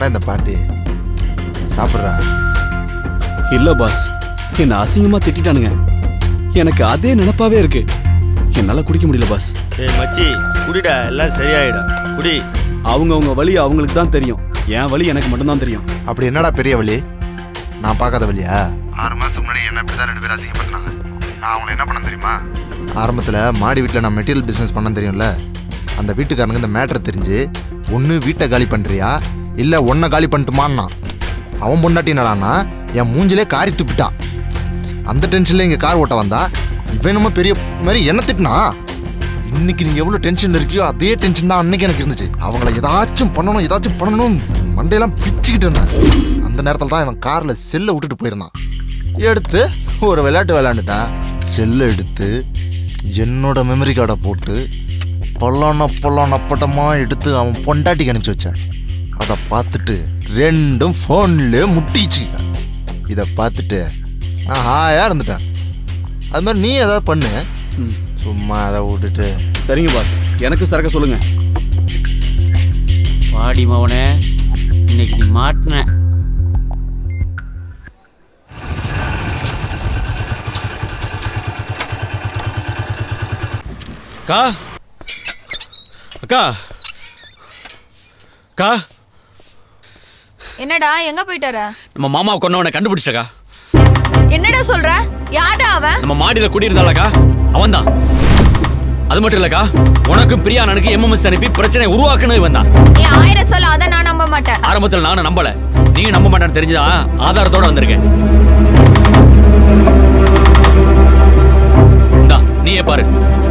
என்னடா இந்த பாட்டி சாப்பிட்றா இல்ல பாஸ் என்ன அசிங்கமா திட்டிட்டானுங்க எனக்கு அதே நினைப்பாவே இருக்கு என்னால குடிக்க முடியல பாஸ் ஏய் மச்சி குடிடா எல்லாம் சரியாயிடும் குடி அவங்க அவங்க வழி அவங்களுக்கு தான் தெரியும் என் வழி எனக்கு மட்டும்தான் தெரியும் அப்படி என்னடா பெரிய வழி நான் பார்க்காத வழியா ஆறு மாதத்துக்கு முன்னாடி என்ன இப்படி தான் ரெண்டு பேரும் அசிங்கப்படுத்தினாங்க நான் அவங்களை என்ன பண்ண தெரியுமா ஆரம்பத்தில் மாடி வீட்டில் நான் மெட்டீரியல் பிஸ்னஸ் பண்ண தெரியும்ல அந்த வீட்டுக்காரனுக்கு இந்த மேட்டர் தெரிஞ்சு ஒன்று வீட்டை காலி பண்ணுறியா இல்லை ஒன்றை காலி பண்ணிட்டுமான்னா அவன் பொண்டாட்டி என்னடான்னா என் மூஞ்சிலே காரி துப்பிட்டான் அந்த டென்ஷனில் இங்கே கார் ஓட்ட வந்தா இவன் நம்ம பெரிய மாதிரி என்ன திட்டினா இன்னைக்கு நீ எவ்வளோ டென்ஷன் இருக்கியோ அதே டென்ஷன் தான் அன்னைக்கு எனக்கு இருந்துச்சு அவங்கள ஏதாச்சும் பண்ணணும் ஏதாச்சும் பண்ணணும் மண்டையெல்லாம் பிச்சுக்கிட்டு இருந்தேன் அந்த நேரத்தில் தான் இவன் காரில் செல்லை விட்டுட்டு போயிருந்தான் எடுத்து ஒரு விளையாட்டு விளையாண்டுட்டான் செல்லை எடுத்து என்னோட மெமரி கார்டை போட்டு பொல்லான பொல்லான பட்டமாக எடுத்து அவன் பொண்டாட்டிக்கு அனுப்பிச்சு வச்சான் அதை பார்த்துட்டு ரெண்டும் ஃபோன்லேயே முட்டிச்சு இதை பார்த்துட்டு நான் ஹாயாக இருந்துட்டேன் அது மாதிரி நீ ஏதாவது பண்ணு சும்மா அதை விட்டுட்டு சரிங்க பாஸ் எனக்கு சரக்க சொல்லுங்க வாடி மவனே இன்னைக்கு நீ மாட்டின அக்கா அக்கா அக்கா என்னடா எங்க போயிட்டார நம்ம மாமாவை கொன்னவனை கண்டுபிடிச்சிட்டக்கா என்னடா சொல்ற யாரா அவன் நம்ம மாடியில குடியிருந்தாளக்கா அவன்தான் அது மட்டும் இல்லக்கா உனக்கும் பிரியா அண்ணனுக்கு எம்எம்எஸ் அனுப்பி பிரச்சனை உருவாக்குனது இவன் தான் நீ ஆயிரம் சொல்ல அதை நான் நம்ப மாட்டேன் ஆரம்பத்தில் நானும் நம்பல நீங்க நம்ப மாட்டேன்னு தெரிஞ்சதா ஆதாரத்தோட வந்திருக்கேன் இந்தா நீயே பாரு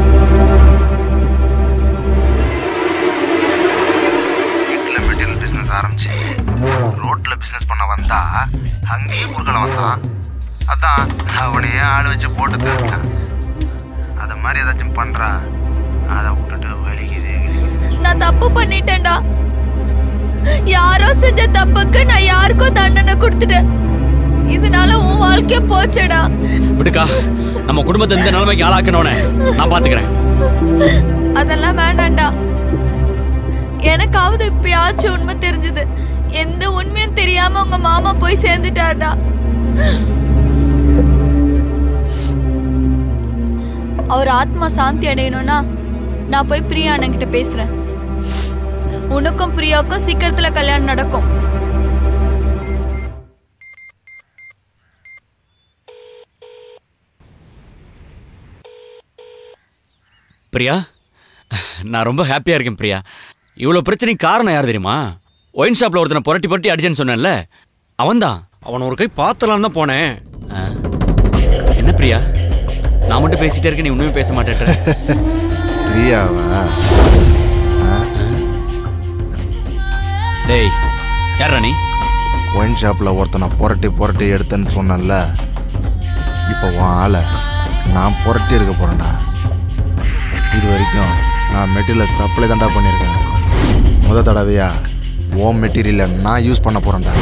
வீட்டில் மெட்டீரியல் பிஸ்னஸ் ஆரம்பிச்சு ரோட்டில் பிஸ்னஸ் பண்ண வந்தா அங்கேயும் குறுக்கல வந்தான் அதான் அவனையே ஆள் வச்சு போட்டு தருட்டான் அதை மாதிரி ஏதாச்சும் பண்றா அதை விட்டுட்டு வலிக்குது நான் தப்பு பண்ணிட்டேன்டா யாரோ செஞ்ச தப்புக்கு நான் யாருக்கோ தண்டனை கொடுத்துட்டேன் இதனால உன் வாழ்க்கை போச்சேடா விடுக்கா நம்ம குடும்பத்தை இந்த நிலைமைக்கு ஆளாக்கணும்னே நான் பாத்துக்கிறேன் அதெல்லாம் வேண்டாம்டா எனக்காவது இப்பயாச்சும் உண்மை தெரிஞ்சது எந்த உண்மையும் தெரியாம உங்க மாமா போய் சேர்ந்துட்டாருடா அவர் ஆத்மா சாந்தி அடையணும்னா நான் போய் பிரியா அண்ணன்கிட்ட பேசுறேன் உனக்கும் பிரியாவுக்கும் சீக்கிரத்துல கல்யாணம் நடக்கும் பிரியா நான் ரொம்ப ஹாப்பியா இருக்கேன் பிரியா இவ்வளோ பிரச்சனைக்கு காரணம் யார் தெரியுமா ஒயின் ஷாப்ல ஒருத்தனை புரட்டி புரட்டி அடிச்சேன்னு சொன்னேன்ல அவன்தான் அவனை ஒரு கை பார்த்தலான்னு தான் போனேன் ஆ. என்ன பிரியா நான் மட்டும் பேசிட்டே இருக்கேன் நீ ஒண்ணுமே பேச மாட்டேன்ற பிரியாவா டேய் யாரா நீ ஒயின் ஷாப்பில் ஒருத்தனை புரட்டி புரட்டி எடுத்தேன்னு சொன்னேன்ல இப்போ உன் ஆளை நான் புரட்டி எடுக்க போகிறேன்டா இது வரைக்கும் நான் மெட்டீரியலை சப்ளை தான்டா பண்ணியிருக்கேன் முத தடவையா ஓ மெட்டீரியலை நான் யூஸ் பண்ண போகிறேன்டா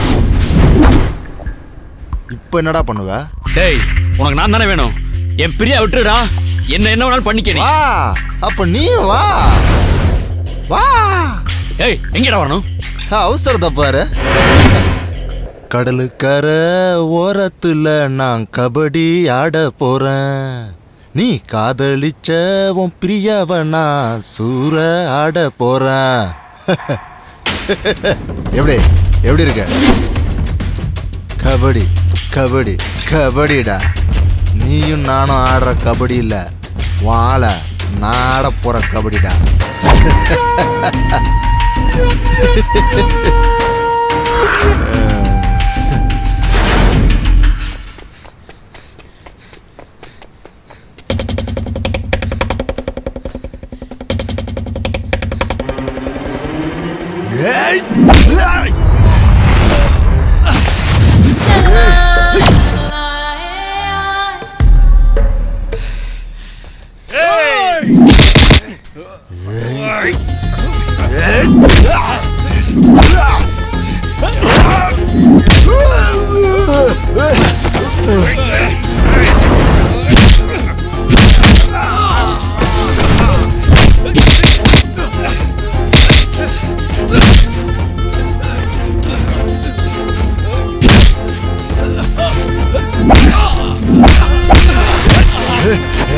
இப்போ என்னடா பண்ணுவ டேய் உனக்கு நான் தானே வேணும் என் பிரியா விட்டுடா என்ன என்ன வேணாலும் பண்ணிக்க நீ வா அப்ப நீ வா வா ஏய் எங்கடா வரணும் அவசரத்தை பாரு கடலுக்கர ஓரத்துல நான் கபடி ஆட போறேன் நீ காதலிச்ச உன் பிரியாவ நான் சூற ஆட போறேன் எப்படி எப்படி இருக்க கபடி கபடி கபடிடா நீயும் நானும் ஆடுற கபடி இல்ல வாழ நான் ஆட போற கபடிடா ஏய் ஏய்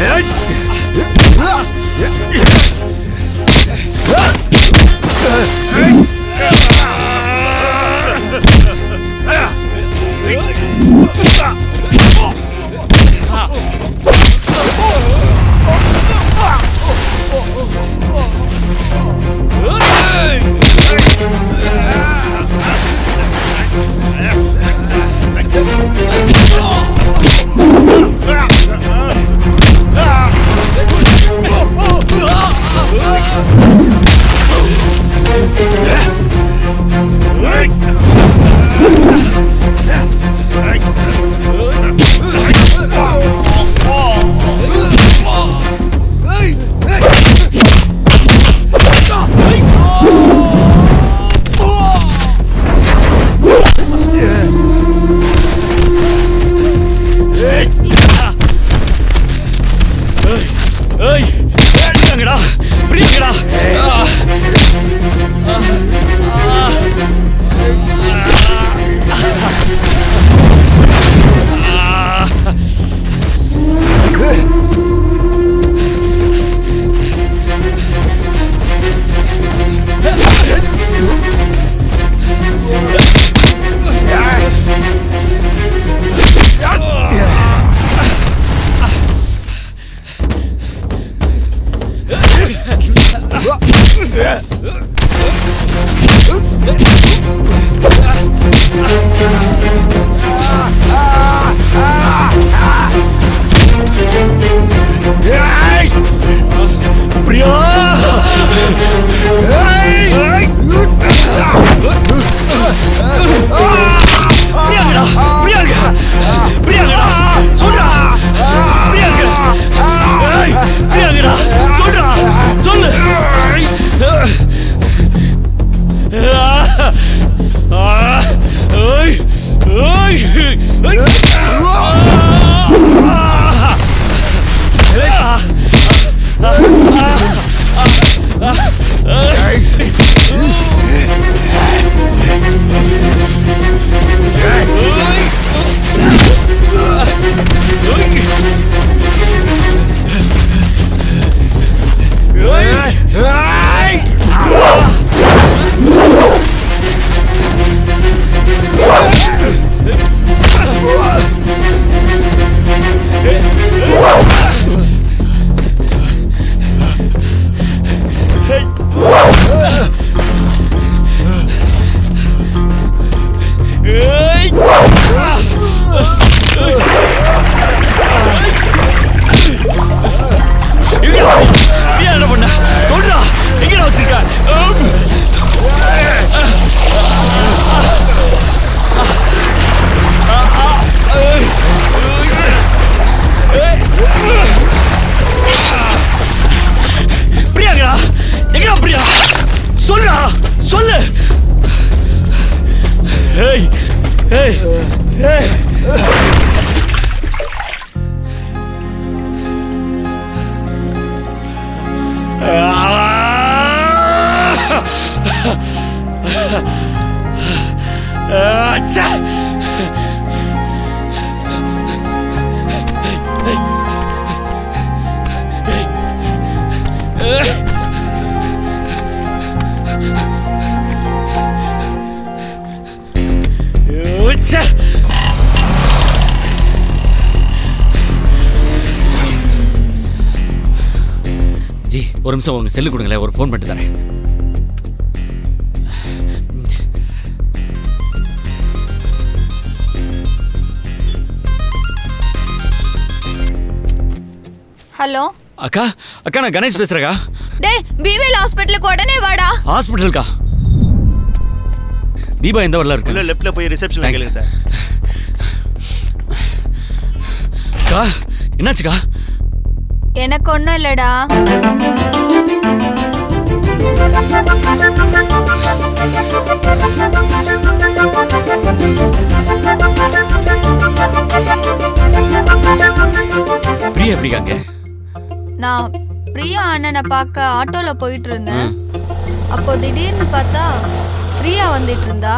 ஏய் பிரியாங்கடா பிரியாங்கடா பிரியா பிரியாங்கடா பிரியாங்க பிரியாங்கடா சொல்றா பிரியாங்க ஏய் பிரியாங்கடா சொல்றா சொல்லு ஏய் ஏய் என்ன பண்ண சொல்றா எங்கடா வச்சிருக்க பிரியாங்கடா எங்கடா பிரியா சொல்றா சொல்லு ஏய் ஏய் ஏய் அச்சா அச்சா ஜி ஒரு நிமிஷம் உங்க செல்லு கொடுங்களேன் ஒரு ஃபோன் பண்ணிட்டு தரேன் ஹலோ அக்கா அக்கா நான் கணேஷ் பேசுறேக்கா டேய் பிவேல் ஹாஸ்பிட்டலுக்கு உடனே வாடா ஹாஸ்பிட்டலுக்கா தீபா எந்த வரல இருக்கு உள்ள லெஃப்ட்ல போய் ரிசப்ஷன்ல கேளுங்க சார் அக்கா என்னாச்சுக்கா எனக்கு ஒன்றும் இல்லடா பிரியா எப்படிக்காங்க நான் பிரியா அண்ணனை பார்க்க ஆட்டோல போயிட்டு இருந்தேன் அப்போ திடீர்னு பார்த்தா பிரியா வந்துட்டு இருந்தா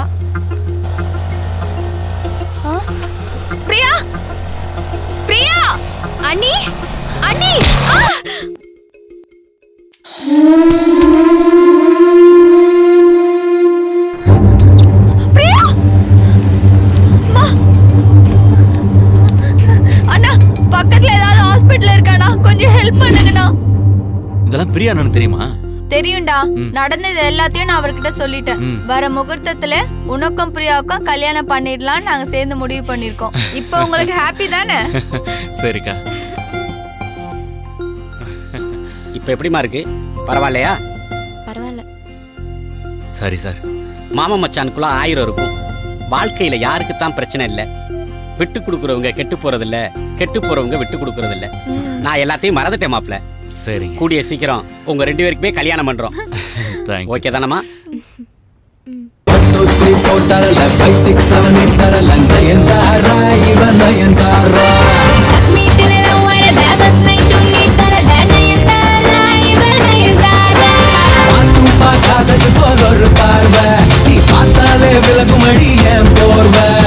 ஆ? பிரியா பிரியா அண்ணி அண்ணி ஆ! பிரியா அம்மா. அண்ணா பக்கத்துல ஏதாவது ஹாஸ்பிட்டல் இருக்கானா கொஞ்சம் ஹெல்ப் பண்ணுங்கண்ணா இதெல்லாம் பிரியா அண்ணனுக்கு தெரியுமா தெரியும்டா ம். நடந்தது எல்லாத்தையும் நான் அவர்கிட்ட சொல்லிட்டேன் ம். வர முகூர்த்தத்துல உனக்கும் பிரியாவுக்கும் கல்யாணம் பண்ணிடலாம் நாங்க சேர்ந்து முடிவு பண்ணிருக்கோம் இப்போ உங்களுக்கு ஹாப்பி தானே சரிக்கா இப்போ எப்படிமா இருக்கு பரவாயில்லையா பரவாயில்ல சரி சார் மாமா மச்சானுக்குள்ள ஆயிரம் இருக்கும் வாழ்க்கையில யாருக்கு தான் பிரச்சனை இல்லை விட்டு கொடுக்குறவங்க கெட்டு போறதில்ல கெட்டு போறவங்க விட்டு கொடுக்கறதில்ல நான் எல்லாத்தையும் மறந்துட்டேன் மாப்ள சரி கூடிய சீக்கிரம் உங்க ரெண்டு பேருக்குமே கல்யாணம் பண்றோம் ஓகே தானம்மா த்ரீ ஃபோர் தரல ஃபைவ் சிக்ஸ் செவன் எயிட் தரல நயன்தாரா இவன் நயன்தாரா ஸ்மீட்டிலெல்லாம் வரல பஸ் நைட்டும் நீ தரல நயன்தாரா இவள் நயன்தாரா பார்த்தும் பார்க்காதது போல் ஒரு பார்வை நீ பார்த்தாலே விலகுமடி என் போர்வை